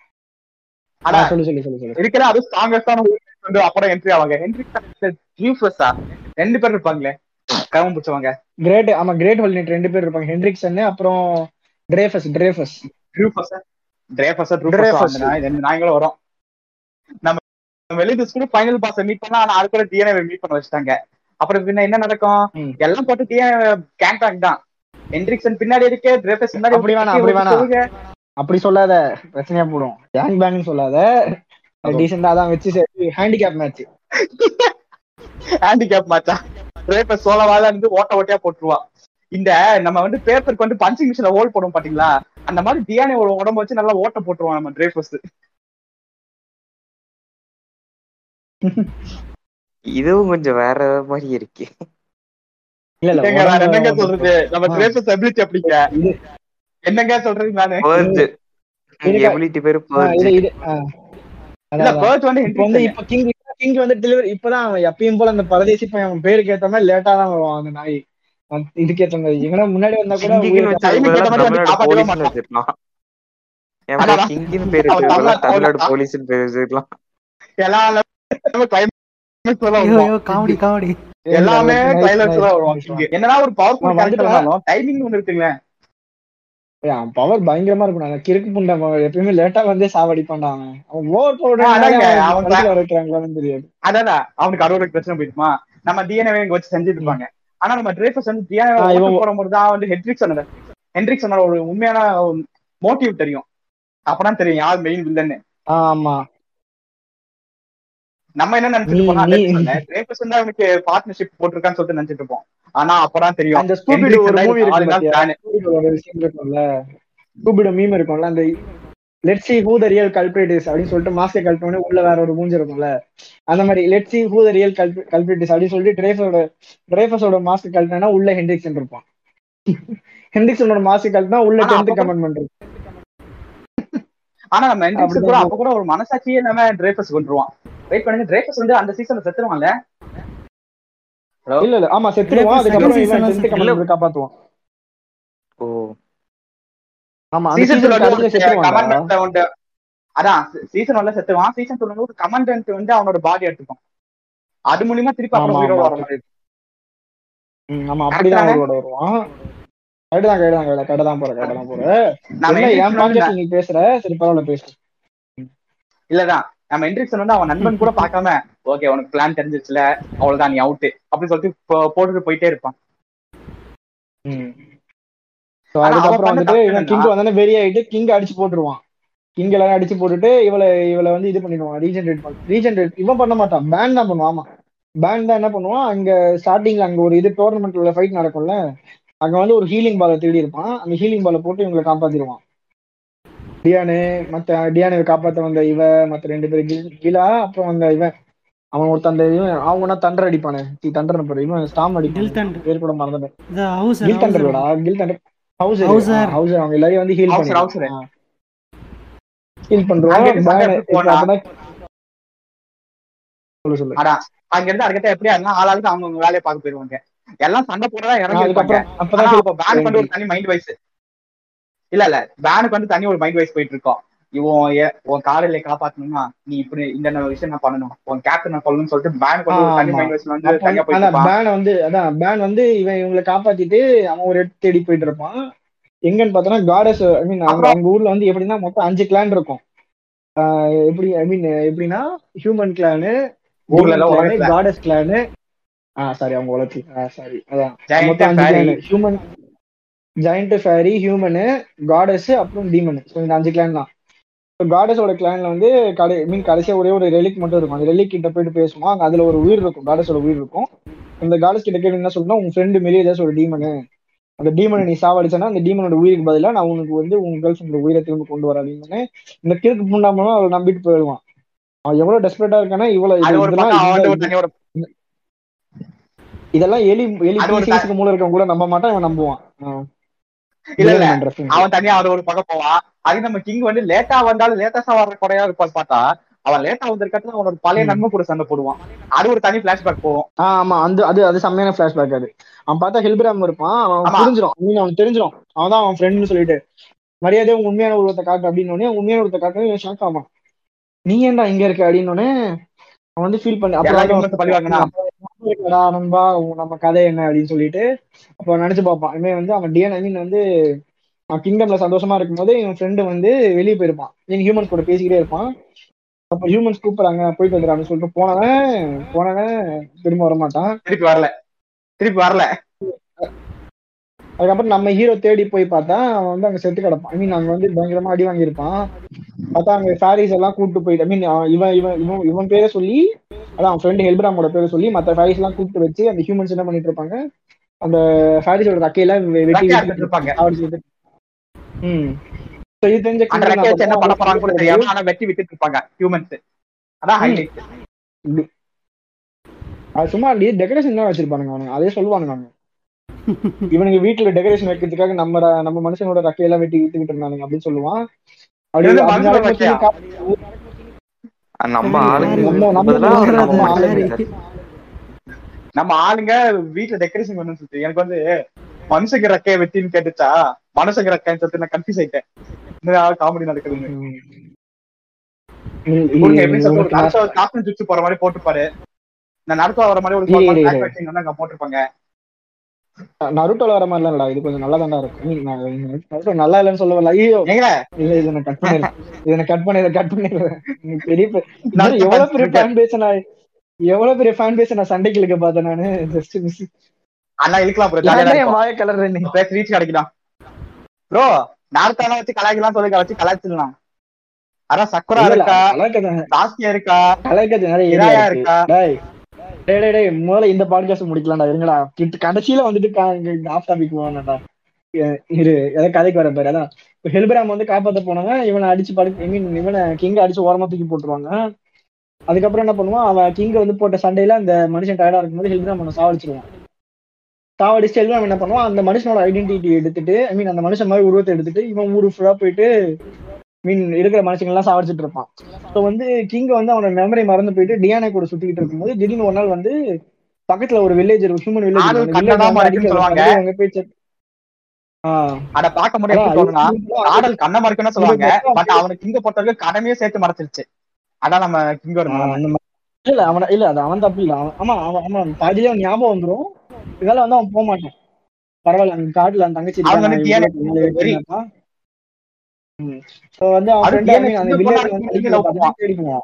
ஆனா ஆ, சொல்லு சொல்லு சொல்லு சொல்லு இருக்கிற அது ஸ்ட்ராங்கஸ்டான வந்து அப்புறம் என்ட்ரி ஆவாங்க என்ட்ரி ட்ரீஃபஸா ரெண்டு பேர் இருப்பாங்களே கவம் பிடிச்சவங்க கிரேட் ஆமா கிரேட் ஹோல்னிட் ரெண்டு பேர் இருப்பாங்க ஹென்ரிக்சன் அப்புறம் ட்ரேஃபஸ் ட்ரேஃபஸ் ட்ரூஃபஸா ட்ரேஃபஸா Dreyfus. ட்ரூஃபஸா ரெண்டு நாய்களும் வரும் நம்ம வெளியே ஸ்கூல் ஃபைனல் பாஸ் மீட் பண்ணா ஆனா அதுக்குள்ள டிஎன்ஏ மீட் பண்ண வச்சுட்டாங்க அப்புறம் பின்ன என்ன நடக்கும் ம். எல்லாம் போட்டு டிஎன்ஏ கேங் பேக் தான் ஹென்ரிக்சன் பின்னாடி இருக்கு ட்ரேஃபஸ் முன்னாடி அப்படி வேணாம், அப்படி வேணாம். அப்படி சொல்லாத பிரச்சனையா போடும் கேங் பேங்னு சொல்லாத டீசெண்டா தான் வச்சு ஹேண்டிகேப் மேட்ச் ஹேண்டிகேப் மாச்சா ட்ரேஃபஸ் சோலவால இருந்து ஓட்ட ஓட்டையா போட்டுருவா இந்த நம்ம வந்து பேப்பருக்கு வந்து பஞ்சிங் மிஷின்ல ஹோல் போடுவோம் பாத்தீங்களா அந்த மாதிரி டிஎன்ஏ உடம்பு வச்சு நல்லா ஓட்ட போட்டுருவான் நம்ம ட்ரேஃபஸ் இதுவும் கொஞ்சம் வேற மாதிரி இருக்கு இல்ல இல்ல என்னங்க வேற என்னங்க உடம்பு- சொல்றது நம்ம ஆ. ட்ரேஃபஸ் எபிலிட்டி அப்படிங்க இது- என்னங்க சொல்றது நானு பர்ஜ் இதுக்கு- எபிலிட்டி பேரு ஆ, பர்ஜ் இது இது ஆ. இல்ல அதான், அதான். பர்ச் வந்து இப்ப வந்து இப்ப கிங் கிங் வந்து டெலிவரி இப்பதான் அவன் எப்பயும் போல அந்த பரதேசி பையன் அவன் பேருக்கு ஏத்த மாதிரி லேட்டா தான் வருவான் அந்த நாய் அவன் இதுக்கு ஏத்த மாதிரி எங்கன்னா முன்னாடி வந்தா கூட கிங்கின்னு உயிரை வச்சா timing பதிலா ஏத்த மாதிரி வந்து தமிழ்நாடு காப்பாத்தவே போலீஸ்னு மாட்டான். வச்சிருக்கலாம் அதான். என் கிங்கின்னு பேர் அவன் வச்சிருக்கலாம் தமிழ்நாடு தமிழ்நாடு போலீஸ் போலீஸ்னு பேர் வச்சிருக்கலாம் எல்லா climax ல தான் ஐயோ வருவான். ஐயோ காமெடி காமெடி எல்லாமே Nice, ட்ரைலர்ஸ் nice, தான் வருவான் nice. king. என்னன்னா ஒரு பவர்ஃபுல் அவன் கேரக்டர் வந்துட்டான். இருந்தாலும் டைமிங் ஒன்று இருக்குங்களேன் பவர் பயங்கரமா இருக்கும் நான் கிறுக்கு புண்டை அவன் எப்பயுமே லேட்டா வந்தே சாவடிப்பான்டா அவன் அவன் ஓவர் ஆ, அதாங்க, அவன் பவுடர் வைக்கிறாங்களான்னு தெரியாது அதான் அவனுக்கு அறுபது பிரச்சனை போயிடுமா நம்ம டிஎன்ஏ இங்க வச்சு செஞ்சுட்டு இருப்பாங்க ஆனா நம்ம ட்ரேஃபஸ் வந்து டிஎன்ஏ ஆ, இவன் போடும்போது தான் வந்து ஹெட்ரிக்ஸனோட ஹெட்ரிக்ஸனோட ஒரு உண்மையான மோட்டிவ் தெரியும் அப்பதான் தெரியும் யார் மெயின் வில்லன்னு ஆ, ஆமா நம்ம என்ன நினைச்சிட்டு நீ- இருப்போம் நீ- ட்ரேஃபஸ் வந்து அவனுக்கு பார்ட்னர்ஷிப் போட்டிருக்கான்னு சொல்லிட்டு நினைச்சிட்டு இருப்போம் ஆனா அப்பதான் தெரியும் அந்த ஸ்கூபிடு Hendrix ஒரு வந்து மூவி நாலு இருக்கு நாள் பாத்தியா? plan. ஸ்கூபிடு ஒரு விஷயம் இருக்கும்ல ஸ்கூபிடு மீம் இருக்கும்ல அந்த let see who the real culprit is அப்படின்னு சொல்லிட்டு மாஸ்கை கழட்ட உடனே உள்ள வேற ஒரு மூஞ்சி இருக்கும்ல அந்த மாதிரி let see who the real culprit is அப்படின்னு சொல்லிட்டு ட்ரேஃபஸோட ட்ரேஃபஸோட மாஸ்க் கழட்டினா உள்ள ஹென்ரிக்சன் இருப்பான் ஹென்ரிக்சனோட மாஸ்க் கழட்டினா உள்ள ஆனா டென்த் அப்ப- கமெண்ட்மெண்ட் இருக்கும் ஆனா நம்ம ஹென்ரிக்ஸ் அப்படிதான் கூட அப்ப கூட ஒரு மனசாட்சியே நம்ம ட்ரேஃபஸ் கொண்டுருவான் வெயிட் பண்ணுங்க ட்ரேஃபஸ் வந்து அந்த சீசன்ல செத்துருவான்ல இல்ல இல்ல ஆமா செத்துருவான் Dreyfus அதுக்கப்புறம் second இவன் season டென்த் கமெண்ட்மெண்ட் காப்பாத்துவான் ஓ ஆமா அந்த சீசன் சீசன் கடைசியில செத்துருவான் கமாண்டன்ட் வந்து அதான் சீசன் ஒன்ல செத்துவான் சீசன் டூல ஒரு கமாண்டன்ட் வந்து அவனோட பாடி எடுத்துப்பான் அது மூலியமா திருப்பி ஆமா அப்புறம் உயிரோட ஆமா வர மாதிரி இருக்கும். ம், ஆமா அப்படிதான் Correct அவரோட வருவான் கரெக்ட் தான் கரெக்ட் தான் கரெக்ட் கரெக்ட் தான் போற கரெக்ட் தான் போற நம்ம என்ன என் ஹென்ரிக்ஸ் வந்து பாட்காஸ்ட் நீங்க பேசுற சரி பரவாயில்ல பேசு இல்லதான் நம்ம ஹென்ரிக்சன் வந்து அவன் நண்பன் கூட பார்க்காம ஓகே உனக்கு பிளான் தெரிஞ்சிருச்சுல அவ்வளவுதான் நீ அவுட் அப்படின்னு சொல்லிட்டு போ- போட்டுட்டு போயிட்டே இருப்பான் So, ஆனா அவன் அதுக்கப்புறம் பண்ண வந்துட்டு தப்பு இவன் என்னன்னா- கிங் வந்தானே வெறி ஆயிட்டு கிங் அடிச்சு போட்டுருவான் கிங் எல்லாம் அடிச்சு போட்டுட்டு இவளை இவளை வந்து இது பண்ணிடுவான் ரீஜென்ரேட் பண்ண ரீஜென்ரேட் இவன் பண்ண மாட்டான் பேன் தான் பண்ணுவான் ஆமா பேன் தான் என்ன பண்ணுவான் அங்க ஸ்டார்டிங்ல அங்க ஒரு இது டோர்னமெண்ட்ல ஃபைட் நடக்கும்ல அங்க வந்து ஒரு ஹீலிங் பாலை தேடி இருப்பான் அந்த ஹீலிங் பாலை போட்டு இவங்களை காப்பாத்திடுவான் டியானு மத்த டியானை காப்பாத்த வந்த இவ மத்த ரெண்டு பேர் கில் கிலா அப்புறம் வந்த இவன் அவன் ஒருத்தன் அந்த இவன் அவங்கன்னா தண்டர் அடிப்பானே தி தண்டர் பாரு இவன் ஸ்டாம் கில் அடிப்பான் தண்டர் பேர் கூட மறந்துட்டேன் இது ஹவுஸ் கில் தண்டர்டா kill thunder house Hauser. House அவங்க எல்லாரையும் வந்து ஹீல் Hauser, பண்ணி Hauser. ஹீல் பண்றோம் அங்க இருந்து சண்டை எடுத்து போனா. சொல்லு சொல்லு அடா அங்க இருந்து அதுக்கிட்ட எப்படி ஆகுதுன்னா ஆளாளுக்கு அவங்க வேலையை பார்க்க போயிருவாங்க எல்லாம் சண்டை போடதான் இறங்கி இருப்பாங்க அதுக்கப்புறம் அப்பதான் ஆனா heal அப்ப பேனுக்கு வந்து ஒரு தனி மைண்ட் வைஸ் இல்ல இல்ல பேனுக்கு வந்து தனி ஒரு மைண்ட் வைஸ் போயிட்டு இருக்கோம் இவன் ஏ- உன் காதலை காப்பாத்தணும்னா நீ இப்படி இந்த விஷயம் நான் பண்ணணும் உன் கேப்டன் நான் சொல்லணும்னு சொல்லிட்டு பேனுக்கு வந்து ஒரு தனி ஆமா. மைண்ட் வைஸ்ல வந்து அப்ப தனியா போயிட்டு அதான் இருப்பான் பேன் வந்து அதான் பேன் வந்து இவன் இவங்களை காப்பாத்திட்டு அவன் ஒரு இடத்து தேடி போயிட்டு இருப்பான் எங்கன்னு பார்த்தோன்னா காடஸ் ஐ மீன் அவங்க அப்புறம்? அவங்க ஊர்ல வந்து எப்படின்னா மொத்தம் அஞ்சு கிளான் இருக்கும் ஆஹ் எப்படி ஐ மீன் எப்படின்னா ஹியூமன் கிளானு ஊர்ல எல்லாம் உலகத்துல. காடஸ் கிளானு ஆ சாரி அவங்க உலகத்துல சாரி அதான் Giant, மொத்தம் அஞ்சு fairy. Clan human giant fairy human goddess அப்புறம் டீமனு ஸோ இந்த அஞ்சு கிளான் தான் இப்போ காடஸோட கிளான்ல வந்து கடை மீன் கடைசியா ஒரே ஒரு ரெலிக் மட்டும் இருக்கும் அந்த ரெலிக் கிட்ட போயிட்டு பேசுவோம் அங்க அதுல ஒரு உயிர் இருக்கும் காடஸோட உயிர் இருக்கும் இந்த காடஸ் கிட்ட கேட்டு என்ன சொல்லணும் உங்க ஃப்ரெண்டு மாரி ஏதாச்சும் ஒரு டீமனு அந்த டீமனை நீ சாவடிச்சனா அந்த டீமனோட உயிருக்கு பதிலா நான் உனக்கு வந்து உங்க கேர்ள் ஃப்ரெண்ட் உயிரை திரும்ப கொண்டு வர அப்படின்னு இந்த கிறுக்கு புண்டாமனும் அவளை நம்பிட்டு போயிடுவான் அவன் எவ்வளவு டெஸ்பரேட்டா இருக்கானா இவ்வளவு அது இது- ஒரு இதெல்லாம் பக்கம் அவன் வந்து ஒரு இந்த- தனி ஒரு இதெல்லாம் எலி எலி அது ஒரு பிசிக்ஸ்க்கு மூலம் இருக்கவங்க கூட நம்ப மாட்டான் இவன் நம்புவான் ஆ. இல்ல இல்ல வில்லன் reference. அவன் தனியா அது ஒரு பக்கம் போவான் அது நம்ம கிங் வந்து லேட்டா வந்தாலும் லேட்டஸ்டா வர்ற கொடையா இருப்பான்னு பார்த்தா அவன் லேட்டா வந்திருக்கத்துல அவனோட பழைய நன்மை கூட சண்டை போடுவான் அது ஒரு தனி பிளாஷ்பேக் போகும் ஆ, ஆமா அந்த அது அது செம்மையான பிளாஷ்பேக் அது அவன் பார்த்தா ஹெல்பிராம் இருப்பான் அவன் ஆமா. புரிஞ்சிடும் I mean, அவனுக்கு தெரிஞ்சிடும் அவன் தான் அவன் ஃப்ரெண்ட்னு சொல்லிட்டு மரியாதையா உன் உண்மையான உருவத்தை காட்டு அப்படின்னு உடனே உண்மையான உருவத்தை காட்டு ஷாக் ஆவான் நீ ஏன்டா இங்க இருக்க அப்படின்னு உடனே அவன் வந்து ஃபீல் பண்ணி எல்லா அப்புறம் humans பழி வாங்கினா. "அப்பா, நண்பா உன் நம்ம கதை என்ன அப்படின்னு சொல்லிட்டு அப்போ நினைச்சு பார்ப்பான் இவன் வந்து அவன் டிஎன் ஐ மீன் வந்து அவன் கிங்டம்ல சந்தோஷமா இருக்கும்போது இவன் ஃப்ரெண்டு வந்து வெளியே போயிருப்பான் என் ஹியூமன்ஸ் கூட பேசிக்கிட்டே இருப்பான் அப்ப ஹியூமன்ஸ் கூப்பிடுறாங்க போயிட்டு வந்துடுறான்னு சொல்லிட்டு போனவன் போனவன் திரும்ப வர மாட்டான் திருப்பி வரல திருப்பி வரல அதுக்கப்புறம் நம்ம ஹீரோ தேடி போய் பார்த்தா அவன் வந்து அங்க செத்து கிடப்பான் ஐ மீன் அங்க வந்து பயங்கரமா அடி வாங்கியிருப்பான் பார்த்தா அங்க சாரீஸ் எல்லாம் கூப்பிட்டு போயிட்டு ஐ மீன் இவன் இவன் இவன் இவன் பேரை சொல்லி அதான் அவன் ஃப்ரெண்டு ஹெல்பிராமோட பேரை சொல்லி மத்த சாரீஸ் எல்லாம் கூப்பிட்டு வச்சு அந்த ஹியூமன்ஸ் என்ன பண்ணிட்டு இருப்பாங்க அந்த சாரீஸோட ரக்கையெல்லாம் வெ- வெட்டி ரக்கையா வெட்டி இருப்பாங்க. சாவடிச்சு விட்டு- ம் So இது தெரிஞ்ச அந்த king ரெக்கைய வச்சு என்ன பண்ண போறாங்க கூட என்ன தெரியாம ஆனா வெட்டி விட்டுட்டு இருப்பாங்க ஹியூமன்ஸ் அதான் ஹைலைட் அது சும்மா அப்படி டெக்கரேஷன் தான் வச்சிருப்பானுங்க அவனுங்க அதே சொல்லுவானுங்க அவங்க இவனுங்க வீட்டுல டெக்கரேஷன் வைக்கிறதுக்காக நம்ம ர- நம்ம மனுஷனோட ரக்கையெல்லாம் வெட்டி வித்துக்கிட்டு இருந்தானுங்க அப்படின்னு சொல்லுவான் அப்படி இது அப்படி மனுஷனோட நடக்கும்போது ரக்கையா? கா- நம்ம சரி, ஆளுங்க நம்ம- நம்ம பதிலா ஊர்ல நம்ம நம்ம ஆளுங்க ஆளுங்க. சரி. நம்ம ஆளுங்க வீட்டுல டெக்கரேஷன் பண்ணு சொல்லிட்டு எனக்கு வந்து மனுஷங்க ரெக்கைய வெட்டின்னு கேட்டுச்சா மனுஷங்க ரெக்கைன்னு சொல்லிட்டு நான் கன்ஃபியூஸ் ஆயிட்டேன் என்ன காமெடி நடக்குதுன்னு ம். கொடுங்க எப்படி சொல்றது ஒரு உனக்கு நான் நடுத்தா காஸ்டியூம் சுவிட்ச் போற மாதிரி போட்டுப்பாரு இந்த நடுத்தா வர மாதிரி ஒரு இரு, இரு, பேக் இரு. வச்சிங்க வந்து அங்க போட்டிருப்பாங்க நருட்டோல வர மாதிரிலாம் இல்லடா இது கொஞ்சம் நல்லா தான்டா இருக்கும் I mean, நான் நருட்டோ நல்லா இல்லைன்னு சொல்ல வரல ஐயோ ஏங்க இல்ல இதை நான் கட் பண்ணிடுறேன் இதை நான் கட் பண்ணிடுறேன் கட் பண்ணிடுறேன் எனக்கு பெரிய பெ- நான் இன்னும் எவ்வளவு பெரிய இருக்கேன். ஃபேன் பேஸ் நான் எவ்வளவு பெரிய ஃபேன் பேஸ் நான் சண்டைக்கு இழுக்க பார்த்தேன் நானு ஜஸ்ட் மிஸ் அண்ணா இழுக்கலாம் ப்ரோ ஜாலியா என் இருக்கும் வாய கலர் நீ பேச ரீச் கிடைக்கலாம் ப்ரோ நார்த்தாலாம் வச்சு கலாய்க்கலாம் சொல்லி வச்சு கலாய்ச்சிடலாம் அதான் சக்குரா இருக்கா கலாய்க்கதான் சாஸ்தியா இருக்கா கலாய்க்கிறது நிறைய இராயா ஏரியா இருக்கா? இருக்கு டேய் டேய் டேய், டேய் முதல்ல இந்த பாட்காஸ்ட் முடிக்கலாம்டா இருங்கடா கிட்ட கடைசியில வந்துட்டு ஆஃப் டாபிக் போவானடா இரு ஏதாவது கதைக்கு வர பாரு அதான் இப்ப ஹெல்பிராம் வந்து காப்பாத்த போனவங்க இவனை அடிச்சு படு ஐ மீன் இவனை கிங்க அடிச்சு ஓரமா தூக்கி போட்டுருவாங்க அதுக்கப்புறம் என்ன பண்ணுவான் அவன் கிங்க வந்து போட்ட சண்டையில அந்த மனுஷன் டயர்டா இருக்கும்போது ஹெல்பிராம் அவனை சாவடிச்சிருவான் சாவடிச்சு ஹெல்பிராம் என்ன பண்ணுவான் அந்த மனுஷனோட ஐடென்டிட்டி எடுத்துட்டு ஐ மீன் அந்த மனுஷன் மாதிரி உருவத்தை எடுத்துட்டு இவன் ஊரு ஃபுல்லா போயிட்டு மீன் இருக்கிற மனுஷங்க எல்லாம் சாவடிச்சிட்டு இருப்பான் ஸோ வந்து கிங் வந்து அவனோட மெமரி மறந்து போயிட்டு டியானை கூட சுத்திக்கிட்டு இருக்கும்போது திடீர்னு ஒரு நாள் வந்து பக்கத்துல ஒரு வில்லேஜ் ஹியூமன் ஆளு வில்லேஜ் கண்ணடா மறைக்குன்னு சொல்லுவாங்க. அவங்க பேச்சு ஆஹ் அத பார்க்க முடியும் எப்படி தோணுனா அதான் ஆடல் கண்ண மறைக்கணும்னு சொல்லுவாங்க பட் அவனுக்கு கிங்க பொறுத்தவரைக்கும் கடமையே சேர்த்து மறைச்சிருச்சு அதான் நம்ம கிங்கோட ஆஹ் நிலைமை. அந்த மாதிரி. இல்ல அவன இல்ல அது அவன் தப்பு இல்ல அவன் ஆமா அவன் அவன் பாதியிலே அவன் ஞாபகம் வந்துரும் இதனால வந்து அவன் போக மாட்டான் பரவாயில்ல அந்த காட்டுல அந்த தங்கச்சி அவங்க வந்து இருக்கா, நான் DNA இவ்வளவு wait வெறி. பண்ணப்பா. ம். So வந்து அவன் அது friend DNA அந்த சின்ன village பொண்ணா வந்து இருக்கு, அடிக்கல love பார்த்தா தேடி போவான்.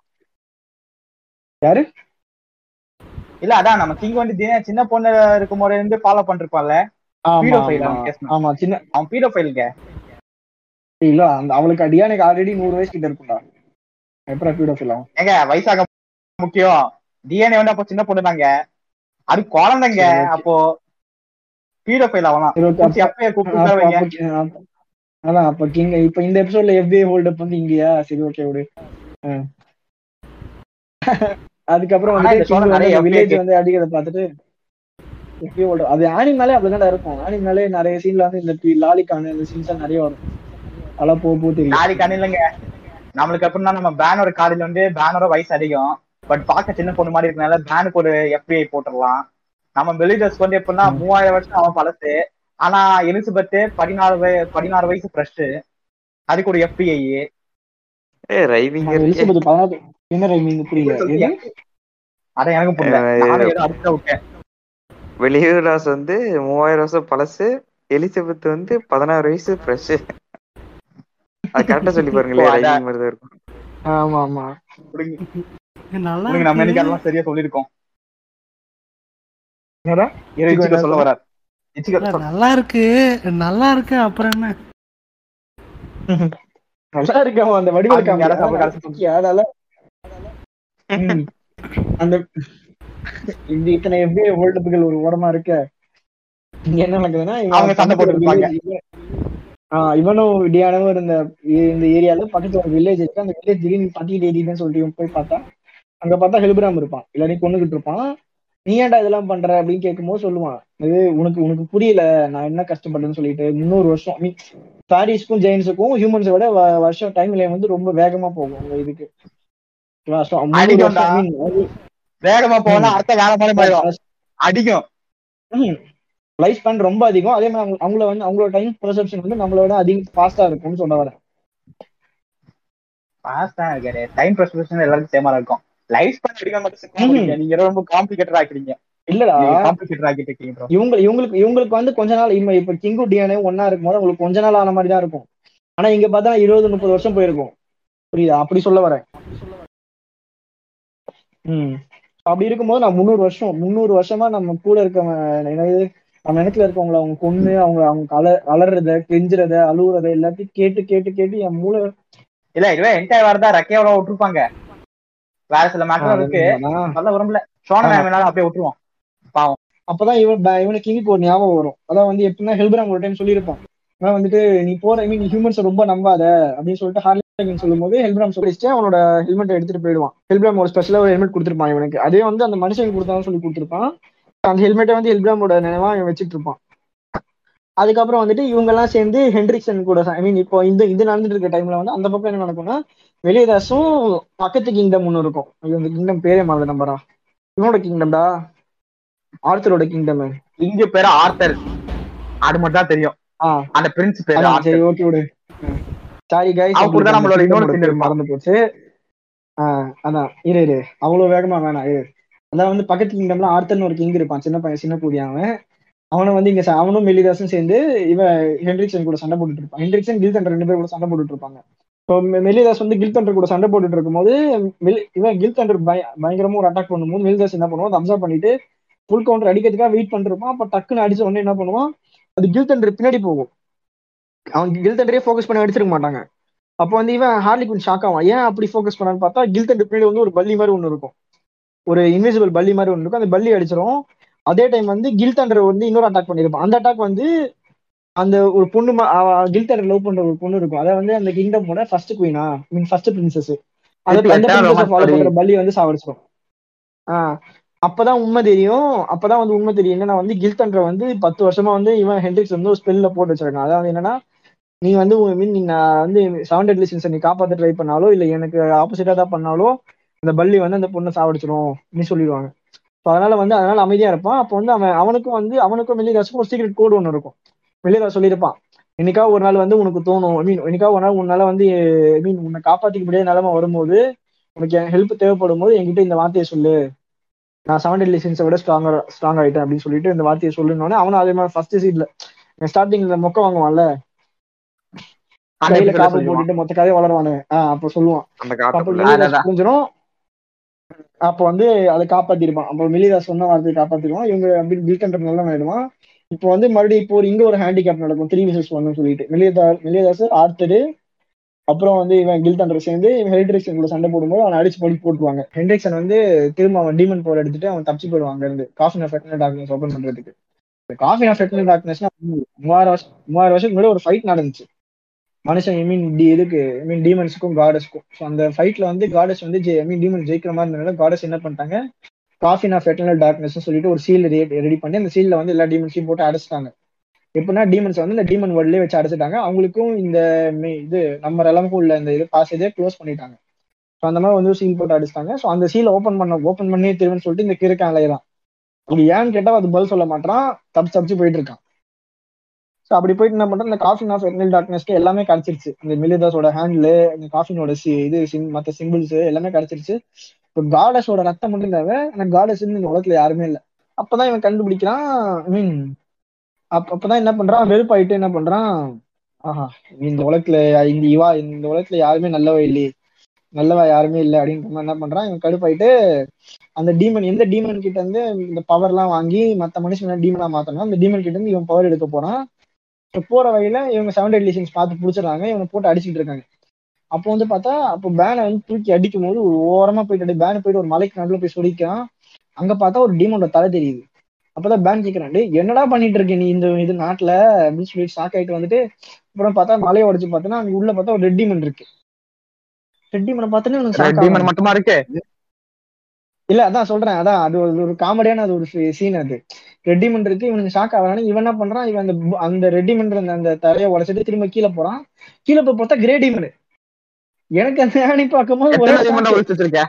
இல்ல அதான் நம்ம கிங் வந்து தின சின்ன பொண்ணு இருக்கும் போது இருந்து ஃபாலோ பண்ணிருப்பான்ல ஆமா, Pedophile ஆமா. அவன் பேசுனான். ஆமா சின்ன அவன் பீடோ ஃபைலுங்க இல்ல அந்த அவளுக்கு அடியானுக்கு ஆல்ரெடி நூறு வயசு கிட்ட இருக்கும்டா எப்படா பீடோஃபில் ஆகும் ஏங்க வயசாக முக்கியம் டிஎன்ஏ வந்து அப்போ சின்ன பொண்ணு தாங்க அது குழந்தைங்க சரி, okay. அப்போ ஹீரோ ஃபைல் ஆகலாம் சரி, okay, அப்ப- அப்பயே அப்ப- கூப்பிட்டு வைங்க அப்ப- அப்ப- அதான் அப்ப கிங் இப்ப இந்த எபிசோட்ல எஃபிஐ ஹோல்டப் வந்து இங்கயா சரி ஓகே விடு ஆ. அதுக்கப்புறம் ஆனா இந்த சோழ நிறைய வந்து FBI வில்லேஜ் case. வந்து அடிக்கிறத பார்த்துட்டு எஃபிஐ ஹோல்டப் அது ஆனிமாலே அப்படிதான் இருக்கும் ஆனிமாலே நிறைய சீன்ல வந்து இந்த பி- லாலிக்கான இந்த சீன்ஸ் நிறைய வரும் அதெல்லாம் போ போ தெரியும் நாளைக்கு இல்லைங்க நம்மளுக்கு எப்படின்னா நம்ம பேனோட காலையில வந்து பேனோட வயசு அதிகம் பட் பார்க்க சின்ன பொண்ணு மாதிரி இருக்கனால பேனுக்கு ஒரு எஃபிஐ போட்டுடலாம் நம்ம பெலிடர்ஸ்க்கு வந்து எப்படின்னா மூவாயிரம் வருஷம் அவன் பழசு ஆனா எலிசபெத் பதினாறு வய பதினாறு வயசு ஃப்ரெஷ் அதுக்கு ஒரு எஃபிஐ ஏ ரைவிங் எலிசபெத் பதினாறு என்ன ரைமிங் புரியல எது? அதான் எனக்கும் புரியல நானும் ஏதோ அடிச்சு விட்டேன் வெளியூராஸ் வந்து மூவாயிரம் வருஷம் பழசு எலிசபெத் வந்து பதினாறு வயசு ஃப்ரெஷ் அது கரெக்டா சொல்லி பாருங்களேன் ஓ, அதான். ரைவிங் மாதிரி தான் இருக்கும் ஆமா ஆமா புரியுங்க. இது நல்லா புரியுங்க, நம்ம இன்னைக்கு இருக்கு. அதெல்லாம் சரியா சொல்லியிருக்கோம் என்னடா? இரு, இச்சிகோ சொல்ல வரார் இச்சிகோ இல்ல, சொல். நல்லா இருக்கு நல்லா இருக்கு அப்புறம் என்ன நல்லா இருக்கு அவன் அந்த வடிவல் அது யாராவது சாப்பிட காசு காமிக்க அதனால ம். அந்த இந்த இத்தனை எஃபிஐ ஹோல்டப்புகள் ஒரு ஓரமா இருக்க இங்க என்ன நடக்குதுன்னா இவன் அவங்க சண்டை பக்கத்துல ஒரு போட்டுருப்பாங்க. village இவன்- ஆஹ் இவனும் டியானவும் இருந்த இ- இந்த ஏரியால பக்கத்துல ஒரு வில்லேஜ் இருக்கு அந்த வில்லேஜ் திடீர்னு பட்டிக்கிட்டு ஏரியுதுன்னு சொல்லிட்டு இவன் போய் பார்த்தா அங்க பார்த்தா ஹெல்பிராம் இருப்பான் எல்லாரையும் கொண்டுகிட்டு இருப்பான் நீ ஏன்டா இதெல்லாம் பண்ற அப்படின்னு கேட்கும்போது சொல்லுவான் இது உனக்கு உனக்கு புரியல நான் என்ன கஷ்டப்பட்டேன்னு சொல்லிட்டு முந்நூறு வருஷம் மீன் பாரிஸ்க்கும் ஜெயின்ஸுக்கும் ஹியூமன்ஸை விட வ- வருஷம் டைம் லைன் வந்து ரொம்ப வேகமா போகும் உங்க இதுக்கு ஓகேவா? So, முந்நூறு அடிக்கும்டா. வருஷம், I mean, அது- வேகமா போனா அடுத்த வேற மாதிரி போயிடும் அடிக்கும் லைஃப் ஸ்பேன் ரொம்ப அதிகம் அதே மாதிரி அவங்க- அவங்கள வந்து அவங்களோட டைம் பெர்செப்ஷன் வந்து நம்மளோட அதிகம் ஃபாஸ்டா இருக்கும்னு சொல்ல வரேன் ஃபாஸ்டா இருக்காரு டைம் ப்ரெஸ்பிரேஷன் எல்லாருக்கும் சேமா இருக்கும் லைஃப் ஸ்பேன் அடிக்க மட்டும் சிக்கமா போறீங்க. நீங்க ரொம்ப காம்ப்ளிகேட்டட் ஆக்குறீங்க இல்லடா காம்ப்ளிகேட்டட் ஆக்கிட்டு இருக்கீங்க bro. இவங்க இவங்களுக்கு இவங்களுக்கு வந்து கொஞ்ச நாள் இப்ப இப்ப கிங்கு டியானே ஒன்னா இருக்கும்போது அவங்களுக்கு கொஞ்ச நாள் ஆன மாதிரி தான் இருக்கும் ஆனா இங்க பார்த்தா இருபது முப்பது வருஷம் போயிருக்கும் புரியுதா அப்படி சொல்ல வரேன் ம் அப்படி இருக்கும்போது நான் முந்நூறு வருஷம் முந்நூறு வருஷமா நம்ம கூட இருக்கவங்க என்னது நம்ம இடத்துல இருக்கவங்கள அவங்க கொண்டு அவங்க அவங்க அல அலறத கெஞ்சுறத அழுகுறத எல்லாத்தையும் கேட்டு கேட்டு கேட்டு என் மூளை இல்ல இதுவே என்டையர் வரதா ரெக்கையோட விட்டுருப்பாங்க வேற சில மேட்டர் இருக்கு ஆஹ் நல்ல விரும்பல சோழ ஆமா. வேணாலும் அப்படியே விட்டுருவோம் அப்பதான் இவன் ப- இவனுக்கு கிங்குக்கு ஒரு ஞாபகம் வரும் அதான் வந்து எப்படின்னா ஹெல்பிராம் ஒரு டைம் சொல்லியிருப்பான் ஆனா வந்துட்டு நீ போற ஐ மீன் ஹியூமன்ஸ் ரொம்ப நம்பாத அப்படின்னு சொல்லிட்டு ஹார்லின் சொல்லும் போது ஹெல்பிராம் சொல்லிச்சு அவனோட ஹெல்மெட் எடுத்துட்டு போயிடுவான் ஹெல்பிராம் ஒரு ஸ்பெஷலா ஒரு ஹெல்மெட் கொடுத்துருப்பான் இவனுக்கு அதே வந்து அந்த மனுஷன் கொடுத்தான்னு சொல்லி கொடுத்துருப்பான் அந்த ஹெல்மெட்டை வந்து ஹெல்பிராமோட நினைவா இவன் வச்சுட்டு இருப்பான் அதுக்கப்புறம் வந்துட்டு இவங்க எல்லாம் சேர்ந்து ஹென்ரிக்சன் கூட ஐ மீன் இப்போ இந்த இது நடந்துட்டு இருக்க டைம்ல வந்து அந்த பக்கம் என்ன நடக்கும்னா வெளியதாசும் பக்கத்து கிங்டம் ஒன்று இருக்கும் ஐயோ இந்த கிங்டம் பேரே மாதிரி நம்பரா இவனோட கிங்டம்டா ஆர்த்தரோட கிங்டம் இங்க பேரு ஆர்த்தர் அது மட்டும் தான் தெரியும் ஆ அந்த பிரின்ஸ் பேரு அதான் ஆர்த்தர் சரி ஓகே விடு சாரி கைஸ் அவன் கூட தான் நம்மளோட இன்னொரு friend இருப்பான். மறந்து போச்சு ஆ அதான் இரு இரு அவ்வளவு வேகமா வேணாம் இரு அதான் வந்து பக்கத்து கிங்டம்ல ஆர்த்தர்னு ஒரு கிங் இருப்பான் சின்ன பையன் சின்ன கூடிய அவன் அவனும் வந்து இங்க ச- அவனும் மெலிதாசும் சேர்ந்து இவன் ஹென்ரிக்சன் கூட சண்டை போட்டுட்டு இருப்பான் ஹென்ரிக்சன் கில்தண்டர் ரெண்டு பேரும் கூட சண்டை போட்டுட்டு இருப்பாங்க இப்போ மெலிதாஸ் வந்து கில்தண்டர் கூட சண்டை போட்டுட்டு இருக்கும்போது மெல்- இவன் கில்தண்டர் பய பயங்கரமா ஒரு அட்டாக் பண்ணும்போது மெலிதாஸ் என்ன பண்ணுவான் அப்சர்வ் பண்ணிட்டு ஃபுல் கவுண்டர் அடிக்கிறதுக்காக வெயிட் பண்ணிருப்பான் அப்ப டக்குன்னு அடிச்ச உடனே என்ன பண்ணுவான் அது கில்தண்டர் பின்னாடி போகும் அவன் கில்தண்டரே ஃபோக்கஸ் பண்ணி அடிச்சிருக்க மாட்டாங்க அப்போ வந்து இவன் ஹார்லி குயின் ஷாக் ஆவான் ஏன் அப்படி ஃபோக்கஸ் பண்ணான்னு பார்த்தா கில்தண்டர் பின்னாடி வந்து ஒரு பல்லி மாதிரி ஒன்று இருக்கும் ஒரு இன்விசிபிள் பல்லி மாதிரி ஒன்று இருக்கும் அந்த பல்லி அடிச்சிரும் அதே டைம் வந்து கில் தண்டர் வந்து இன்னொரு அட்டாக் பண்ணிருப்பான் அந்த அட்டாக் வந்து அந்த ஒரு பொண்ணு கில் தண்டர் லவ் பண்ற ஒரு பொண்ணு இருக்கும் அதை வந்து அந்த கிங்டமோட ஃபர்ஸ்ட் குயினா மீன் ஃபர்ஸ்ட் பிரின்சஸ் அந்த Hitler அந்த தான் princess romance ஃபாலோ story. பண்ற பல்லி வந்து சாவடிச்சிடும் ஆஹ் அப்பதான் உண்மை தெரியும் அப்பதான் வந்து உண்மை தெரியும் என்னன்னா வந்து கில் தண்டர் வந்து பத்து வருஷமா வந்து இவன் ஹென்ரிக்ஸ் வந்து ஒரு ஸ்பெல்ல போட்டு வச்சிருக்கான் அதாவது என்னன்னா நீ வந்து மீன் நீ நான் வந்து செவன் டெட்லி சின்ஸை நீ காப்பாத்த ட்ரை பண்ணாலோ இல்ல எனக்கு ஆப்போசிட்டா தான் பண்ணாலோ அந்த பல்லி வந்து அந்த பொண்ணை சாவடிச்சிடும் அப்படின்னு சொல்லிடுவாங்க ஸோ அதனால வந்து அதனால அமைதியா இருப்பான் அப்போ வந்து அவன் அவனுக்கும் வந்து அவனுக்கும் மெல்லிதாசுக்கும் ஒரு சீக்ரெட் கோடு ஒன்று இருக்கும் மெல்லிதாஸ் சொல்லியிருப்பான் என்னைக்கா ஒரு நாள் வந்து உனக்கு தோணும் ஐ மீன் என்னைக்கா ஒரு நாள் உன்னால வந்து ஐ மீன் உன்னை காப்பாத்திக்க முடியாத நிலைமை வரும்போது உனக்கு ஹெல்ப் தேவைப்படும் போது என்கிட்ட இந்த வார்த்தையை சொல்லு நான் செவன் டெட்லி சின்ஸை விட ஸ்ட்ராங்கா ஸ்ட்ராங் ஆயிட்டேன் அப்படின்னு சொல்லிட்டு இந்த வார்த்தையை சொல்லுனோடனே அவனும் அதே மாதிரி ஃபர்ஸ்ட் சீட்ல ஸ்டார்டிங்ல மொக்க வாங்குவான்ல அந்த கையில episode ல காப்பு சொல்லுவான். போட்டுட்டு மொத்த கதையை வளருவானு ஆஹ் அப்ப சொல்லுவான் அந்த அப்ப காட்டுக்குள்ள அதான், மெலிதாஸ் அதான். புரிஞ்சிடும் அப்ப வந்து அதை காப்பாத்திருப்பான் அப்ப மெலிதாஸ் சொன்ன வார்த்தையை காப்பாத்திருவான் இவங்க அப்படி பில்கண்டர் நல்ல ஆயிடுவான் இப்போ வந்து மறுபடியும் இப்போ ஒரு இங்க ஒரு ஹேண்டிகேப் நடக்கும் த்ரீ விசஸ் ஒன்னு சொல்லிட்டு மெலியதா மெலியதாஸ் ஆர்த்தரு அப்புறம் வந்து இவன் கில் தண்டர் சேர்ந்து இவன் ஹெல்ட்ரிக்ஸன் கூட சண்டை போடும்போது அவன் அடிச்சு போடி போட்டுருவாங்க ஹென்ட்ரிக்ஸன் வந்து திரும்ப அவன் டீமன் பவர் எடுத்துட்டு அவன் தப்பிச்சு போயிடுவான் அங்க இருந்து coffin of eternal darkness open பண்றதுக்கு காஃபின் ஆஃப் எட்டர்னல் டார்க்னஸ்னா மூவாயிரம் வருஷம் மூவாயிரம் வருஷத்துக்கு முன்னாடி ஒரு ஃபைட் நடந்துச்சு மனுஷன் ஐ மீன் டி இதுக்கு ஐ மீன் டீமன்ஸுக்கும் காடஸ்க்கும் ஸோ அந்த ஃபைட்ல வந்து காடஸ் வந்து ஐ மீன் டீமன் ஜெயிக்கிற மாதிரி இருந்தனால காடஸ் என்ன பண்ணிட்டாங்க காஃபின் ஆஃப் எட்டர்னல் டார்க்னஸ் சொல்லிட்டு ஒரு சீல் ரெடி பண்ணி அந்த சீல்ல வந்து எல்லா டீமன்ஸையும் போட்டு அடைச்சிட்டாங்க எப்படின்னா டீமன்ஸ் வந்து இந்த டீமன் வேர்ல்ட்லயே வச்சு அடைச்சிட்டாங்க அவங்களுக்கும் இந்த மே- இது நம்ம ரெலமுக்கும் உள்ள இந்த இது பாசேஜே க்ளோஸ் பண்ணிட்டாங்க ஸோ அந்த மாதிரி வந்து சீல் போட்டு அடிச்சிட்டாங்க ஸோ அந்த சீலை ஓப்பன் பண்ண ஓப்பன் பண்ணி திரும்பன்னு சொல்லிட்டு இந்த கிறுக்கன் அலையலாம் இது ஏன்னு கேட்டா அது பதில் சொல்ல மாட்டான் தப்பிச்சு தப்பிச்சு போயிட்டு இருக்கான் ஸோ அப்படி போயிட்டு என்ன பண்றோம் இந்த காஃபின் ஆஃப் எர்னல் டார்க்னஸ்க்கு எல்லாமே கிடைச்சிருச்சு இந்த மிலிதாஸோட ஹேண்ட்லு இந்த காஃபினோட சி இது சிம் மற்ற சிம்பிள்ஸ் எல்லாமே கிடைச்சிருச்சு இப்போ காடஸோட ரத்தம் மட்டும் தேவை ஆனால் காடஸ் இந்த உலகத்துல யாருமே இல்லை அப்பதான் இவன் கண்டுபிடிக்கிறான் ஐ மீன் அப்ப அப்பதான் என்ன பண்றான் வெறுப்பாயிட்டு என்ன பண்றான் ஆஹா இந்த உலகத்துல இந்த இவா இந்த உலகத்துல யாருமே நல்லவ இல்லையே நல்லவா யாருமே இல்லை அப்படின்ற மாதிரி என்ன பண்றான் இவன் கடுப்பாயிட்டு அந்த டீமன் எந்த டீமன் கிட்ட இருந்து இந்த பவர் எல்லாம் வாங்கி மத்த மனுஷன் டீமனா மாத்தணும் அந்த டீமன் கிட்ட இருந்து இவன் பவர் எடுக்க போறான் இப்ப போற வழியில இவங்க செவன் டெட் லிசன்ஸ் பார்த்து புடிச்சிடுறாங்க இவனை போட்டு அடிச்சுட்டு இருக்காங்க அப்போ வந்து பார்த்தா அப்போ பேனை வந்து தூக்கி அடிக்கும் போது ஒரு ஓரமா போயிட்டு பேன் போயிட்டு ஒரு மலைக்கு நடுவில் போய் சொடிக்கிறான் அங்க பார்த்தா ஒரு டீமனோட தலை தெரியுது அப்பதான் பேன் கேட்கிறான் "டேய், என்னடா பண்ணிட்டு இருக்க நீ இந்த இது நாட்டுல அப்படின்னு சொல்லி ஷாக் ஆயிட்டு வந்துட்டு அப்புறம் பார்த்தா மலையை உடைச்சு பார்த்தோன்னா அங்க உள்ள பார்த்தா ஒரு ரெட் டீமன் இருக்கு ரெட் டீமனை பார்த்தோன்னே இவனுக்கு shock டீமன் ஆகுறான். மட்டுமா இருக்கு இல்ல அதான் சொல்றேன் அதான் அது ஒரு ஒரு காமெடியான அது ஒரு சீன் அது ரெட்டிமெண்ட் இருக்கு இவனுக்கு ஷாக் ஆகிறானு இவன் என்ன பண்றான் இவன் அந்த பு- அந்த ரெட்டிமெண்ட் அந்த அந்த தலையை உடைச்சிட்டு திரும்ப கீழே போறான் கீழே போய் பார்த்தா கிரே டீமன் எனக்கு அந்த ஆணி பார்க்கும்போது ஒரே எத்தனை டீமன் shock. ஒழிச்சு வச்சிருக்க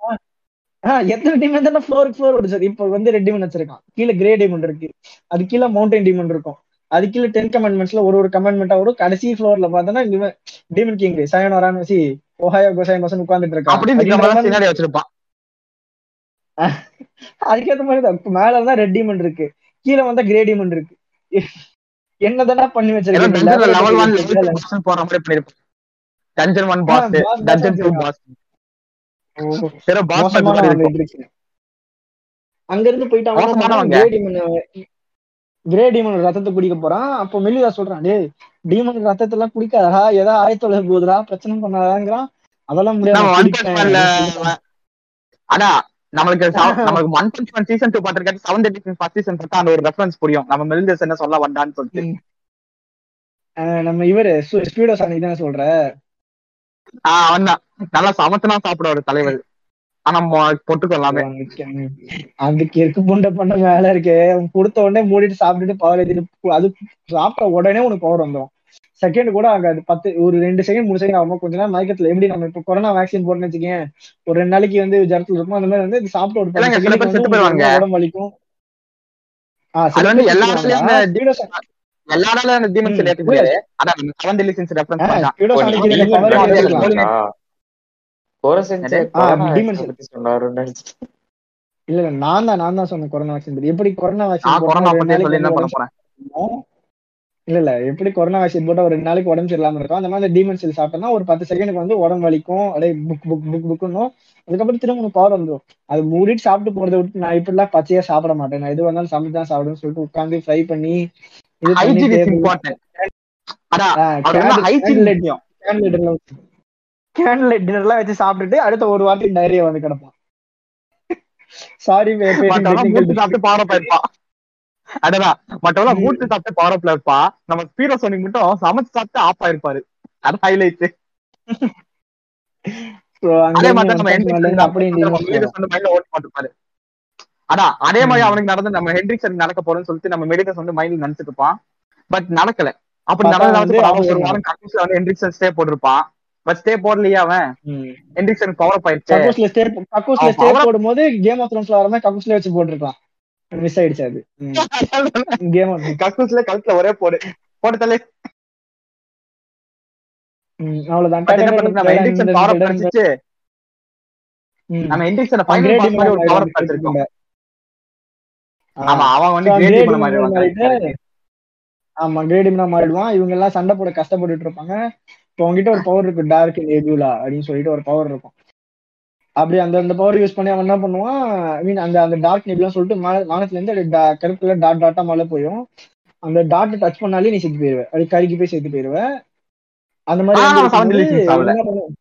ஆஹ் எத்தனை டீமன் தானே ஃப்ளோருக்கு ஃப்ளோர் ஒடிச்சது இப்போ வந்து ரெட் டீமன் வச்சிருக்கான் கீழே கிரே டீமன் இருக்கு அது கீழே மவுண்டன் டீமன் இருக்கும் அது கீழே டென் கமெண்ட்மெண்ட்ஸ்ல ஒரு ஒரு கமெண்ட்மெண்டா வரும் கடைசி ஃப்ளோர்ல பார்த்தோன்னா இவன் டீமன் கிங் சயன் வரான்னு வச்சு ஓஹாயோ கோசாய் மசன் உட்கார்ந்துட்டு இருக்கான் அப்படின்னு அப்படின்ற மாதிரி சினாரி வச்சிருப்பான் அதுக்கேத்த மாதிரி தான் இப்ப மேல தான் ரெட் டீமன் இருக்கு கீழே வந்தா கிரே டீமன் இருக்கு என்னதானே பண்ணி ஏன்னா வச்சிருக்கீங்க dungeon level one level level two போற மாதிரி பண்ணிருப்பான் டஞ்சன் ஒன் பாஸ் boss தான் டஞ்சன் டூ வச்சிருக்கான். பாஸ் ஓ, வேற பாஸ் மோசமான மாதிரி ஆளு இருக்கும் இருக்கு. அங்க இருந்து போயிட்டு அவன் என்ன மோசமானவங்க. பண்றான்? கிரே டீமன் கிரே டீமன் ரத்தத்தை குடிக்க போறான் அப்போ மெல்லிதா சொல்றான் டேய் டீமன் ரத்தத்தை எல்லாம் குடிக்காதா ஏதோ ஆயத்தொலை போகுதுடா பிரச்சனை பண்ணாதாங்கிறான் அதெல்லாம் முடியாது நம்ம நான் ஒன் பஞ்ச் குடிப்பேன் மேன்ல அப்படின்னு சொல்லிட்டு. ஆனா நம்மளுக்கு சவ- நம்மளுக்கு one punch man season two பாத்திருக்காட்டு செவன் தேர்ட்டி ஃபர்ஸ்ட் சீசன் பார்த்தா அந்த ஒரு ரெஃபரன்ஸ் புரியும் நம்ம மெலிந்தஸ் என்ன சொல்ல வந்தான்னு சொல்லிட்டு ம். அஹ் நம்ம இவரு ஸ்பீடோ சாணி தானே சொல்ற ஆஹ் அவன் தான் நல்லா சமத்தனா சாப்பிட ஒரு தலைவர் ஆனா மொ- பொட்டுக்கும் எல்லாமே அதுக்கு இருக்கு புண்டை பண்ண வேலை இருக்கு அவன் கொடுத்த உடனே மூடிட்டு சாப்பிட்டுட்டு பவர் ஏத்திட்டு அது சாப்பிட்ட உடனே உனக்கு பவர் வந்துடும் செகண்ட் கூட ஆகாது பத்து ஒரு ரெண்டு செகண்ட் மூணு செகண்ட் ஆகும் கொஞ்ச நேரம் மயக்கத்துல எப்படி நம்ம இப்போ கொரோனா வேக்சின் போட்டுன்னு வச்சுக்கேன் ஒரு ரெண்டு நாளைக்கு வந்து ஜரத்துல இருக்கும் அந்த மாதிரி வந்து இது சாப்பிட்ட ஒரு பத்து இல்லைங்க, சில second பேர் வந்து செத்து உங்களுக்கு போயிடுவாங்க. உடம்பு வலிக்கும் ஆ, அது சில வந்து பேர் எல்லா செத்துருவாங்க. நாளையும் Speedo Sa- எல்லா நாளும் அந்த டீமன் ம், ஏற்க முடியாது அதான் செவன் டெல்லி சீன்ஸ் ரெஃபரன்ஸ் ஆ, பண்ணான் Speedo ஒரு Sonic demon இதுல power வந்து எடுத்துக்கலாம். கோரசென்சே என்னது? ஆ, கொரோனா demons. பத்தி சொன்னாருன்னு நினைச்சிட்டு இல்ல இல்ல நான் தான் நான் தான் சொன்னேன் கொரோனா வேக்சின் பத்தி எப்படி கொரோனா நான் வேக்சின் கொரோனா பத்தி சொல்லி என்ன பண்ண போறேன் இல்ல இல்ல எப்படி கொரோனா வேக்சின் போட்டா ஒரு ரெண்டு நாளைக்கு உடம்பு சரியில்லாம இருக்கும் அந்த மாதிரி டீமன் செல் சாப்பிட்டோம்னா ஒரு பத்து செகண்டுக்கு வந்து உடம்பு வலிக்கும் அப்படியே புக் புக் புக் புக்குன்னும் அதுக்கப்புறம் திரும்ப உனக்கு பவர் வந்துடும் அது மூடிட்டு சாப்பிட்டு போறதை விட்டு நான் இப்படிலாம் பச்சையா சாப்பிட மாட்டேன் நான் எது வந்தாலும் சமைச்சு தான் சாப்பிடுன்னு சொல்லிட்டு உட்காந்து ஃப்ரை பண்ணி இது பண்ணி ஹைஜீன் இஸ் table- இம்பார்ட்டன்ட் அதான் ஆ, அவர் வந்து candle- ஹைஜீன் candle- முக்கியம் candle dinner வச்சு கேண்டில் டின்னர்லாம் வச்சு சாப்பிட்டுட்டு அடுத்த ஒரு வாரத்துக்கு டைரியா வந்து கிடப்பான் சாரி மற்றவங்க மூட்டு சாப்பிட்டு பவர் அப் ஆயிருப்பான் அடடா மற்றவங்க மூட்டு சாப்பிட்டு பவர் அப்ல இருப்பா நம்ம ஸ்பீரோ சோனிக் மட்டும் சமைச்சு சாப்பிட்டு ஆஃப் ஆயிருப்பாரு அது ஹைலைட் அதே மாதிரி தான் நம்ம ஹென்ரிக்ஸ் அப்படியே நம்ம மெடிடஸ் வந்து மைண்ட்ல ஓட்டி மாட்டிருப்பாரு அதான் அதே மாதிரி அவனுக்கு நடந்து நம்ம ஹென்ரிக்ஸ் நடக்க போறோம்னு சொல்லிட்டு நம்ம மெடிடஸ் வந்து மைண்ட்ல நினைச்சிட்டு இருப்பான் பட் நடக்கல அப்படி பார்த்தா நடந்து வந்து நடந்து அவன் ஒரு opposite வாரம் கக்கூஸ்ல வந்து ஹென்ரிக்சன் ஸ்டே போட்டிருப்பான் பட் ஸ்டே போடலையே அவன் ஹென்ரிக்சன் பவர் அப் ஆயிடுச்சு கக்கூஸ்ல ஸ்டே கக்கூஸ்ல அவன் ஸ்டே power- போடும்போது கேம் ஆஃப் த்ரோன்ஸ்ல வர மாதிரி கக்கூஸ்ல வச்சு போட்டுருக்கலாம் மிஸ் ஆயிடுச்சு அது கேம் ஆஃப் கக்கூஸ்ல கழுத்துல ஒரே போடு போட்டு தலை அவ்வளவுதான் பட் என்ன பண்றது நம்ம ஹென்ரிக்சன் பவர் அப் கிடைச்சிச்சு நம்ம ஹென்ரிக்சன் ஃபைனல் பாஸ் மாதிரி ஒரு பவர் அப் கிடைச்சிருக்கோம் ஆமா அவன் வந்து So, கிரேட் Grady பண்ண மாதிரி Mann மாறிட்டு, ஆமா கிரேடிம்னா மாறிடுவான் இவங்க எல்லாம் சண்டை போட கஷ்டப்பட்டுட்டு இருப்பாங்க இப்போ உங்ககிட்ட ஒரு பவர் இருக்கு டார்க் நெபியூலா அப்படின்னு சொல்லிட்டு ஒரு பவர் இருக்கும் அப்படி அந்த அந்த பவர் யூஸ் பண்ணி அவன் என்ன பண்ணுவான் ஐ மீன் அந்த அந்த டார்க் நெபியூலா சொல்லிட்டு மா- வானத்துல இருந்து அப்படியே da- கருப்புல டாட் டாட்டா மழை போயும் அந்த டாட் டச் பண்ணாலே நீ செத்து போயிருவ அப்படி கருகி போய் செத்து போயிருவ அந்த மாதிரி ஆ, வந்து அவன் sound இருக்கும்போது releasing ஆகல. என்ன பண்ணுவான்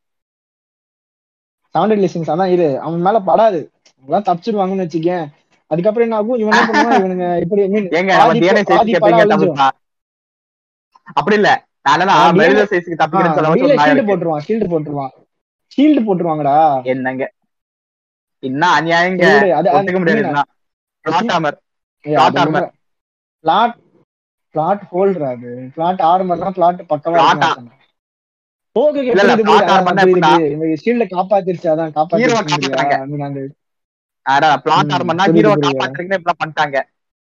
சவுண்ட் லிஸ்டிங்ஸ் அதான் இரு அவன் மேல படாது அவங்களாம் தப்பிச்சிடுவாங்கன்னு வச்சுக்கேன் அதுக்கப்புறம் என்ன ஆகும் இவன் என்ன பண்ணுவான் இவனுங்க எப்படி I mean, ஏங்க நம்ம பாதி டிஎன்ஏ பாதி சைஸ்க்கு படம் எப்படிங்க அழிஞ்சிரும். தப்பிப்பா அப்படி இல்ல ஆ, நான் DNA மெலித சைஸ்க்கு தப்பிக்கிறேன்னு சொல்ல ஷீல்டு வந்து போட்டுருவான் ஷீல்டு போட்டுருவான் ஷீல்டு போட்டுருவாங்கடா என்னங்க இன்னும் அநியாயங்க சரி, அது- அது- ஒத்துக்க முடியாது இல்ல. இதுதான். Plot armor. ஏய், Plot அது armor. ரொம்ப- plot plot ஹோல்டர் அது பிளாட் ஆர்மர்னா பிளாட் பக்கவா Plot இருக்கணும். ஓகே இல்ல, இல்ல, plot armor னா எப்படின்னா? ஷீல்ட காப்பாத்திருச்சு அதான் Hero-வ காப்பாத்திருச்சு காப்பாத்துறாங்க. அந்த அதான் பிளாட் ம், ஆர்மர்னா புரியுது, ஹீரோ புரியுது. காப்பாத்துறதுக்குன்னு இப்படி பண்ணிட்டாங்க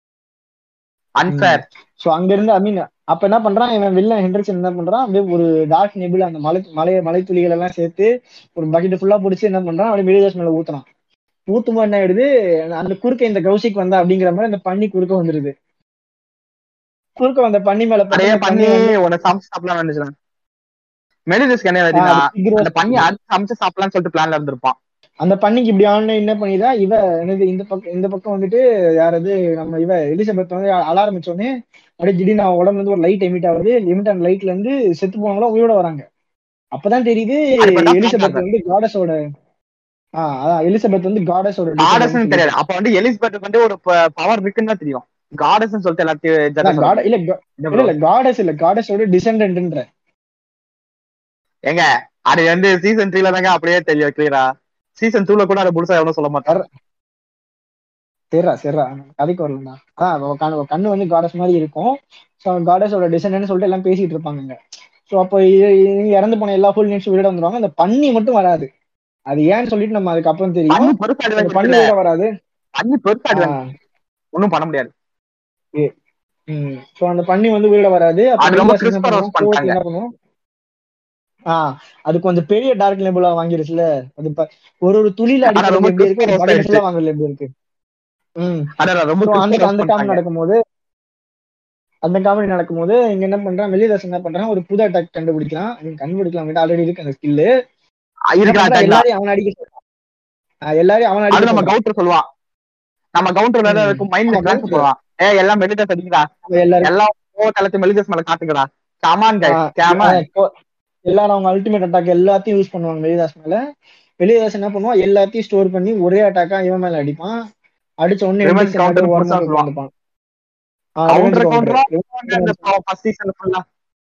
அன்ஃபேர் சோ அங்க இருந்து ஐ மீன் அப்ப என்ன பண்றான் இவன் வில்லன் ஹெண்டர்சன் என்ன பண்றான் அப்படியே ஒரு டார்க் நெபிள் அந்த மலை மலை மலை துளிகள் எல்லாம் சேர்த்து ஒரு பக்கெட் ஃபுல்லா புடிச்சு என்ன பண்றான் அப்படியே மெலிதாஸ் மேல ஊத்துறான் ஊத்தும்போது என்ன ஆயிடுது அந்த குறுக்க இந்த கௌசிக் வந்தா அப்படிங்கிற மாதிரி அந்த பண்ணி குறுக்க வந்துருது குறுக்க வந்த பண்ணி மேல பட்டு அப்படியே அந்த பண்ணி வந்து- உன்னை சமைச்சு சாப்பிடலாம் நினைச்சேன் மெலிதஸ்க்கு என்ன ஆ, வேதினா அது figure- அந்த பண்ணி அடுத்து சமைச்சு சாப்பிடலாம்னு சொல்லிட்டு பிளான்ல இருந்திருப்பான் அந்த பண்ணிக்கு இப்படி ஆன என்ன பண்ணிதா இவ என்னது இந்த பக்கம் இந்த பக்கம் வந்துட்டு யாரது நம்ம இவ எலிசபெத் வந்து அழ ஆரம்பிச்சோடனே அப்படியே திடீர்னு அவன் உடம்புல இருந்து ஒரு லைட் எமிட் ஆகுது எமிட் ஆன லைட்ல இருந்து செத்து போனவங்களும் உயிரோட வராங்க அப்பதான் தெரியுது அதுக்கப்புறம் எலிசபெத் பார்த்தாங்க. வந்து காடஸோட ஆஹ் அதான் எலிசபெத் வந்து காடஸோட காடஸ்ன்னு தெரியாது அப்ப வந்து எலிசபெத் வந்து ஒரு பவர் இருக்குன்னு தான் தெரியும் காடஸ்ன்னு சொல்லிட்டு எல்லாத்தையும் judges இல்ல சொல்றாங்க. இல்ல என்ன இல்ல bro? இல்ல காடஸ் இல்ல காடஸோட டிசெண்டன்ட்ன்ற ஏங்க அது வந்து சீசன் த்ரீல தாங்க அப்படியே தெரியும் கிளியரா சீசன் டூல கூட அதை முழுசா எவனும் சொல்ல மாட்டாரு சரிடா சரிடா கதைக்கு வரலடா அதான் அவ கண்ணு அவ கண்ணு வந்து காடஸ் மாதிரி இருக்கும் ஸோ காடஸோட டிசைன் சொல்லிட்டு எல்லாம் பேசிட்டு இருப்பாங்க ஸோ அப்போ இ- இ- இறந்து போன எல்லா ஃபுல் நேம்ஸும் விட வந்துருவாங்க அந்த பண்ணி மட்டும் வராது அது ஏன்னு சொல்லிட்டு நம்ம அதுக்கப்புறம் தெரியும் பண்ணி பெருசா அந்த advantage பண்ணி இல்ல. விட வராது பண்ணி பெருசா advantage. ஆஹ் ஒண்ணும் பண்ண முடியாது உம் ஸோ அந்த பண்ணி வந்து உயிரோட வராது அப்ப அது ரொம்ப வில்லாஸ் என்ன crisp-ஆ roast பண்ணுவோம் கோவத்துல பண்ணிட்டாங்க. என்ன பண்ணுவோம் ஆஹ் அது கொஞ்சம் பெரிய டார்க் லெபுலா வாங்கிருச்சுல அது இப்ப ஒரு ஒரு துளியில ஆனா அடிக்கிறது ரொம்ப எப்படி இருக்கு ஒரு crisp-ஆ roast படையில ஆயிடுச்சு. வாங்குறது எப்படி இருக்கு உம் அதான் ரொம்ப So, அந்த crisp-ஆ roast அந்த காமெடி பண்ணிட்டாங்க. நடக்கும்போது அந்த காமெடி நடக்கும்போது இங்க என்ன பண்றான் வெளியதாஸ் என்ன பண்றான் ஒரு புது அட்டாக் கண்டுபிடிக்கலாம் I mean, கண்டுபிடிக்கலாம் ஆல்ரெடி இருக்கு அந்த ஸ்கில்லு ஆ, இருக்கிற attack தான். எல்லாரையும் அவன் அடிக்க சொல்றான். ஆஹ் எல்லாரையும் அவன் அது அடிக்க நம்ம சொல்றான். கவுண்டர் சொல்லுவான் நம்ம கவுண்டர்ல ம். இருக்கும் மைண்ட்ல ஆமா, பிளான் counter. சொல்லுவான் ஏ எல்லாம் மெலிடஸ் அடிக்கிறா அவன் எல்லாரும் எல்லாம் ஓ தளத்து மெலிடஸ் மேல காட்டுங்கடா கமான் கை ஆஹ் கேமன் ஆஹ் இப்போ எல்லாரும் அவங்க அல்டிமேட் அட்டாக் எல்லாத்தையும் யூஸ் பண்ணுவாங்க வெளியதாஸ் மேல வெளியதாஸ் என்ன பண்ணுவான் எல்லாத்தையும் ஸ்டோர் பண்ணி ஒரே அட்டாக்கா இவன் மேல அடிப்பான் அடிச்ச உடனே Revenge Hendrickson counter மட்டும் புதுசா ஓரமா போய் சொல்லுவான். உட்கார்ந்துப்பான். ஆஹ் revenge கவுண்டர் counter. கவுண்டரா ஃபர்ஸ்ட் சீசன் ஃபுல்லா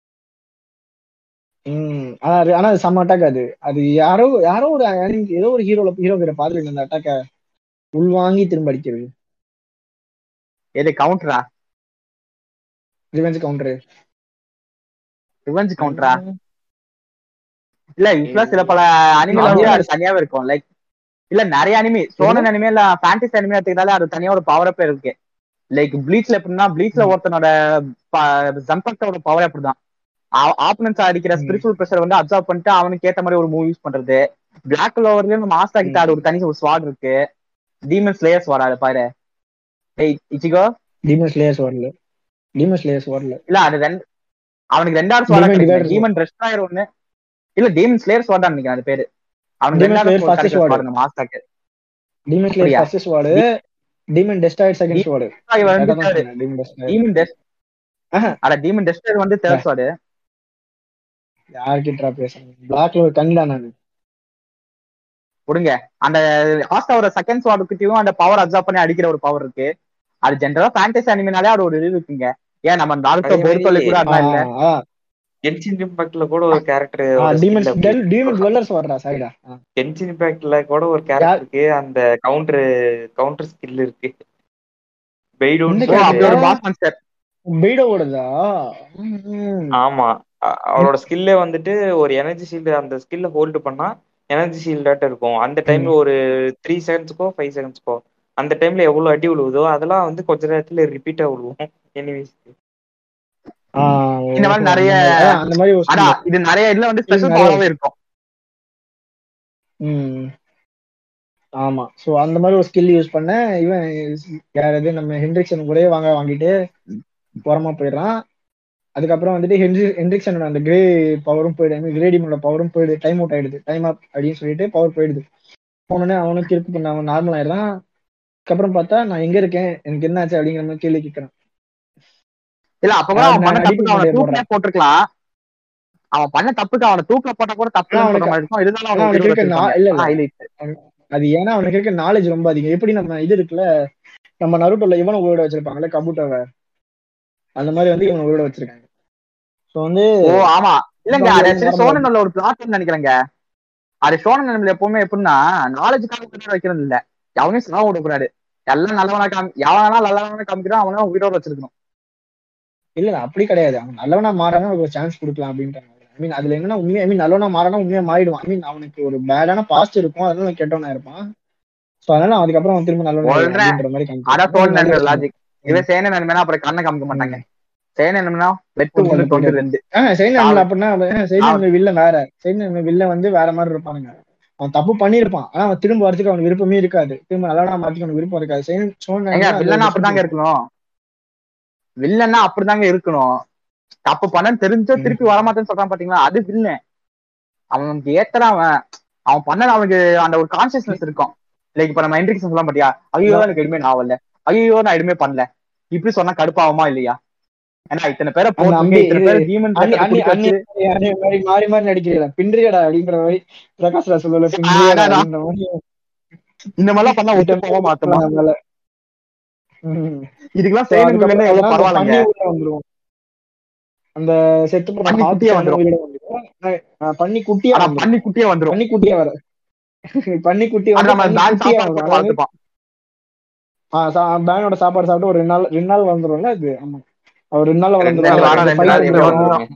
ம் ஆனா அது- ஆனா அது செம்ம அட்டாக் அது அது யாரோ யாரோ ஒரு anime- ஏதோ ஒரு ஹீரோல ஹீரோ கிட்ட பாத்துருக்கேன் அந்த அட்டாக்க உள்வாங்கி திரும்ப அடிக்கிறது எது கவுண்டரா ரிவெஞ்ச் கவுண்டர் ரிவெஞ்ச் கவுண்டரா இல்ல இப்ப சில பல அனிமே அது வந்து அது தனியாவே இருக்கும் லைக் இல்ல நிறைய அனிமே சோனன் அனிமே இல்ல ஃபேண்டசி அனிமே எடுத்துக்கிட்டாலே அது தனியா ஒரு பவர் அப் இருக்கு லைக் ப்ளீச்ல எப்படின்னா ப்ளீச்ல ஒருத்தனோட ஜம்பக்டோட பவர் அப்படிதான் ஆப்பனன்ஸ் அடிக்கிற ம். ஸ்பிரிச்சுவல் ப்ரெஷர் வந்து அப்சர்வ் பண்ணிட்டு அவனுக்கு ஏத்த மாதிரி ஒரு மூவ் யூஸ் பண்றது பிளாக் லோவர்லயும் நம்ம ஆஸ்தா கிட்ட அது ஒரு தனி ஒரு ஸ்வாட் இருக்கு டீமன் ஸ்லேயர்ஸ் வராது பாரு ஏய் இச்சிகோ டீமன் ஸ்லேயர்ஸ் வரல டீமன் ஸ்லேயர்ஸ் வரல இல்ல அது ரெண்டு அவனுக்கு ரெண்டாவது ஸ்வாட் Demon கிடைக்கும் Divider டீமன் ரெஸ்ட்ராயர் ஒண்ணு இல்ல டீமன் ஸ்லேயர் ஸ்வாட் தான் நினைக்கிறேன் அது பேரு அவனுக்கு Demon ரெண்டாவது Slayer first கிடைக்கிற sword. sword நம்ம ஆஸ்தாக்கு டீமன் ஸ்லேயர் அப்படியா? First sword demon destroyer second sword இவன் வந்து third. Demon destroyer demon destroyer ஆஹா. அட டீமன் டெஸ்டர் வந்து தேர்ட் ஸ்வாட் யார்கிட்டா பேசுறேன் பிளாக்ல ஒரு கண்ணிடா நான் கொடுங்க அந்த ஆஸ்தாவோட செகண்ட் ஸ்வாட் கிட்டயும் அந்த பவர் அப்சர்வ் பண்ணி அடிக்கிற ஒரு பவர் இருக்கு அது ஜென்ரலா ஃபேண்டசி அனிமினாலே அது ஒரு இது இருக்குங்க ஏன் நம்ம நாருத்தோ அதே மாதிரி- பொறுத்தவரை கூட அதெல்லாம் இல்ல கென்சின் இம்பாக்ட்ல கூட ஒரு கேரக்டர் டீமன் டீமன் டுவெல்லர்ஸ் வர்றா சரிடா கென்சின் இம்பாக்ட்ல கூட ஒரு கேரக்டர் இருக்கு அந்த கவுண்டர் கவுண்டர் ஸ்கில் இருக்கு பெய்டோன்னு இந்த ஓ அப்படி ஒரு சொல்லிட்டு- பாஸ் மான்ஸ்டர் பெய்டோ ஓடுதா ஆமா அ- அவரோட ஸ்கில்லே வந்துட்டு ஒரு எனர்ஜி ஷீல்டு அந்த ஸ்கில்ல ஹோல்டு பண்ணா எனர்ஜி ஷீல்டாட்ட இருக்கும் அந்த டைம்ல ஒரு த்ரீ செகண்ட்ஸ்க்கோ ஃபைவ் செகண்ட்ஸ்க்கோ அந்த டைம்ல எவ்வளவு அடி விழுவுதோ அதெல்லாம் வந்து கொஞ்ச நேரத்துல ரிப்பீட்டா விழுவும் எனிவேஸ் இந்த மாதிரி நிறைய- அதான், அந்த மாதிரி ஒரு ஆனா skill. இது நிறைய இதுல வந்து ஸ்பெஷல் நிறைய பவராவே இருக்கும் ம் ஆமா சோ அந்த மாதிரி ஒரு ஸ்கில் யூஸ் பண்ண இவன் யாராவது நம்ம ஹென்ரிக்சன் கூட வாங்க வாங்கிட்டு புறமா போயிடுறான் அதுக்கப்புறம் வந்துட்டு ஹென்ரி ஹென்ரிக்சனோட அந்த கிரே பவரும் போயிடுது கிரே டீமோட பவரும் போயிடுது டைம் அவுட் ஆயிடுது டைம் அப் அப்படின்னு சொல்லிட்டு பவர் போயிடுது போனோடனே அவனும் கிறுக்கு பண்ண அவன் நார்மல் ஆயிடுறான் அதுக்கப்புறம் பார்த்தா நான் எங்க இருக்கேன் எனக்கு என்ன ஆச்சு அப்படிங்கிற மாதிரி கேள்வி கேட்கறான் இல்ல அப்ப கூட அவன் நான் பண்ண edit தப்புக்கு அவனை பண்ணி தூக்கினே போட்டிருக்கலாம் அவன் பண்ண தப்புக்கு அவனை தூக்கில போட்டா கூட தப்பு ஆனா சொல்ற அவனுக்கு- மாதிரி இருக்கும் இருந்தாலும் ஆனா அவன் அவனுக்கு இருக்க நா- இல்ல, இல்ல. ஹைலைட் அது ஏன்னா அவனுக்கு இருக்க நாலேஜ் ரொம்ப அதிகம் எப்படி நம்ம இது இருக்குல்ல நம்ம நருட்டோல இவனை உயிரோட வச்சிருப்பாங்கல்ல கபுட்டோவை அந்த மாதிரி வந்து இவனை உயிரோட வச்சிருக்காங்க ஸோ வந்து ஓ ஆமா இல்லங்க ரொம்ப அது actually மரமா சோனன்ல ஒரு பிளாட் நினைக்கிறேங்க அது சோனன் நம்மள எப்பவுமே எப்படின்னா நாலேஜுக்காக வைக்கிறது இல்ல எவனையும் சாவ விடக்கூடாது எல்லாம் நல்லவனா காமி எவனா நல்லவனா காமிக்கிறான் அவனா உயிரோட வச்சிருக்கணும் இல்ல இல்ல, அப்படி கிடையாது அவன் நல்லவனா மாறானா அவனுக்கு ஒரு சான்ஸ் கொடுக்கலாம் அப்படின்றாங்க ஐ மீன் அதுல என்னன்னா உண்மையா ஐ மீன் நல்லவனா மாறானா உண்மையா மாறிடுவான் ஐ மீன் அவனுக்கு ஒரு பேடான பாஸ்ட் இருக்கும் அதனால அவன் கெட்டவனா இருப்பான் சோ அதனால அதுக்கப்புறம் அவன் திரும்ப நல்லவனா சொல்றேன். அப்படின்ற மாதிரி அதான் சோழன் காமிக்கிறாங்க. லாஜிக் இவன் சேன நன்மைனா அப்புறம் கண்ணை காமிக்க மாட்டாங்க சேன நன்மைனா வெட்டு ஒண்ணு தொண்டு ரெண்டு ஆஹ் சைனா அப்படின்னா சைனா வில்ல வேற சைனா வில்ல வந்து வேற மாதிரி இருப்பானுங்க அவன் தப்பு பண்ணிருப்பான் ஆனா அவன் திரும்ப வரதுக்கு அவனுக்கு விருப்பமே இருக்காது திரும்ப நல்லவனா மாத்திக்க அவனுக்கு விருப்பம் இருக்காது சைன் ஏங்க வில்லனா அப்படிதாங்க இருக்கணும் வில்லன்னா அப்படிதாங்க இருக்கணும் தப்பு பண்ண தெரிஞ்சோ ம். திருப்பி வரமாட்டேன்னு சொல்றான் பாத்தீங்களா அது வில்லன் அவனுக்கு ஏத்தற அவன் அவன் பண்ண அவனுக்கு அந்த ஒரு கான்சியஸ்னஸ் இருக்கும் லைக் இப்ப நம்ம என்ட்ரிக்ஸ் சொல்ல பாத்தியா ஐயோ எனக்கு எதுவுமே நான் வரல ஐயோ நான் எதுவுமே பண்ணல இப்படி சொன்னா கடுப்பாகுமா இல்லையா ஏன்னா இத்தனை பேரை போட்டு அம்பி- இத்தனை பேர் டீமன் அண்ணி அண்ணி அண்ணி அண்ணி மாதிரி மாறி மாறி நடிக்கிறீங்களா பின்றியடா அப்படின்ற மாதிரி பிரகாஷ் ராஜ் சொல்லல பின்றியடா அதான். அப்படின்ற மாதிரி இந்த மாதிரிலாம் பண்ணா ஒத்து போக மாட்டோமா அதனால. ம். இதுக்கெல்லாம் So, சேனல் அதுக்கப்புறம் எவ்வளவு அந்த பரவாயில்லைங்க பன்னி உள்ள வந்துரும். அந்த செத்து போன பன்னி ஆத்து குட்டியா சாணம் வந்துரும். உள்ள வந்துரும். அஹ் பன்னி குட்டியா ஆனா வந்துரும். பண்ணி குட்டியே வந்துரும் பன்னி குட்டியா வர பன்னி குட்டி அது வந்து நம்ம பன்னி பேங்க் குட்டியா சாப்பாடு வரும். போட்டு வளர்த்துப்பான் ஆஹ் சா- பேனோட சாப்பாடு சாப்பிட்டு ஒரு ரெண்டு நாள் ரெண்டு நாள் வளர்ந்துரும்ல அது ஆமா அவர் ரெண்டு நாள் ரெண்டு வளர்ந்துரும் நாள் வாரம், அந்த ரெண்டு fight நாள் வந்து இப்படி வளர்ந்துரும். வந்துரும்.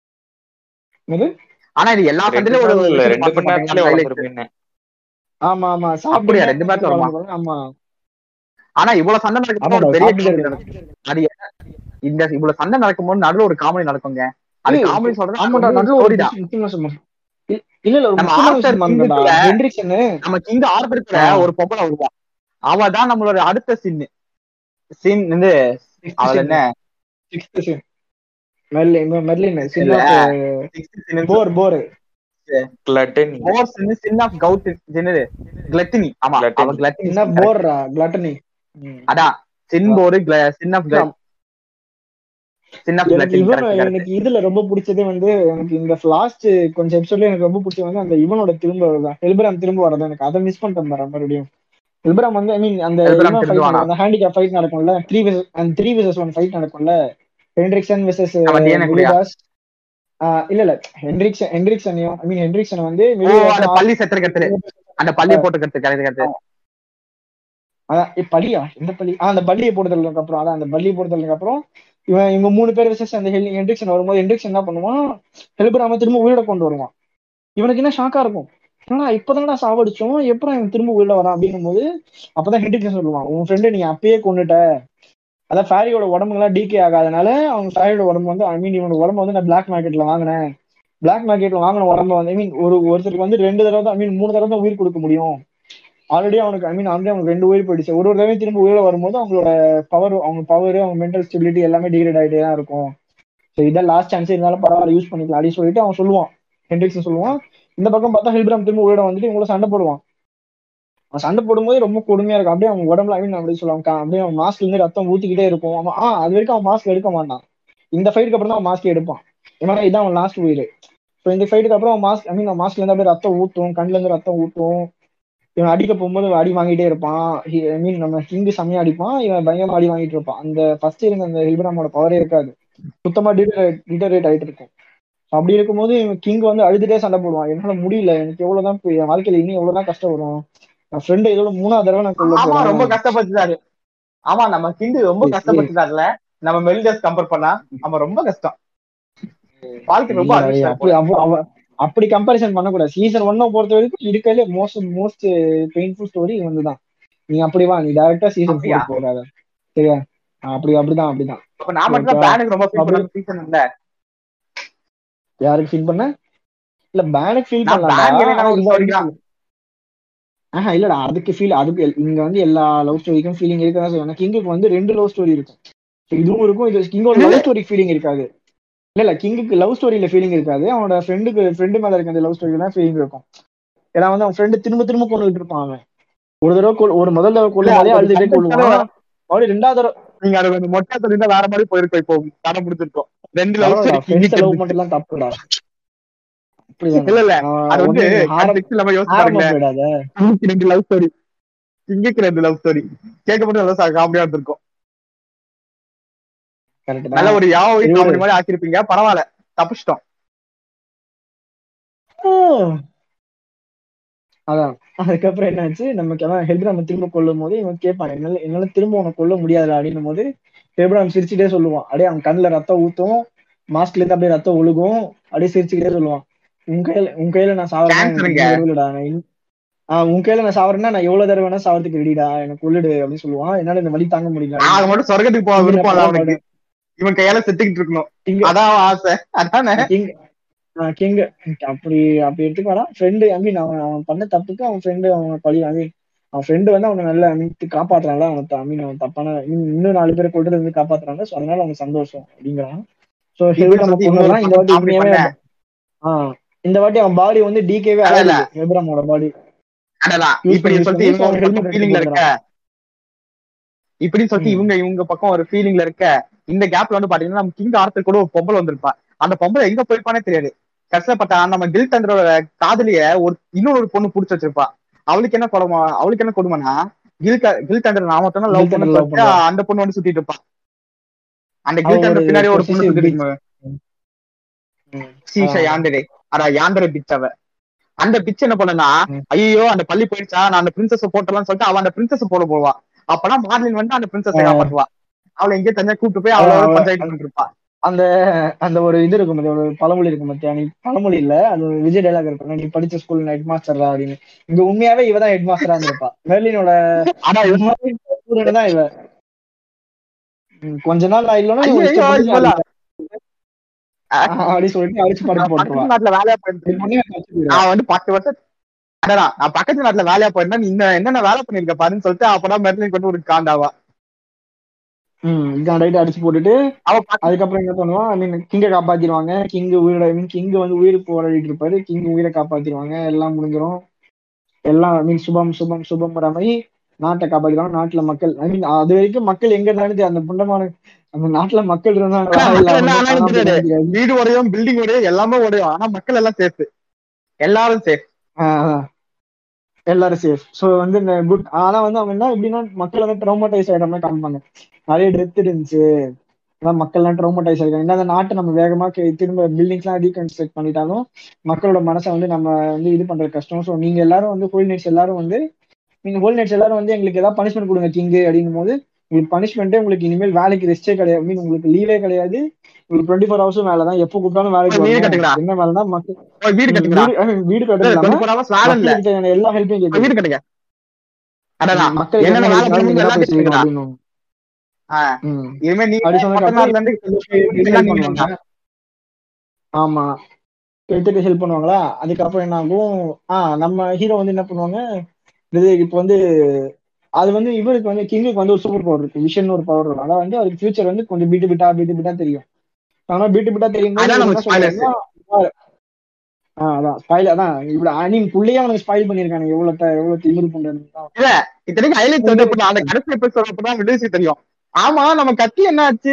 என்னது? ஆனா இது எல்லா ரெண்டு சண்டையிலும் ஒரு நாள் இல்ல விஷயம் ரெண்டு பார்க்க மணி நேரத்துல மாட்டாங்க, வளர்ந்துரும் highlight. மீன் ஆமா ஆமா அப்படியா? சாப்பிட்டு ரெண்டு பேர்த்துல வருமா? வளர்ந்துரும். ஆமா ஆனா இவ்வளவு சண்டை நடக்கும் ஆமா ஒரு பெரிய சாப்பிட்டு comedy நடக்கும். அது என்ன? இந்த இவ்வளவு சண்டை நடக்கும்போது நடுவுல ஒரு காமெடி நடக்குங்க அது ஏய், காமெடி சொல்றது ஆமாடா அது நடுவுல ஸ்டோரி ஒரு தான் விஷயம் முக்கியமா சொன்னோம். இல்ல இல்ல இல்ல, ஒரு நம்ம முக்கியமான after விஷயம் மறந்துட்டேன்டா. Kingdom-ல ஹென்ரிக்சனு நம்ம இங்க ஆர்பிட்ல ஆ. ஒரு பொம்பளை வருவா அவ தான் நம்மளோட அடுத்த சீன் சீன் வந்து அவள் என்ன sixth sin Merlin Merlin sin இல்ல. Of boar boar glutton boar sin of கவுட் என்னது கிளட்டினி ஆமா Gluttony. அவ கிளட்டினி என்ன போர்ரா கிளட்டனி அதான் sin boar sin of sin of எனக்கு இவன் கிளட்டினி எனக்கு இதுல ரொம்ப பிடிச்சதே வந்து எனக்கு இந்த லாஸ்ட் கொஞ்சம் எபிசோட்ல எனக்கு ரொம்ப பிடிச்சது வந்து அந்த இவனோட திரும்ப வரதான் எல்பராம் திரும்ப வரதான் எனக்கு அதை மிஸ் பண்ணிட்டேன் பாரு மறுபடியும் எல்பராம் வந்து ஐ மீன் அந்த எல்பராம் இவன் திரும்ப fight வானா. நடக்கும், அந்த ஹேண்டிகேப் ஃபைட் நடக்கும்ல த்ரீ அந்த த்ரீ விசஸ் ஒன் ஃபைட் நடக்கும்ல ஹென்ரிக்சன் விசஸ் நம்ம DNA கூடயா? மிலிடாஸ் இல்ல இல்ல ஹென்ரிக்சன் ஹென்ரிக்சனையும் ஐ மீன் ஹென்ரிக்சன் வந்து ஓ மிலிடாஸ் அந்த பள்ளி செத்துற கத்து அந்த பள்ளியை போட்டு கத்து கரெக்ட் கரெக்ட் அதான் ஏ, பலியா எந்த பள்ளி ஆ, அந்த பள்ளியை போடுதலுக்கு அப்புறம் அதான் அந்த பள்ளியை போடுதலுக்கு அப்புறம் இவன் இவங்க மூணு பேர் விசேஷ அந்த ஹெல் என்ட்ரிக்ஷன் வரும்போது என்ட்ரிக்ஷன் என்ன பண்ணுவான் ஹெல்பராம திரும்ப உயிரோட கொண்டு வருவான் இவனுக்கு என்ன ஷாக்கா இருக்கும் ஏன்னா இப்பதானடா சாவடிச்சோம் எப்பறம் இவன் திரும்ப உயிரோட வரான் அப்படின்னும் போது அப்பதான் ஹென்ட்ரிக்ஷன் சொல்லுவான் உன் ஃப்ரெண்டு நீ அப்பயே கொண்டுட்ட அதான் ஃபேரியோட உடம்புலாம் டீகே ஆகாதனால அவங்க ஃபேரியோட உடம்பு வந்து ஐ மீன் இவனோட உடம்பு வந்து நான் பிளாக் மார்க்கெட்ல வாங்கினேன் பிளாக் மார்க்கெட்ல வாங்கின உடம்பு வந்து ஐ மீன் ஒரு ஒருத்தருக்கு வந்து ரெண்டு தடவை தான் ஐ மீன் மூணு தடவை தான் உயிர் கொடுக்க முடியும் ஆல்ரெடி அவனுக்கு ஐ மீன் ஆல்ரெடி அவனுக்கு ரெண்டு உயிர் போயிடுச்சு ஒரு ஒரு தடவை திரும்ப உயிரோட வரும்போது அவங்களோட பவர் அவங்க பவர் அவங்க மென்டல் ஸ்டெபிலிட்டி எல்லாமே டிகிரேட் ஆகிட்டே தான் இருக்கும் ஸோ இதான் லாஸ்ட் சான்ஸ் இருந்தாலும் பரவாயில்ல யூஸ் பண்ணிக்கலாம் அப்படின்னு சொல்லிட்டு அவன் சொல்லுவான் ஹென்ரிக்ஸ் சொல்லுவான் இந்த பக்கம் பார்த்தா ஹில்பிராம் திரும்ப உயிரோட வந்துட்டு இவங்கள சண்டை போடுவான் அவன் சண்டை போடும்போது ரொம்ப கொடுமையா இருக்கும் அப்படியே அவன் உடம்புல ஐ மீன் அப்படி சொல்லுவாங்க கா- அப்படியே அவன் மாஸ்க்ல இருந்து ரத்தம் ஊத்திக்கிட்டே இருக்கும் அவன் ஆ அது வரைக்கும் அவன் மாஸ்க் எடுக்க மாட்டான் இந்த ஃபைட்டுக்கு அப்புறம் தான் அவன் மாஸ்க் எடுப்பான் ஏன்னா இதான் அவன் லாஸ்ட் உயிர் ஸோ இந்த ஃபைட்டுக்கு அப்புறம் அவன் மாஸ்க் ஐ மீன் அவன் மாஸ்க்ல இருந்து அப்படியே ரத்தம் ஊத்தும் கண்ணுல இருந்து ரத்தம் ஊத்தும் இவன் அடிக்க போகும்போது அடி வாங்கிட்டே இருப்பான் ஐ மீன் நம்ம கிங்கு செம்மையா அடிப்பான் இவன் பயங்கரமா அடி வாங்கிட்டு இருப்பான் அந்த ஃபர்ஸ்ட் இருந்த அந்த ஹில்பிராமோட பவரே இருக்காது சுத்தமா டிட்டரேட் டிட்டரேட் ஆயிட்டு இருக்கும் அப்படி இருக்கும்போது இவன் கிங் வந்து அழுதுட்டே சண்டை போடுவான் என்னால முடியல எனக்கு எவ்வளவுதான் இப்ப என் வாழ்க்கையில இன்னும் எவ்வளவுதான் கஷ்டம் வரும் என் ஃப்ரெண்டு இதோட மூணாவது தடவை நான் கொல்ல ஆமா ரொம்ப போறேன் கஷ்டப்பட்டுட்டாரு ஆமா நம்ம கிண்டு ரொம்ப Yes, yes. கஷ்டப்பட்டுட்டாருல நம்ம மெலிடஸ் கம்பேர் பண்ணா அவன் ரொம்ப கஷ்டம் வாழ்க்கை ரொம்ப இல்ல, அதிர்ஷ்டம் அப்படி அப்ப- அவ- அப்படி கம்பேரிசன் பண்ணக்கூடாது சீசன் ஒன்ன பொறுத்த வரைக்கும் இருக்கிறதுல மோஸ்ட் மோஸ்ட் பெயின்ஃபுல் ஸ்டோரி வந்துதான் நீ அப்படி வா நீ டேரக்டா சீசன் அப்படியா? ஃபோர் போகாத சரியா அப்படி அப்படிதான் அப்படிதான் அப்ப நான் மட்டும் தான் பேனுக்கு ரொம்ப ஃபீல் பண்ண சீசன் இல்ல யாருக்கு ஃபீல் பண்ண இல்ல பேனுக்கு ஃபீல் நான் ban பண்ணி ஒரு story தான். பண்ணலாம் ஆஹா இல்லடா அதுக்கு ஃபீல் அதுக்கு எல்- இங்க வந்து எல்லா லவ் ஸ்டோரிக்கும் ஃபீலிங் இருக்கதான் செய்யும் கிங்குக்கு வந்து ரெண்டு லவ் ஸ்டோரி இருக்கும் So இதுவும் இருக்கும் இது கிங்கோட லவ் ஸ்டோரி ஃபீலிங் இருக்காது இல்ல இல்ல கிங்குக்கு லவ் ஸ்டோரியில ஃபீலிங் இருக்காது அவனோட ஃப்ரெண்டுக்கு ஃப்ரெண்டு மேல இருக்க அந்த லவ் ஸ்டோரி தான் ஃபீலிங் இருக்கும் ஏன்னா வந்து அவன் ஃப்ரெண்டு திரும்ப திரும்ப கொண்டுட்டு இருப்பான் அவன் ஒரு தடவை கொல்- ஒரு முதல் தடவை கொள்ளும் போதே அது அழுதுட்டே context கொள்ளுவான் மறுபடியும் ரெண்டாவது தடவை நீங்க அது கொஞ்சம் மொட்டை சொல்லிருந்தா வேற மாதிரி போயிருக்கோம் இப்போ கடன் முடிச்சிருக்கோம் ரெண்டு லவ் ஃப்ரெண்ட்ஸ் லவ் மட்டும் தான் தப்புடா அப்படிதானே இல்ல இல்ல நான் அது வந்து ஒண்ணு அந்த ஆரம்- picture நம்ம யோசிச்சு ஆரம்ப பாருங்களேன் போயிடாத கிங்குக்கு ரெண்டு லவ் ஸ்டோரி கிங்குக்கு ரெண்டு லவ் ஸ்டோரி கேட்க மட்டும் நல்லா காமெடியா இருந்திருக்கும் கரெக்ட் நல்ல ஒரு யாவை இவரு- காமெடி மாதிரி ஆக்கிருப்பீங்க பரவாயில்ல தப்பிச்சிட்டோம் அதான் அதுக்கப்புறம் என்னாச்சு நம்ம அவன் ஹெல்பிராம திரும்ப கொல்லும் போது இவன் கேட்பான் என்னால என்னால திரும்ப உன்னை கொல்ல முடியாது அப்படின்னும் போது ஹெல்பிராம் சிரிச்சுட்டே சொல்லுவான் அப்படியே அவன் கண்ணுல ரத்தம் ஊத்தும் மாஸ்க்ல இருந்து அப்படியே ரத்தம் ஒழுகும் அப்படியே சிரிச்சுக்கிட்டே சொல்லுவான் உன் கையில உன் கையில நான் சாவறேன்னா எனக்கு Cancer-ங்க. இந்த தடவைலடா. நான் இன்- ஆஹ் உன் கையில நான் சாவறேன்னா நான் எவ்வளவு தடவை வேணா சாவறதுக்கு ரெடிடா எனக்கு கொல்லுடு அப்படின்னு சொல்லுவான் என்னால இந்த வலி தாங்க முடியல ஆக மட்டும் சொர்க்கத்துக்கு போக விருப்பம் இல்ல அவனுக்கு இவன் கையால செத்துக்கிட்டு இருக்கணும் இங்க அதான் அவன் ஆசை அதானே கிங் கிங் அப்படி அப்படி எடுத்துக்காடா ஃப்ரெண்டு ஐ மீன் அவன் அவன் பண்ண தப்புக்கு அவன் ஃப்ரெண்டு அவன் பழி ஐ மீன் அவன் ஃப்ரெண்டு வந்து அவனை நல்ல மீட்டு காப்பாத்துறான்ல அவன் ஐ மீன் அவன் தப்பான இன்னும் இன்னும் நாலு பேரை கொண்டு வந்து காப்பாத்துறாங்க சோ அதனால அவனுக்கு சந்தோஷம் அப்படிங்கிறான் சோ இவன் நம்ம வந்து இவன் கொண்டுறான் இந்த வாட்டி அப்படி உண்மையாவே பண்ண. ஆஹ் இந்த வாட்டி அவன் பாடி வந்து டிகேவே இல்ல, இல்ல. ஆகுது ஹெப்ராமோட பாடி அடடா Use இப்படி பண்ணி, சொல்லிட்டு use இவங்க பண்ணி ஒரு helmet ஃபீலிங்ல எடுத்து இருக்க இப்படி சொல்லிட்டு ம். இவங்க இவங்க பக்கம் ஒரு ஃபீலிங்ல இருக்க இந்த கேப்ல வந்து பாத்தீங்கன்னா நம்ம கிங் ஆர்த்தர் கூட ஒரு பொம்பளை வந்திருப்பா அந்த பொம்பளை எங்க போயிருப்பானே தெரியாது கஷ்டப்பட்ட நம்ம கில் தண்டரோட காதலிய ஒரு இன்னொரு பொண்ணு புடிச்சு வச்சிருப்பா அவளுக்கு என்ன கொடுமை அவளுக்கு என்ன கொடுமைனா கில் க- கில் தண்டர் நான் மட்டும் Gil லவ் Thunder பண்ண love சொல்லிட்டு பண்ணுவா. அந்த பொண்ணு வந்து சுத்திட்டு இருப்பா அந்த அவ கில் தண்டர் ஒரு பின்னாடி ஒரு பொண்ணு possessive சுத்திட்டு bitch. இருக்கும். ம். சீஷா ஆ. யாந்தரே அடா யாந்தரே பிச் அவ அந்த பிச் என்ன பண்ணனா ம். ஐயோ அந்த பள்ளி போயிடுச்சா நான் அந்த பிரின்சஸ் போட்டலாம்னு சொல்லிட்டு அவன் அந்த பிரின்சஸ் போட போவா அப்பனா மார்லின் வந்து அந்த பிரின்சஸ் ஆ. காப்பாற்றுவா அவளை எங்கேயும் தனியா கூட்டு போய் அவளோட அவ- பஞ்சாயத்து பண்ணிட்டு இருப்பா அந்த அந்த ஒரு இது இருக்கும் மத்தியா ஒரு பழமொழி இருக்கும் மத்தியா நீ பழமொழி இல்ல அது ஒரு விஜய் டைலாக் இருக்கும் நீ படிச்ச ஸ்கூல் ஹெட் மாஸ்டர் அப்படின்னு இங்க உண்மையாவே இவ தான் ஹெட் மாஸ்டரா இருந்திருப்பா மெர்லினோட ஆனா இவ- student தான் இவ ம், கொஞ்ச நாள் ஆயிடலன்னா ஐயோ, ஐயோ, இவளா? அப்படி சொல்லிட்டு அடிச்சு படுக்க நான் போட்டுருவா பக்கத்து நாட்டுல வேலையா போயிட்டு இது பண்ணி வச்சு போயிடுவா. நான் வந்து பத்து வருஷம் அடடா நான் பக்கத்து நாட்டுல வேலையா போயிருந்தா நீ இன்னும் என்னென்ன வேலை பண்ணிருக்க பாருன்னு சொல்லிட்டு அப்பதான் மெர்லின் கொண்டு ஒரு காண்டாவா ம் இதான் ரைட் அடிச்சு போட்டுட்டு அவ பக்கத்து- அதுக்கப்புறம் என்ன பண்ணுவான் ஐ மீன் கிங்க காப்பாத்திடுவாங்க கிங் உயிரோட ஐ மீன் கிங் வந்து உயிருக்கு போராடிட்டு இருப்பாரு கிங் உயிரை காப்பாத்திடுவாங்க எல்லாம் முடிஞ்சிரும் எல்லாம் ஐ மீன் சுபம் சுபம் சுபம்ங்கிற மாதிரி நாட்டை காப்பாத்திடுவாங்க நாட்டுல மக்கள் ஐ மீன் அது வரைக்கும் மக்கள் எங்க இருந்தாலும் அந்த புண்டமான அந்த நாட்டுல மக்கள் இருந்தாங்களா மக்கள் இல்ல என்ன அவங்க ஆனாலும் காணாம தெரியாது. போனாலும் தெரியாது. வீடு உடையும் பில்டிங் உடையும் எல்லாமே உடையும் ஆனா மக்கள் எல்லாம் சேஃப் எல்லாரும் சேஃப் ஆஹ் எல்லாரும் சேஃப் சோ வந்து இந்த குட் ஆனா வந்து அவங்க என்ன எப்படின்னா மக்கள் வந்து ட்ரௌமடைஸ் ஆயிடுற மாதிரி காமிப்பாங்க நிறைய டெத் இருந்துச்சு அதான் மக்கள் எல்லாம் ட்ரௌமடைஸ் ஆயிருக்காங்க என்ன அந்த நாட்டை நம்ம வேகமா கே- திரும்ப பில்டிங்ஸ் எல்லாம் ரீகன்ஸ்ட்ரக்ட் பண்ணிட்டாலும் மக்களோட மனசை வந்து நம்ம வந்து இது பண்றது கஷ்டம் சோ நீங்க எல்லாரும் வந்து ஹோல் நைட்ஸ் எல்லாரும் வந்து நீங்க ஹோல் நைட்ஸ் எல்லாரும் வந்து எங்களுக்கு ஏதாவது பனிஷ்மெண்ட் கொடுங்க கிங்கு அப்படின்னும் போது உங்களுக்கு பனிஷ்மெண்ட்டே உங்களுக்கு இனிமேல் வேலைக்கு ரெஸ்டே கிடையாது மீன் உங்களுக்கு லீவே கிடையாது உங்களுக்கு டுவெண்ட்டி ஃபோர் ஹவர்ஸும் வேலை தான் எப்போ கூப்பிட்டாலும் வேலைக்கு வீடு வரணும் கட்டுங்கடா. என்ன வேலைன்னா மக்கள் ஒரு வீடு கட்டுங்களா வீடு I mean, வீடு கட்டுறது இல்லாம டுவெண்ட்டி ஃபோர் ஹவர்ஸ் வேலை இல்ல மக்களுக்கு தேவையான எல்லா ஹெல்ப்பையும் ஒரு வீடு கட்டுங்க அடடா மக்களுக்கு என்னென்ன என்ன வேலை help பண்ணணுமோ வேணுமோ எல்லாத்தையும் செய்யணும் செய்யுங்கடா. அப்படின்னு. ஆ, ம். இனிமே நீங்க அப்படி சொன்னதுக்கு பத்து நாள்ல இருந்து அப்புறம் வீட்டுக்கு help நீங்க பண்ணுவாங்க. ஆமா எடுத்துட்டு ஹெல்ப் பண்ணுவாங்களா அதுக்கப்புறம் என்ன ஆகும் ஆஹ் நம்ம ஹீரோ வந்து என்ன பண்ணுவாங்க இது இப்போ வந்து அது வந்து இவருக்கு வந்து கிங்குக்கு வந்து ஒரு சூப்பர் பவர் இருக்கு விஷன் ஒரு பவர் இருக்கும் அதான் வந்து அவருக்கு ஃபியூச்சர் வந்து கொஞ்சம் பீட்டு பிட்டா பீட்டு பிட்டா தெரியும் ஆனா பீட்டு பிட்டா தெரியும் போது அதான் இவர் நமக்கு என்ன spoilers. சொல்றாருன்னா, ஆஹ் அதான் ஸ்பாயில் அதான் இவ்வளவு அனிம் புள்ளையே அவனுக்கு ஸ்பாயில் பண்ணிருக்காங்க எவ்வளவு த- எவ்வளவு திமிரு பண்றது இத்தனைக்கு ஹைலைட் வந்து எப்படின்னா, அந்த கடைசி எபிசோட் அப்பதான் விடுதலை தெரியும் ஆமா நம்ம கத்தி என்ன ஆச்சு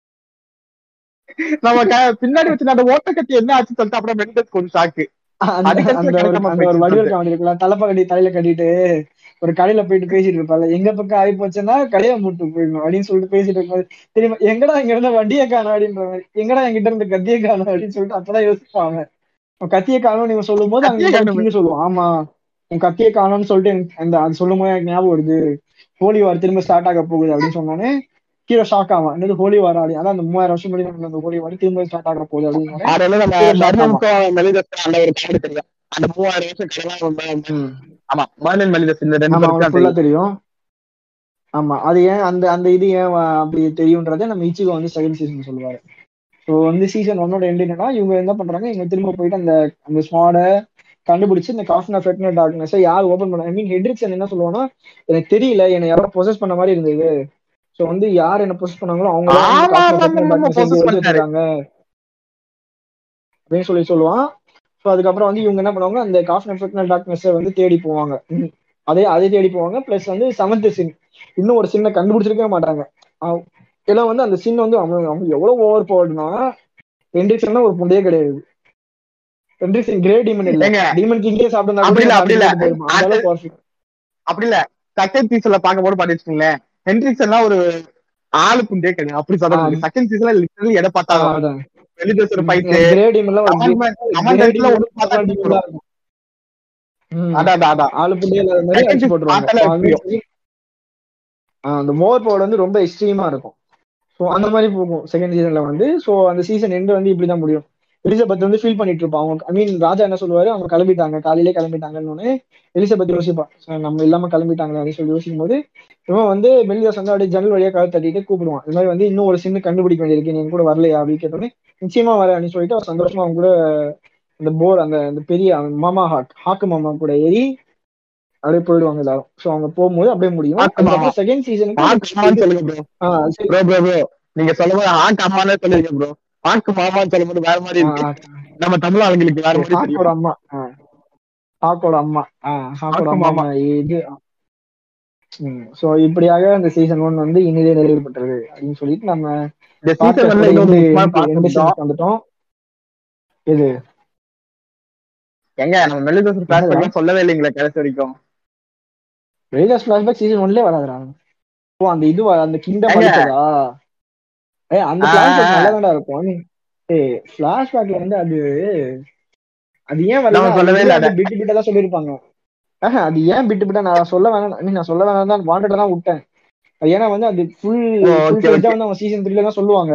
நம்ம க- பின்னாடி வச்சு அந்த ஓட்ட கத்தி என்ன ஆச்சுன்னு சொல்லிட்டு அப்புறம் மெடிக்கல் கொஞ்சம் ஷாக்கு அந்த அதுக்கடுத்து அந்த ஒரு கிடைக்காம அந்த ஒரு போயிடுச்சு வடிவல் காமெடி இருக்குல்ல தலப்பா கட்டி தலையில கட்டிட்டு ஒரு கடையில போயிட்டு பேசிட்டு இருப்பாங்க எங்க பக்கம் ஆகி போச்சுன்னா கடையை மூட்டு போயிடணும் அப்படின்னு சொல்லிட்டு பேசிட்டு இருக்கும்போது தெரியுமா எங்கடா இங்க இருந்த வண்டியை காணும் அப்படின்ற மாதிரி எங்கடா என்கிட்ட இருந்து கத்தியை காணும் அப்படின்னு சொல்லிட்டு அப்பதான் யோசிப்பாங்க உன் கத்தியை காணும் நீங்க சொல்லும் போது கத்தியை அங்க காணோம். கிங்க சொல்லுவோம் ஆமா உன் கத்தியை காணும்னு சொல்லிட்டு எனக்கு அந்த அது சொல்லும் போது எனக்கு ஞாபகம் வருது ஹோலி வார் திரும்ப ஸ்டார்ட் ஆக போகுது அப்படின்னு சொன்னானே ஹீரோ ஷாக் ஆவான் என்னது ஹோலி வார் ஆடி அதான் அந்த மூவாயிரம் வருஷம் முன்னாடி நடந்த அந்த ஹோலி வார் திரும்ப ஸ்டார்ட் ஆக போகுது அப்படின்னு அதுல நம்ம சரி, மர்மனுக்கும் மெலிதஸ் அந்த ஒரு காமெடி தெரியும் அந்த மூவாயிரம் வருஷம் கடலாம் ரொம்ப- ஆமா மர்லின் மெலிதஸ் இந்த ரெண்டு ஆமா பேருக்கு அவனுக்கு ஃபுல்லா தெரியும் ஆமா அது ஏன் அந்த அந்த இது ஏன் வ- அப்படி தெரியும்ன்றதை நம்ம இச்சிகோ வந்து செகண்ட் சீசன் சொல்லுவாரு ஸோ வந்து சீசன் ஒன்னோட எண்ட் என்னன்னா இவங்க என்ன பண்றாங்க இவங்க திரும்ப போயிட்டு அந்த அந்த ஸ்மாட கண்டுபிடிச்சு இந்த காஃபன் ஆஃப் ஃபெட்னர் டார்க்னஸை யார் ஓபன் பண்ண ஐ மீன் ஹெட்ரிக்சன் என்ன சொல்லுவான்னா எனக்கு தெரியல என்னை யாரோ பொசஸ் பண்ண மாதிரி இருந்தது ஸோ வந்து யார் என்ன பொசஸ் பண்ணாங்களோ அவங்க தான் வந்து ஆமா, Coffin of ஆமா, Fetner ஆமா, Darkness possess இங்க வச்சு பண்ணிட்டாரு. வச்சிருக்காங்க அப்படின்னு சொல்லி சொல்லுவான் ஸோ அதுக்கப்புறம் வந்து இவங்க என்ன பண்ணுவாங்க அந்த காஃபன் ஆஃப் ஃபெட்னர் டார்க்னஸை வந்து தேடி போவாங்க ம். அதே அதே தேடி போவாங்க பிளஸ் வந்து செவன்த் சின் இன்னும் ஒரு சின்ன கண்டுபிடிச்சிருக்கவே மாட்டாங்க அவ- ஏன்னா வந்து அந்த சின் வந்து அவங்க அவங்க எவ்வளவு ஓவர் பவர்டுனா ஹென்ரிக்சன் ஒரு புண்டையே கிடையாது ஹென்ரிக்சன் கிரே டீமன் இல்ல ஏங்க, டீமன் கிங்கே சாப்பிட்டா அப்படி இல்ல, அப்படி இல்ல. அந்த அளவுக்கு perfect. அப்படி இல்ல செகண்ட் சீசன்ல பார்க்கும் போது பாத்து வச்சுக்கோங்களேன் ஹென்ரிக்சன்லாம் ஒரு ஆளு புண்டே கிடையாது அப்படி சொல்றாங்க ஆ. செகண்ட் சீசன்ல லிட்டரலி எதை ஆ, பார்த்தாலும் அதான். வெளியே ஃபைட் கிரே டீமன்ல ஒரு கமெண்ட்ல ஒண்ணு பார்த்தா டீமன்ல இருக்கும் ம். அதான் அதான், அதான் ஆளு புள்ளியே இல்லாத மாதிரி Second அடிச்சு season போட்டுருவாங்க பார்த்தாலே So, அந்த மாதிரி, ஆ, அந்த மோர் பவர் வந்து ரொம்ப எக்ஸ்ட்ரீமா இருக்கும் ஸோ அந்த மாதிரி போகும் செகண்ட் சீசன்ல வந்து ஸோ அந்த சீசன் எண்டு வந்து இப்படிதான் முடியும் எலிசபெத் வந்து ஃபீல் பண்ணிட்டு இருப்பான் அவங்க ஐ மீன் ராஜா என்ன சொல்லுவாரு அவங்க கிளம்பிட்டாங்க காலையிலே கிளம்பிட்டாங்கன்னு உடனே எலிசபெத் யோசிப்பான் So, நம்ம இல்லாம கிளம்பிட்டாங்களே அப்படின்னு சொல்லி யோசிக்கும் போது இவன் வந்து மெல்லிதாஸ் வந்து அப்படியே ஜன்னல் வழியா கதை தட்டிட்டு கூப்பிடுவான் இந்த மாதிரி வந்து இன்னும் ஒரு சின்ன கண்டுபிடிக்க வேண்டியிருக்கு நீ என் கூட வரலையா அப்படின்னு கேட்டோடனே நிச்சயமா வரேன் அப்படின்னு சொல்லிட்டு அவன் சந்தோஷமா அவங்க கூட அந்த போர் அந்த அந்த பெரிய அவன் மாமா ஹாக் ஹாக்கு மாமா கூட ஏறி அப்படியே போயிடுவாங்க எல்லாரும் சோ அவங்க போகும்போது அப்படியே முடியும் ஹாக்கு மாமா. அதுக்கப்புறம் செகண்ட் ஆக்கு மாமான்னு சீசனுக்கு சொல்லுங்க ப்ரோ ஆ சரி ப்ரோ ப்ரோ ப்ரோ நீங்க சொல்லும் போது ஆக்கு அம்மானே சொல்லுவீங்க ப்ரோ ஆக்கு மாமான்னு சொல்லும் போது வேற மாதிரி இருக்கு ஆ, நம்ம தமிழ் ஆளுங்களுக்கு வேற மாதிரி ஹாக்கோட தெரியும் அம்மா ஆ. ஹாக்கோட அம்மா ஆ ஹாக்கோட ஹாக்கு அம்மா மாமா. இது சோ இப்படியாக அந்த சீசன் ஒன் வந்து இனிதே நிறைவு பெற்றது அப்படின்னு சொல்லிட்டு நம்ம இந்த podcast சீசன் ஓட வந்து இன்னொரு end- முக்கியமான end- part end வந்துட்டோம். season வந்துட்டோம் இது எங்க நம்ம மெல்லிதோசர் கிளாஸ் பண்ணி சொல்லவே இல்லைங்களே கடைசி வரைக்கும் வெளிதாஸ் பிளாஷ்பேக் சீசன் ஒன்லயே வராதுடா ஓ அந்த இது வ- அந்த கிங்டம் ஏங்க. அடிச்சதா ஏ அந்த ஆ. பிளாஷ்பேக் நல்லா இருக்கும் நீ ஏய் பிளாஷ்பேக்ல வந்து அது அது ஏன் வரல நம்ம சொல்லவே இல்ல அதை. பிட்டு பிட்டா தான் சொல்லிருப்பாங்க ஆஹா அது ஏன் பிட்டு பிட்டா நான் சொல்ல வேணாம் I mean, நான் சொல்ல வேணாம் தான் வாண்டடா தான் விட்டேன் அது ஏன்னா வந்து அது ஃபுல் ஓ, ஃபுல் okay, ஃபிளெஜ்ஜா okay. வந்து அவங்க சீசன் த்ரீல தான் சொல்லுவாங்க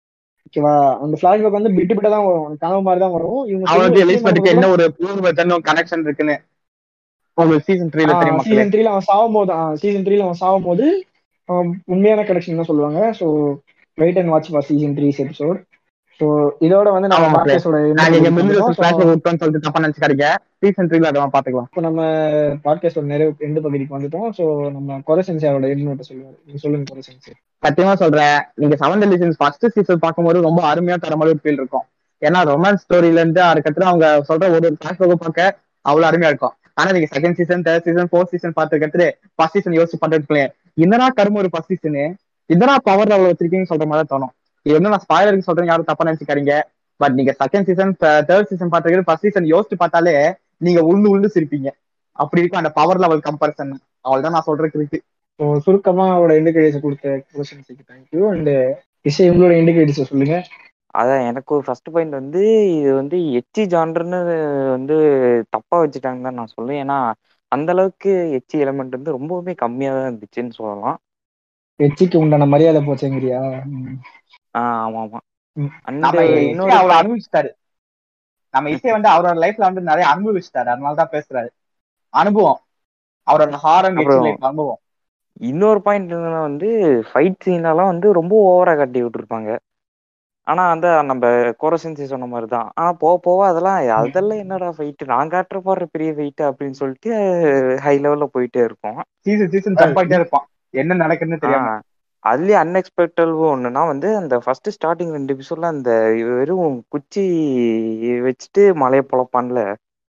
ஓகேவா அந்த பிளாஷ்பேக் வந்து பிட்டு பிட்டா தான் வரும் கனவு மாதிரி தான் வரும் இவங்க அவனுக்கு சொல்லி எலிஸ்பெட்டுக்கு என்ன ஒரு பூர்வத்தன்னும் கனெக்ஷன் இருக்குன்னு உங்களுக்கு சீசன் த்ரீல தெரியும் மக்களே சீசன் த்ரீல அவன் சாகும் போது சீசன் த்ரீல அவன் சாகும் போது அவன் உண்மையான கனெக்ஷன் தான் சொல்லுவாங்க so wait and watch for season three episode so இதோட வந்து நம்ம ஆமா, மக்களே. பாட்காஸ்டோட நாங்க இங்க மெல்லிதோசர் கிளாஸ் விட்டோம்னு சொல்லிட்டு தப்பா நினைச்சுக்காதீங்க சீசன் த்ரீல அதெல்லாம் பாத்துக்கலாம் இப்போ நம்ம பாட்காஸ்டோட நிறைவு எண்டு பகுதிக்கு வந்துட்டோம் ஸோ நம்ம கொரசென்சியாரோட எண்டு நோட்டை சொல்லுவாரு நீங்க சொல்லுங்க கொரசென்சி சத்தியமா சொல்றேன் நீங்க செவன் எலிசன்ஸ் ஃபர்ஸ்ட் சீசன் பார்க்கும்போது ரொம்ப அருமையா தர மாதிரி ஃபீல் இருக்கும் ஏன்னா ரொமான்ஸ் ஸ்டோரியில இருந்து அதுக்கப்புறம் அவங்க சொல்ற ஒரு ஒரு கிளாஸ் பார்க்க அவ்வளவு அருமையா இருக்கும் ஆனா நீங்க second season third season fourth season பார்த்துக்கிட்டு ஃபர்ஸ்ட் சீசன் யோசிச்சு பார்த்துட்டு என்னடா கரும ஒரு ஃபர்ஸ்ட் சீசனு என்னடா பவர் அவ்வளவு வச்சிருக்கீங்கன்னு சொல்ற மாதிரி தான் தோணும் இது வந்து நான் ஸ்பாயிலருக்கு சொல்றேன் யாரும் தப்பா நினைச்சுக்காதீங்க பட் நீங்க செகண்ட் சீசன் தேர்ட் சீசன் பார்த்துக்கிட்டு ஃபர்ஸ்ட் சீசன் யோசிச்சு பார்த்தாலே நீங்க உள்ள உள்ள சிரிப்பீங்க அப்படி இருக்கும் அந்த பவர் லெவல் கம்பேரிசன் அவள்தான் நான் சொல்றதுக்கு இருக்கு ஸோ சுருக்கமா அவரோட எண்டு கிரெடிட்ஸ் கொடுத்த கொரசென்சிக்கு தேங்க்யூ அண்ட் இசை உங்களோட எண்டு கிரெடிட்ஸ் சொல்லுங்க அதான் எனக்கு ஒரு ஃபர்ஸ்ட் பாயிண்ட் வந்து இது வந்து எச்சி ஜான்ருன்னு வந்து தப்பா வச்சுட்டாங்கன்னு தான் நான் சொல்லுவேன் ஏன்னா அந்த அளவுக்கு எச்சி எலமெண்ட் வந்து ரொம்பவுமே கம்மியா தான் இருந்துச்சுன்னு சொல்லலாம் எச்சிக்கு உண்டான மரியாதை போச்சேங்கிறியா ம். ஆஹ் ஆமா ஆமா ம். அண்ட் நம்ம இசை இன்னொரு அவ்வளவு அனுபவிச்சிட்டாரு நம்ம இசை வந்து அவரோட லைஃப்ல வந்து நிறைய அனுபவிச்சிட்டாரு அதனாலதான் பேசுறாரு அனுபவம் அவரோட ஹாரம் அப்புறம் லைஃப் அனுபவம் இன்னொரு பாயிண்ட் என்னன்னா வந்து ஃபைட் சீனெல்லாம் வந்து ரொம்ப ஓவரா கட்டி விட்டுருப்பாங்க ஆனா அந்த நம்ம கோரசென்சி சொன்ன மாதிரி தான் ஆனா போக போக அதெல்லாம் அதெல்லாம் என்னடா ஃபைட் நான் காட்டுற போடுற பெரிய ஃபைட் அப்படின்னு சொல்லிட்டு ஹை லெவல்ல போயிட்டே இருக்கும் சீசன் சீசன் ஜம்ப் ஆகிட்டே இருப்பான் என்ன நடக்குதுன்னு தெரியாம ஆஹ் அதுலயே அன்எக்ஸ்பெக்டட் ஒண்ணுன்னா வந்து அந்த ஃபர்ஸ்ட் ஸ்டார்டிங் ரெண்டு எபிசோட்ல அந்த வெறும் குச்சி வச்சுட்டு மலையை பொழப்பான்ல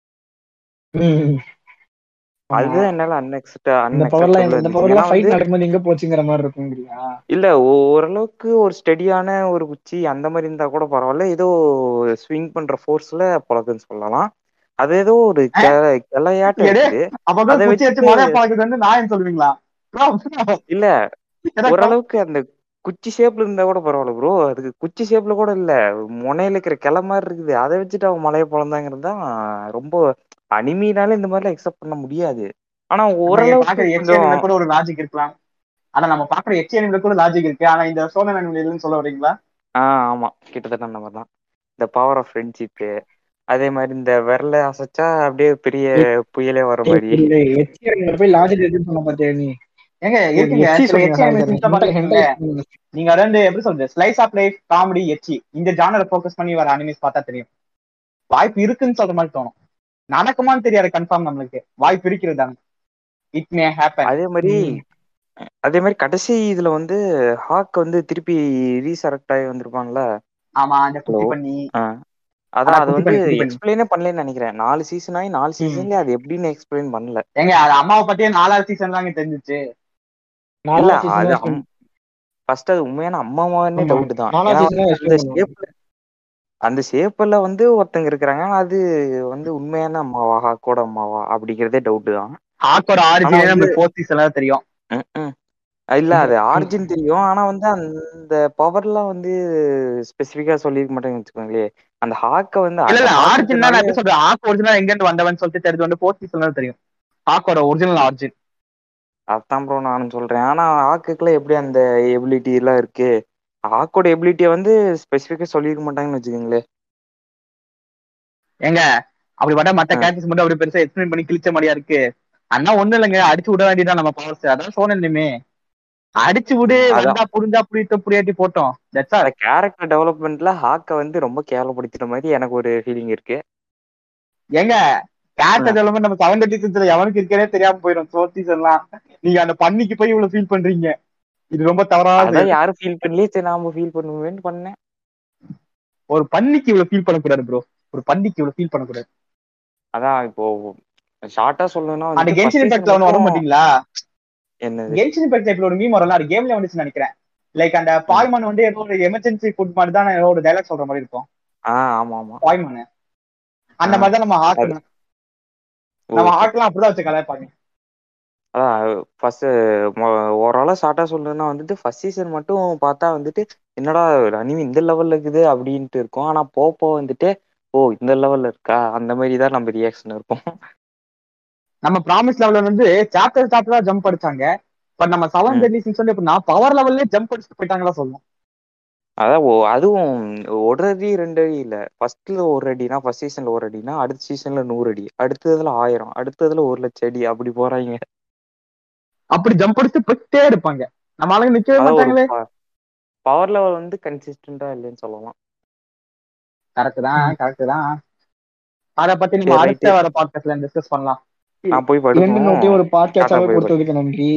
ம். ஆமா. அதுதான் என்னால அன்எக்ஸ்பெக்ட் இந்த பவர்லாம் இந்த அன்எக்ஸ்பெக்டட் பவர்லாம் ஃபைட் வந்து நடக்கும்போது எங்க போச்சுங்கிற மாதிரி இருக்குங்கிறியா இல்ல ஓரளவுக்கு ஒரு ஸ்டெடியான ஒரு குச்சி அந்த மாதிரி இருந்தா கூட பரவாயில்ல ஏதோ ஸ்விங் பண்ற ஃபோர்ஸ்ல பழக்குன்னு சொல்லலாம் அது ஏதோ ஒரு கெ- கிளையாட்டம் எடு. இருக்குது அப்பதான் அதை குச்சி வச்சு வச்சுட்டு- மழை பழகுது வந்து நான் சொல்லுவீங்களா Bro, இல்ல எனக்கு ஓரளவுக்கு அந்த குச்சி ஷேப்ல இருந்தா கூட பரவாயில்ல ப்ரோ அதுக்கு குச்சி ஷேப்ல கூட இல்ல முனையில இருக்கிற கிளை மாதிரி இருக்குது அதை வச்சுட்டு அவன் மலையை பொழந்தாங்கிறது தான் ரொம்ப அனிமினால இந்த மாதிரிலாம் எக்ஸெப்ட் பண்ண முடியாது ஆனா நம்ம ஓரளவுக்கு பாக்குற எச்சி கொஞ்சம் அனிமில கூட ஒரு லாஜிக் இருக்கலாம் ஆனா நம்ம பாக்குற எச்சி அனிமில கூட லாஜிக் இருக்கு ஆனா இந்த சோழன் அனிமில சொல்ல வரீங்களா ஆஹ் ஆமா கிட்டத்தட்ட அந்த மாதிரி தான் இந்த பவர் ஆஃப் ஃப்ரெண்ட்ஷிப்பு அதே மாதிரி இந்த விரல அசைச்சா அப்படியே பெரிய புயலே வர மாதிரி எச்சியர்ல போய் லாஜிக் இருக்குன்னு சொன்ன பாத்தியா நீ ஏங்க இருக்குங்க எச்சி சில எச்சி சொல்லுங்க அனிமி பாத்தீங்க நீங்க அதை வந்து எப்படி சொல்றது ஸ்லைஸ் ஆஃப் லைஃப் காமெடி எச்சி இந்த ஜானரை ஃபோக்கஸ் பண்ணி வர அனிமிஸ் பார்த்தா தெரியும் வாய்ப்பு இருக்குன்னு சொல்ற மாதிரி தோணும் நடக்குமான்னு தெரியாது கன்ஃபார்ம் நம்மளுக்கு வாய்ப்பு இருக்கிறது தானே இட் மே ஹேப்பன் அதே மாதிரி அதே மாதிரி கடைசி இதுல வந்து ஹாக் வந்து திருப்பி ரீசரக்ட் ஆகி வந்திருப்பான்ல ஆமா அந்த குட்டி Hello. பண்ணி ஆஹ் அதான் அது குட்டி வந்து பண்ணி, குட்டி பண்ணி. எக்ஸ்பிளைனே பண்ணலன்னு நினைக்கிறேன் நாலு சீசன் ஆகி நாலு சீசன்ல அது எப்படின்னு எக்ஸ்பிளைன் பண்ணல ஏங்க அது அம்மாவை பத்தியே நாலாவது சீசன் தாங்க தெரிஞ்சிச்சு இல்ல அது ஃபர்ஸ்ட் அது உண்மையான அம்மாவானே ஆமா. டவுட் தான் நாலாவது ஏன்னா season தான் அந்த explain பண்ணுவாங்க. ஷேப்ல அந்த ஷேப்ல வந்து ஒருத்தங்க இருக்கிறாங்க ஆனா அது வந்து உண்மையான அம்மாவா ஹாக்கோட அம்மாவா அப்படிங்கிறதே டவுட் தான் ஹாக்கோட ஆனா ஆரிஜினே வந்து நம்ம ஃபோர்த் சீசன்ல தெரியும் ம்ம். இல்ல அது ஆரிஜின் தெரியும் ஆனா வந்து அந்த பவர்லாம் வந்து ஸ்பெசிபிக்கா சொல்லிருக்க மாட்டேன்னு வச்சுக்கோங்களேன் அந்த ஹாக்க வந்து இல்ல அந்த இல்ல ஆரிஜின் நான் ஹாக்குனாலே எப்படி சொல்றேன் ஹாக் ஒரிஜினல் எங்க இருந்து வந்தவன் சொல்லிட்டு தெரிஞ்சு வந்து ஃபோர்த் சீசன்ல தெரியும் ஹாக்கோட ஒரிஜினல் ஆரிஜின் அதான் ப்ரோ நானும் சொல்றேன் ஆனா ஹாக்குக்குள்ள எப்படி அந்த எபிலிட்டி எல்லாம் இருக்கு ஹாக்கோட எபிலிட்டியை வந்து ஸ்பெசிபிக்கா சொல்லிருக்க மாட்டாங்கன்னு வச்சுக்கோங்களேன் ஏங்க அப்படி பார்த்தா மத்த ஆ. கேரக்டர்ஸ் மட்டும் அப்படி பெருசா எக்ஸ்பிளைன் பண்ணி கிழிச்ச மாதிரியா இருக்கு அண்ணா ஒண்ணு இல்லைங்க அடிச்சு விட வேண்டியதான் நம்ம பவர்ஸ் அதான் சோனன்னுமே அடிச்சு விடு அதான். வந்தா புரிஞ்சா புரியுது புரியாட்டி போட்டோம் தட்ஸ் ஆல் அந்த கேரக்டர் டெவலப்மெண்ட்ல ஹாக்க வந்து ரொம்ப கேவலப்படுத்தின மாதிரி எனக்கு ஒரு ஃபீலிங் இருக்கு ஏங்க கேரக்டர் டெவலப்மெண்ட் நம்ம செவன் தேர்ட்டி சிக்ஸ்ல எவனுக்கு இருக்கே தெரியாம போயிடும் ஃபோர்த் சீசன்லாம் நீங்க அந்த பண்ணிக்கு போய் இவ்வளவு ஃபீல் பண்றீங்க இது ரொம்ப தவறாது அதான் யாரும் ஃபீல் பண்ணலையே சரி நாம ஃபீல் பண்ணுவேன்னு பண்ணேன் ஒரு பண்ணிக்கு இவ்வளவு ஃபீல் பண்ணக்கூடாது ப்ரோ ஒரு பண்ணிக்கு இவ்வளவு ஃபீல் பண்ணக்கூடாது அதான் இப்போ ஷார்ட்டா சொல்லணும்னா அந்த வந்து கென்ஷன் first இம்பாக்ட்ல season ஒண்ணு வர மட்டும் மாட்டீங்களா என்னது கென்ஷன் இம்பாக்ட் இப்ப ஒரு மீம் வரல அது கேம்ல வந்துச்சுன்னு நினைக்கிறேன் லைக் அந்த பாய்மன் வந்து ஏதோ ஒரு எமர்ஜென்சி ஃபுட் மாதிரி தான் ஏதோ ஒரு டைலாக் சொல்ற மாதிரி இருக்கும் ஆ ஆமா ஆமா பாய்மன் அந்த ஆ. மாதிரி தான் நம்ம ஹாக்கணும் நம்ம ஓ, ஹாக்கெல்லாம் அப்படிதான் வச்சு கலாய்ப்பாங்க அதான் ஃபர்ஸ்ட் ஓவராலா ஷார்ட்டா சொல்லணும்னா வந்துட்டு ஃபர்ஸ்ட் சீசன் மட்டும் பார்த்தா வந்துட்டு என்னடா அனிமி இந்த லெவல்ல இருக்குது அப்படின்ட்டு இருக்கும் ஆனா போக போக வந்துட்டு ஓ இந்த லெவல்ல இருக்கா அந்த மாதிரி தான் நம்ம ரியாக்ஷன் இருக்கும் நம்ம ப்ராமிஸ் லெவல்ல வந்து சாப்டர் சாப்டரா ஜம்ப் அடிச்சாங்க பட் நம்ம செவன் ம். டெல்லி சிக்ஸ் வந்து எப்படின்னா பவர் லெவல்லே ஜம்ப் அடிச்சுட்டு போயிட்டாங்களா சொல்லுவோம் அதான் ஓ அதுவும் ஒரு அடி ரெண்டு அடி இல்ல ஃபர்ஸ்ட்ல ஒரு அடினா ஃபர்ஸ்ட் சீசன்ல ஒரு அடினா அடுத்த சீசன்ல நூறு அடி அடுத்ததுல ஆயிரம் அடுத்ததுல ஒரு லட்சம் அடி அப்படி போறாங்க அப்படி ஜம்ப் அடிச்சு போயிட்டே இருப்பாங்க நம்ம ஆளுங்க நிக்கவே அதான் ஒரு மாட்டாங்களே பவர் லெவல் வந்து கன்சிஸ்டண்டா இல்லைன்னு சொல்லலாம் கரெக்ட் தான் கரெக்ட் தான் அத பத்தி நம்ம சரி, அடுத்த right. வர பாட்காஸ்ட்ல டிஸ்கஸ் பண்ணலாம் நான் போய் ரெண்டு நோட்டையும் படுக்கணும் ஒரு பாட்காஸ்டாவே டாடா, bye, bye. கொடுத்ததுக்கு நன்றி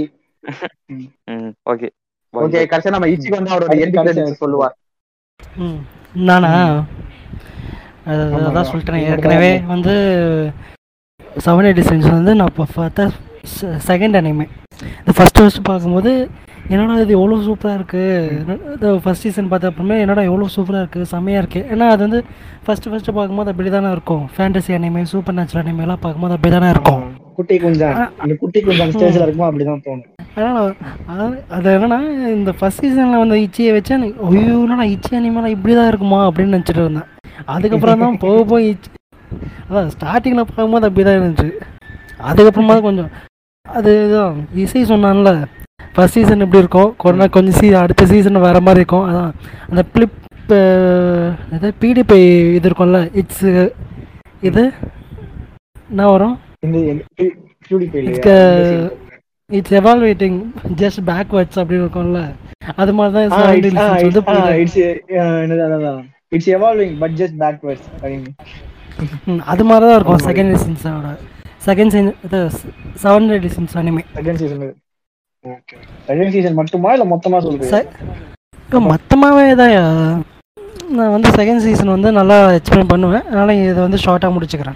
ம் ஓகே ஓகே கடைசியா நம்ம இச்சிக்கு வந்து அவரோட அடுத்து எண்ட் கடைசி கிரெடிட்ஸ் சொல்லுவார் ம் நானா அது ஆமாங்க. அதான் சொல்லிட்டேன் நீங்க ஏற்கனவே தான் வந்து செவன் எடிஷன்ஸ் வந்து நான் இப்போ பார்த்தா செகண்ட் அனிமே இந்த ஃபஸ்ட்டு ஃபஸ்ட்டு பார்க்கும்போது என்னடா இது எவ்வளோ சூப்பராக இருக்குது இந்த ஃபஸ்ட் சீசன் பார்த்த அப்புறமே என்னடா எவ்வளோ சூப்பராக இருக்குது செம்மையாக இருக்குது ஏன்னா அது வந்து ஃபஸ்ட்டு ஃபஸ்ட்டு பார்க்கும்போது அப்படி தானே இருக்கும் ஃபேண்டசி அனிமே சூப்பர் நேச்சுரல் அனிமேலாம் பார்க்கும்போது அப்படி தானே இருக்கும் குட்டி குஞ்சான் இந்த குட்டி குஞ்சான் ஸ்டேஜ்ல இருக்கும்போது அப்படிதான் தோணும் அதனால் அது அது என்னன்னா இந்த ஃபஸ்ட் சீசனில் வந்து இச்சியை வச்சு எனக்கு ஐயோ நான் இச்சி அனிமேலாம் இப்படி தான் இருக்குமா அப்படின்னு நினச்சிட்டு இருந்தேன் அதுக்கப்புறம் தான் போக போய் இச்சி அதான் ஸ்டார்டிங்கில் பார்க்கும்போது அப்படி தான் இருந்துச்சு அதுக்கப்புறமா தான் கொஞ்சம் அதுதான் இசை சொன்னான்ல ஃபஸ்ட் சீசன் எப்படி இருக்கும் கொரோனா கொஞ்சம் சீ அடுத்த சீசன் வேறு மாதிரி இருக்கும் அதான் அந்த பிளிப் இது பிடிபி இது இருக்கும்ல இட்ஸ் இது என்ன வரும் இந்த PewDiePie இல்லையா? It's, uh, இட்ஸ் எவால்வேட்டிங் ஜஸ்ட் பேக்வர்ட்ஸ் அப்படின்னு இருக்கும்ல அது மாதிரி தான் ஆ, Seven it's- ah, Deadly Sins it's- வந்து ஆ, புரியுது. it's, uh, என்னது அதான் it's evolving but just backwards அப்படின்னு ம், அது மாதிரி தான் இருக்கும் செகண்ட் சீசன்ஸோட செகண்ட் சீசன் இது seven deadly sins anime second season okay second season மட்டுமா இல்ல மொத்தமா சொல்றீங்க இப்போ மொத்தமாகவே தான் நான் வந்து செகண்ட் சீசன் வந்து நல்லா எக்ஸ்பிளைன் பண்ணுவேன் அதனால் இதை வந்து ஷார்ட்டாக முடிச்சுக்கிறேன்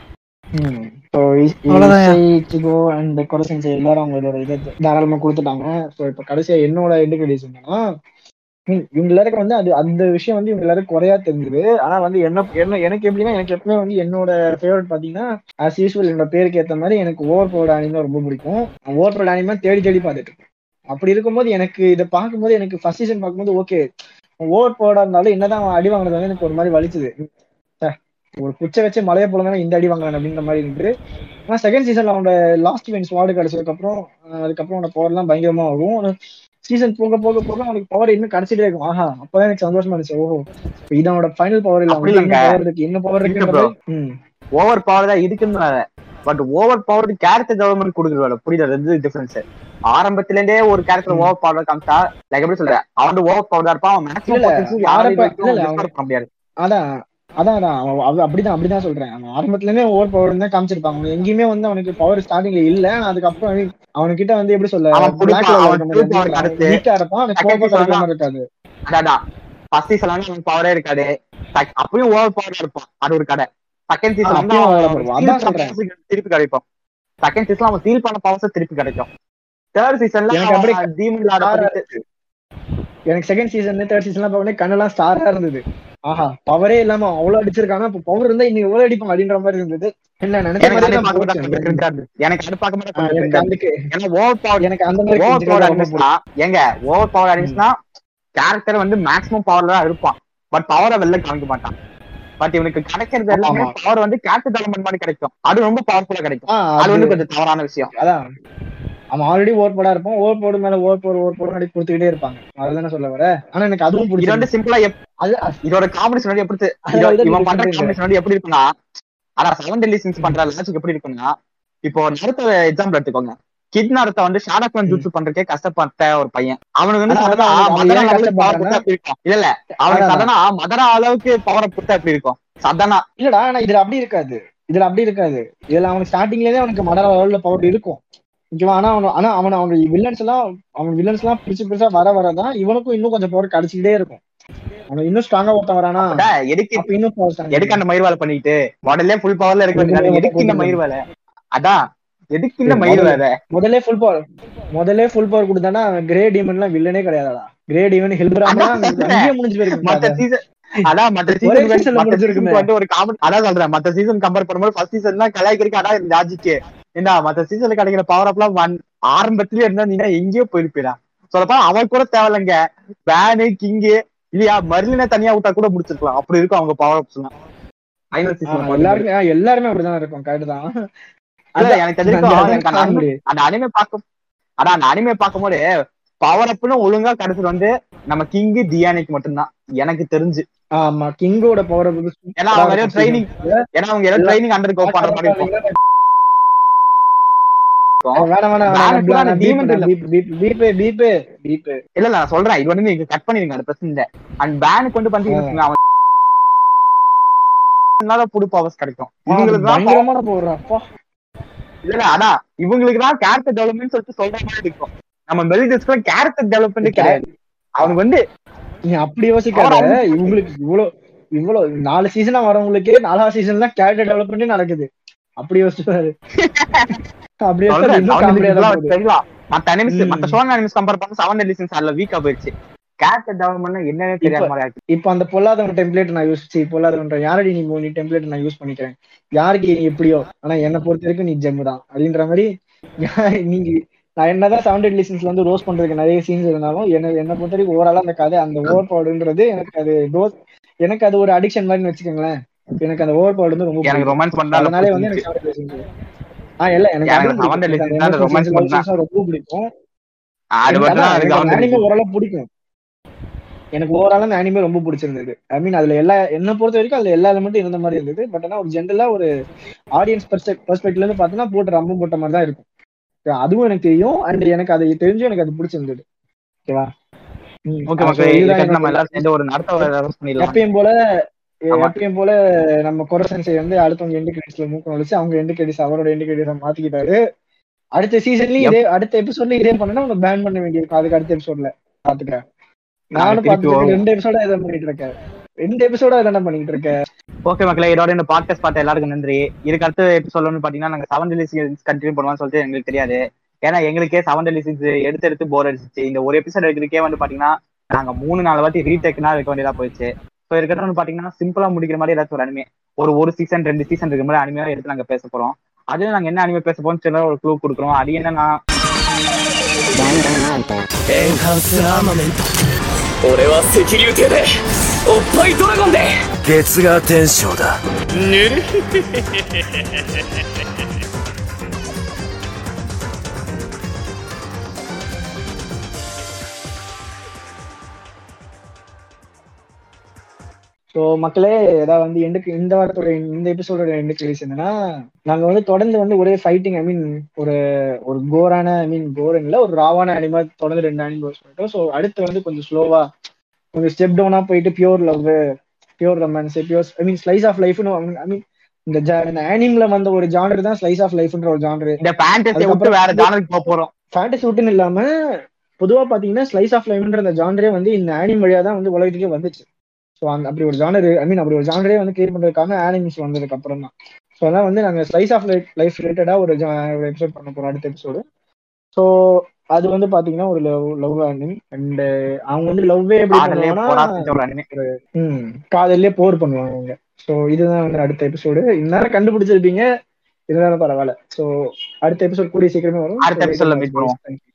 ஸோ அவ்வளவுதான். இச்சிகோ அண்ட் கொரசன்ஸ் எல்லாரும் அவங்களோட இதை தாராளமா கொடுத்துட்டாங்க ஸோ இப்போ கடைசியா என்னோட எண்டு கிரெடிட்ஸ் என்னன்னா ம், இவங்க எல்லாருக்கும் வந்து அது அந்த விஷயம் வந்து இவங்க எல்லாரும் குறையா தெரிஞ்சுது ஆனா வந்து என்ன என்ன எனக்கு எப்படின்னா எனக்கு எப்பவுமே வந்து என்னோட ஃபேவரட் பாத்தீங்கன்னா ஆஸ் யூஸ்வல் என்னோட பேருக்கு ஏத்த மாதிரி எனக்கு ஓவர் பவர் அனிமே ரொம்ப பிடிக்கும் ஓவர் பவர் அனிமே தேடி தேடி பார்த்துட்டு இருக்கேன். அப்படி இருக்கும்போது எனக்கு இதை பார்க்கும்போது எனக்கு ஃபர்ஸ்ட் சீசன் பார்க்கும்போது ஓகே ஓவர் பவர்டா இருந்தாலும் என்னதான் அவன் அடி வாங்கினது வந்து எனக்கு ஒரு மாதிரி வலிச்சுது ச்சே, ஒரு குச்சை வச்சு மலையை போல இந்த அடி வாங்குறான் அப்படின்ற மாதிரி இருந்துட்டு ஆனா செகண்ட் சீசன்ல அவனோட லாஸ்ட் வென் ஸ்வாடு கிடைச்சதுக்கு அப்புறம் அஹ் அதுக்கப்புறம் அவனோட பவர் எல்லாம் பயங்கரமா ஆகும் சீசன் போக போக போக அவனுக்கு பவர் இன்னும் கிடைச்சிட்டே இருக்கும் ஆஹா அப்பதான் எனக்கு சந்தோஷமா இருந்துச்சு ஓஹோ இப்ப இது அவனோட ஃபைனல் பவர் இல்ல அப்படி அவனுக்கு இன்னும் இல்லைங்க. பவர் இருக்கு இன்னும் பவர் இருக்கு இருக்கு bro. ம் ஓவர் பவர் தான் இதுக்குன்னு but over power character development கொடுக்குறது புரியுது அது டிஃபரன்ஸ் ஆரம்பத்துல இருந்தே ஒரு கேரக்டர் ஓவர் பவர் காமிச்சா லைக் எப்படி சொல்ற அவன் வந்து ஓவர் பவர் தான் இருப்பான் அவன் இல்ல, இல்ல, மேக்ஸிமம் யாரும் ஆரம்ப- இல்ல, இல்ல, அவன் பண்ண முடியாது அதான் அதான் அதான் அவன் அவ- அப்படிதான் அப்படிதான் சொல்றேன் அவன் ஆரம்பத்துல இருந்தே ஓவர் பவர் தான் காமிச்சிருப்பாங்க அவன் எங்கேயுமே வந்து அவனுக்கு பவர் ஸ்டார்டிங்ல இல்ல ஆனா அதுக்கப்புறம் அவன் அவனுக்கிட்ட வந்து எப்படி சொல்ல அவன் கொடுப்பான், black level அவன் இருக்க மாதிரி true power வந்து கிடைச்சு, weak ஆ இருப்பான் அவனுக்கு second கோபம் season கிடைக்கிற தான் மாதிரி இருக்காது அதான் ஃபர்ஸ்ட் சீசன் அவன் பவரே இருக்காது Sec- அப்பயும் ஓவர் பவர் இருப்பான் அது ஒரு கடை செகண்ட் சீசன் வந்து அப்பயும் அவன் overpower. steal அதான் பண்ண சொல்றேன். powers திருப்பி கிடைக்கும் செகண்ட் சீசன்ல அவன் சீல் பண்ண பவர்ஸ் திருப்பி கிடைக்கும் தேர்ட் சீசன்ல எனக்கு அப்படியே அவன் டீமன் லார்ட star ஆ படித்து எனக்கு செகண்ட் சீசன் தேர்ட் சீசன்லாம் பார்க்கணும் கண்ணெல்லாம் ஸ்டாரா இருந்தது ஆஹா பவரே இல்லாம அவ்வளவு அடிச்சிருக்காங்க இப்ப பவர் இருந்தா இன்னைக்கு எவ்வளவு அடிப்பாங்க அப்படின்ற மாதிரி இருந்தது என்ன நினைச்ச எனக்கு மாதிரி அது தான் பார்க்க போச்சு மாட்டா இருக்காது எனக்கு அது பார்க்க ஆ, எனக்கு மாட்டா அதுக்கு ஏன்னா ஓவர் பவர் எனக்கு அந்த மாதிரி ஓவர் பவர் கொஞ்சம் ரொம்ப அனிமல்ஸ்னா எங்க ஓவர் பவர் அனிமல்ஸ்னா கேரக்டர் வந்து மேக்ஸிமம் பவர்ல தான் இருப்பான் பட் பவரை வெளில காமிக்க மாட்டான் பட் இவனுக்கு கிடைக்கிறது எல்லாமே ஆமா. பவர் வந்து கேரக்டர் டெவலப்மெண்ட் மாதிரி கிடைக்கும் அது ரொம்ப பவர்ஃபுல்லா கிடைக்கும் ஆ, அது அது வந்து கொஞ்சம் தவறான விஷயம் அதான் அவன் ஆல்ரெடி ஓவர் போடா இருப்பான் ஓவர் போடு மேல ஓவர் போடு ஓவர் போடு அடி கொடுத்துக்கிட்டே இருப்பாங்க அதுதானே சொல்ல வர ஆனா எனக்கு அதுவும் இது பிடிச்சது வந்து சிம்பிளா அது இதோட காமெடி வந்து எப்படி தெ- அதான் இதோ- இதை இவன் நீங்க பண்ற சொல்றீங்க. காமெடி வந்து எப்படி இருக்குன்னா அதான் செவன் டெல்லி சிங்ஸ் பண்ற லாஜிக் எப்படி இருக்குன்னா இப்போ நருத்த எக்ஸாம்பிள் எடுத்துக்கோங்க கிட் நருத்த வந்து ஷாடக்மன் ஜூட்ஸ் பண்றதுக்கே கஷ்டப்பட்ட ஒரு பையன் அவனுக்கு வந்து அதான் சடனா அவன் அவன் மதனா ஏன் லெவலுக்கு பவர் கஷ்டப்பட்டான்னா- கொடுத்தா எப்படி இருக்கும் இல்ல இல்ல அவனுக்கு அதான். சடனா மதனா அளவுக்கு பவரை கொடுத்தா எப்படி இருக்கும் சடனா இல்லடா ஆனா இதுல அப்படி இருக்காது இதுல அப்படி இருக்காது இதுல அவனுக்கு ஸ்டார்டிங்லேயே அவனுக்கு மடர லெவல்ல பவர் இருக்கும் ஓகேவா ஆனா அவன் ஆனா அவன் அவங்க வில்லன்ஸ் எல்லாம் அவன் வில்லன்ஸ் எல்லாம் பிரிச்சு பிரிச்சா வர வரதான் இவனுக்கும் இன்னும் கொஞ்சம் பவர் கிடைச்சிக்கிட்டே இருக்கும் அவன் இன்னும் ஸ்ட்ராங்கா ஒருத்தன் வரானா அப்படா, எதுக்கு அப்ப இன்னும் power strong எதுக்கு அந்த மயிர் வேலை பண்ணிட்டு உடனே ஃபுல் பவர்ல இருக்க வேண்டியது எதுக்கு இந்த மயிர் வேலை அதான் எதுக்கு இந்த மயிர் வேலை முதல்ல ஃபுல் பவர் முதல்ல ஃபுல் பவர் கொடுத்தானா கிரே டீமன் எல்லாம் வில்லனே கிடையாதுடா கிரே டீமன் ஹெல்பிராம் அதான் அங்கேயே முடிஞ்சு போயிருக்கு மத்த சீசன் அதான் மத்த ஒரே சீசன் seasonல மத்த முடிஞ்சிருக்குமே. சீசன் வந்து ஒரு காமெடி அதான் சொல்றேன் மத்த சீசன் கம்பேர் பண்ணும்போது ஃபர்ஸ்ட் சீசன் தான் கலாய்க்கிறதுக்கு அதான் லாஜிக்கு என்ன மத்த சீசன்ல கிடைக்கிற பவர் அப்லாம் ஒன் ஆரம்பத்திலேயே இருந்தா நீங்க எங்கேயோ போயிருப்பீடா சொல்லப்பா அவன் கூட தேவையில்லைங்க பேனு கிங்கு இல்லையா மர்லினை தனியா விட்டா கூட முடிச்சிருக்கலாம் அப்படி இருக்கும் அவங்க பவர் அப்ஸ் எல்லாம் ஃபைனல் ஆ, சீசன் எல்லாருமே ஆ, எல்லாருமே அப்படிதான் இருக்கும் கரெக்ட் தான் இல்ல எனக்கு தெரிஞ்சிருக்கும் அந்த எனக்கு அந்த comedy. anime- அந்த அனிமே பார்க்கும் அதான் அந்த அனிமே பார்க்கும்போது பவர் அப்னு ஒழுங்கா கிடைச்சது வந்து நம்ம கிங்கு தியானிக்கு மட்டும்தான் எனக்கு தெரிஞ்சு ஆமா கிங்கோட பவர் ஏன்னா அவங்க ஏதோ ட்ரைனிங் ஏன்னா அவங்க ஏதோ ட்ரைனிங் அண்டர் கோ பண்ற மாதிரி இருக்கும் வேணாம் வேணாம் வேணாம், வேணாம் வேணாம், demon இல்ல. பீப்பு பீப்பு பீப்பு இல்ல இல்ல நான் சொல்றேன் இது வந்து நீங்க கட் பண்ணிருங்க அது பிரச்சனை இல்ல அண்ட் பேனுக்கு வந்து பாத்தீங்கன்னா அவன் புது பவர்ஸ் கிடைக்கும் இவங்களுக்கு தான் power- பயங்கரமான பவர் அப்பா இல்ல இல்ல அதான் இவங்களுக்கு தான் கேரக்டர் டெவலப்மெண்ட் சொல்லிட்டு சொல்ற மாதிரி இருக்கும் நம்ம மெலிடஸ்க்கு கேரக்டர் டெவலப்மெண்ட் கிடையாது அவனுக்கு வந்து நீ அப்படி யோசிக்காத இவங்களுக்கு இவ்வளவு இவ்வளவு நாலு சீசனா வரவங்களுக்கே நாலாவது சீசன் தான் கேரக்டர் டெவலப்மெண்ட் நடக்குது அப்படி யோசிச்சாரு அப்படி யோசிச்சா சொல்றேன், இன்னும் seven காமெடியா Deadly தான் Sins போகுது. தெரியலாம் மத்த அனிமிஸ் ம். மத்த சோன் அனிமிஸ் கம்பேர் பண்ண செவன் டெல்லி சின்ஸ் அதுல வீக்கா போயிடுச்சு கேரக்டர் டெவலப்மெண்ட் என்னன்னு தெரியாத இப்ப- மாதிரி ஆயிடுச்சு இப்ப அந்த பொல்லாதவன் டெம்ப்ளேட் நான் யூஸ் பொல்லாதவன்ற யாரடி நீ நீ டெம்ப்ளேட் நான் யூஸ் பண்ணிக்கிறேன் யாருக்கு நீ எப்படியோ ஆனா என்ன பொறுத்த வரைக்கும் நீ ஜெம் தான் அப்படின்ற மாதிரி யா- நீங்க நான் என்னதான் செவன் டெட் லிசன்ஸ்ல வந்து ரோஸ் பண்றதுக்கு நிறைய சீன்ஸ் இருந்தாலும் என்ன என்ன பொறுத்த வரைக்கும் ஓவராலா அந்த கதை அந்த ஓவர் பவர்ன்றது எனக்கு அது டோஸ் எனக்கு அது ஒரு அடிக்ஷன் மாதிரி வச்சுக்கோங்களேன் எனக்கு அந்த ஓவர் பவர் வந்து ரொம்ப எனக்கு பிடிக்கும். ரொமான்ஸ் பண்ணா அதனாலே வந்து எனக்கு seven deadly sins ஆ இல்ல எனக்கு எனக்கு அதுவும் seven deadly பிடிக்கும். sins அந்த தான் romance emotional பண்ணா. scenes ரொம்ப பிடிக்கும் அது எனக்கு மட்டும் தான் அதான், எனக்கு எனக்கு seven அந்த deadly anime sins. ஓரளவு பிடிக்கும் எனக்கு ஓவராலா அந்த அனிமே ரொம்ப பிடிச்சிருந்தது ஐ மீன் அதுல எல்லா என்ன பொறுத்த வரைக்கும் அதுல எல்லா எலிமெண்ட்டும் இருந்த மாதிரி இருந்தது பட் ஆனா ஒரு ஜென்ரலா ஒரு ஆடியன்ஸ் பெர்ஸ்பெக்ட்ல இருந்து பார்த்தோன்னா போட்டு ரொம்ப போட்ட மாதிரி தான் இருக்கும் Okay, அதுவும் எனக்கு தெரியும் அண்ட் எனக்கு அது தெரிஞ்சும் எனக்கு அது பிடிச்சிருந்தது ஓகேவா ம், ஓகே so மக்களே இதுதான் இதுக்கடுத்து நம்ம என்னோட- எல்லாரும் சேர்ந்து ஒரு நடத்த ரோஸ் பண்ணிடலாம் எப்பயும் போல ஆமா. எப்பயும் போல நம்ம கொரசன்சை வந்து அடுத்தவங்க எண்டு கிரெடிட்ஸ்ல மூக்க நுழைச்சு அவங்க எண்டு கிரெடிட்ஸ் அவரோட எண்டு கிரெடிட்ஸ் மாத்திக்கிட்டாரு அடுத்த சீசன்லயும் இதே அடுத்த எபிசோட்ல இதே பண்ணனா உங்க பேன் பண்ண வேண்டியிருக்கும் அதுக்கு அடுத்த எபிசோட்ல பாத்துக்க நானும் திருப்பி பாத்துட்டு வரும். ரெண்டு எபிசோடா இதை பண்ணிட்டு இருக்கேன் ரெண்டு எபிசோடா இதை பண்ணிட்டு இருக்கேன் ஓகே மக்களே இதோட இந்த பாட்காஸ்ட் பார்த்த எல்லாருக்கும் நன்றி இதுக்கு அடுத்த எபிசோட் வந்து பாத்தீங்கன்னா நாங்க செவன் டெல்லி சீன்ஸ் கண்டினியூ பண்ணுவோம்னு சொல்லிட்டு எங்களுக்கு தெரியாது ஏன்னா எங்களுக்கே செவன் டெல்லி சீன்ஸ் எடுத்து எடுத்து போர் அடிச்சிச்சு இந்த ஒரு எபிசோட் எடுக்கிறதுக்கே வந்து பாத்தீங்கன்னா நாங்க மூணு நாலு வாட்டி ரீடேக்னா இருக்க வேண்டியதா போயிடுச்சு ஸோ இதுக்கப்புறம் வந்து பாத்தீங்கன்னா சிம்பிளா முடிக்கிற மாதிரி ஏதாச்சும் ஒரு அனிமே ஒரு ஒரு சீசன் ரெண்டு சீசன் இருக்கிற மாதிரி அனிமையா எடுத்து நாங்க பேச போறோம் அதுல நாங்க என்ன அனிமே பேச போறோம் சில ஒரு க்ளூ கொடுக்குறோம் அது என்னன்னா エンハンスアーマメント俺は赤竜艇でおっぱいドラゴンで月が天章だぬる ஸோ மக்களே ஏதாவது வந்து எண்டுக்கு இந்த வாரத்தோட இந்த எபிசோடோட எண்டு கிரீஸ் என்னன்னா நாங்க வந்து தொடர்ந்து வந்து ஒரே ஃபைட்டிங் ஐ மீன் ஒரு ஒரு கோரான ஐ மீன் கோரன் இல்ல ஒரு ராவான அனிமா தொடர்ந்து ரெண்டு அனிமா பண்ணிட்டோம் ஸோ அடுத்து வந்து கொஞ்சம் ஸ்லோவா கொஞ்சம் ஸ்டெப் டவுனா போயிட்டு pure love pure romance pure I mean slice of லைஃப்னு ஐ மீன் இந்த ஜா- இந்த ஆனிம்ல வந்த ஒரு ஜானர் தான் ஸ்லைஸ் ஆஃப் லைஃப்ன்ற ஒரு ஜானர் இந்த ஃபேண்டசியை விட்டு வேற ஜானருக்கு போக போறோம் ஃபேண்டசி விட்டுன்னு இல்லாம பொதுவா பாத்தீங்கன்னா ஸ்லைஸ் ஆஃப் லைஃப்ன்ற அந்த ஜானரே வந்து இந்த ஆனிம் வழியா தான் வந்து உலகத்துக்கே வந்துச்சு ஸோ அந்த அப்படி ஒரு ஜானர் ஐ மீன் அப்படி ஒரு ஜானரே வந்து கிரியேட் பண்றதுக்கான ஆனிம்ஸ் வந்ததுக்கு அப்புறம் தான் ஸோ அதான் வந்து நாங்க ஸ்லைஸ் ஆஃப் லைஃப் லைஃப் ரிலேட்டடா ஒரு ஜா- ஒரு எபிசோட் பண்ண போறோம் அடுத்த எபிசோடு ஸோ அது வந்து பாத்தீங்கன்னா ஒரு லவ் லவ் அனிமி அண்ட் அவங்க வந்து லவ்வே எப்படி பண்ணுவாங்கன்னா காதல்லே போர் பண்ணுவாங்க அவங்க ஸோ இதுதான் வந்து அடுத்த எபிசோடு இந்நேரம் கண்டுபிடிச்சிருப்பீங்க இருந்தாலும் பரவாயில்ல ஸோ அடுத்த எபிசோட் கூடிய சீக்கிரமே வரும் அடுத்த எபிசோட்ல மீட் பண்ணுவோம்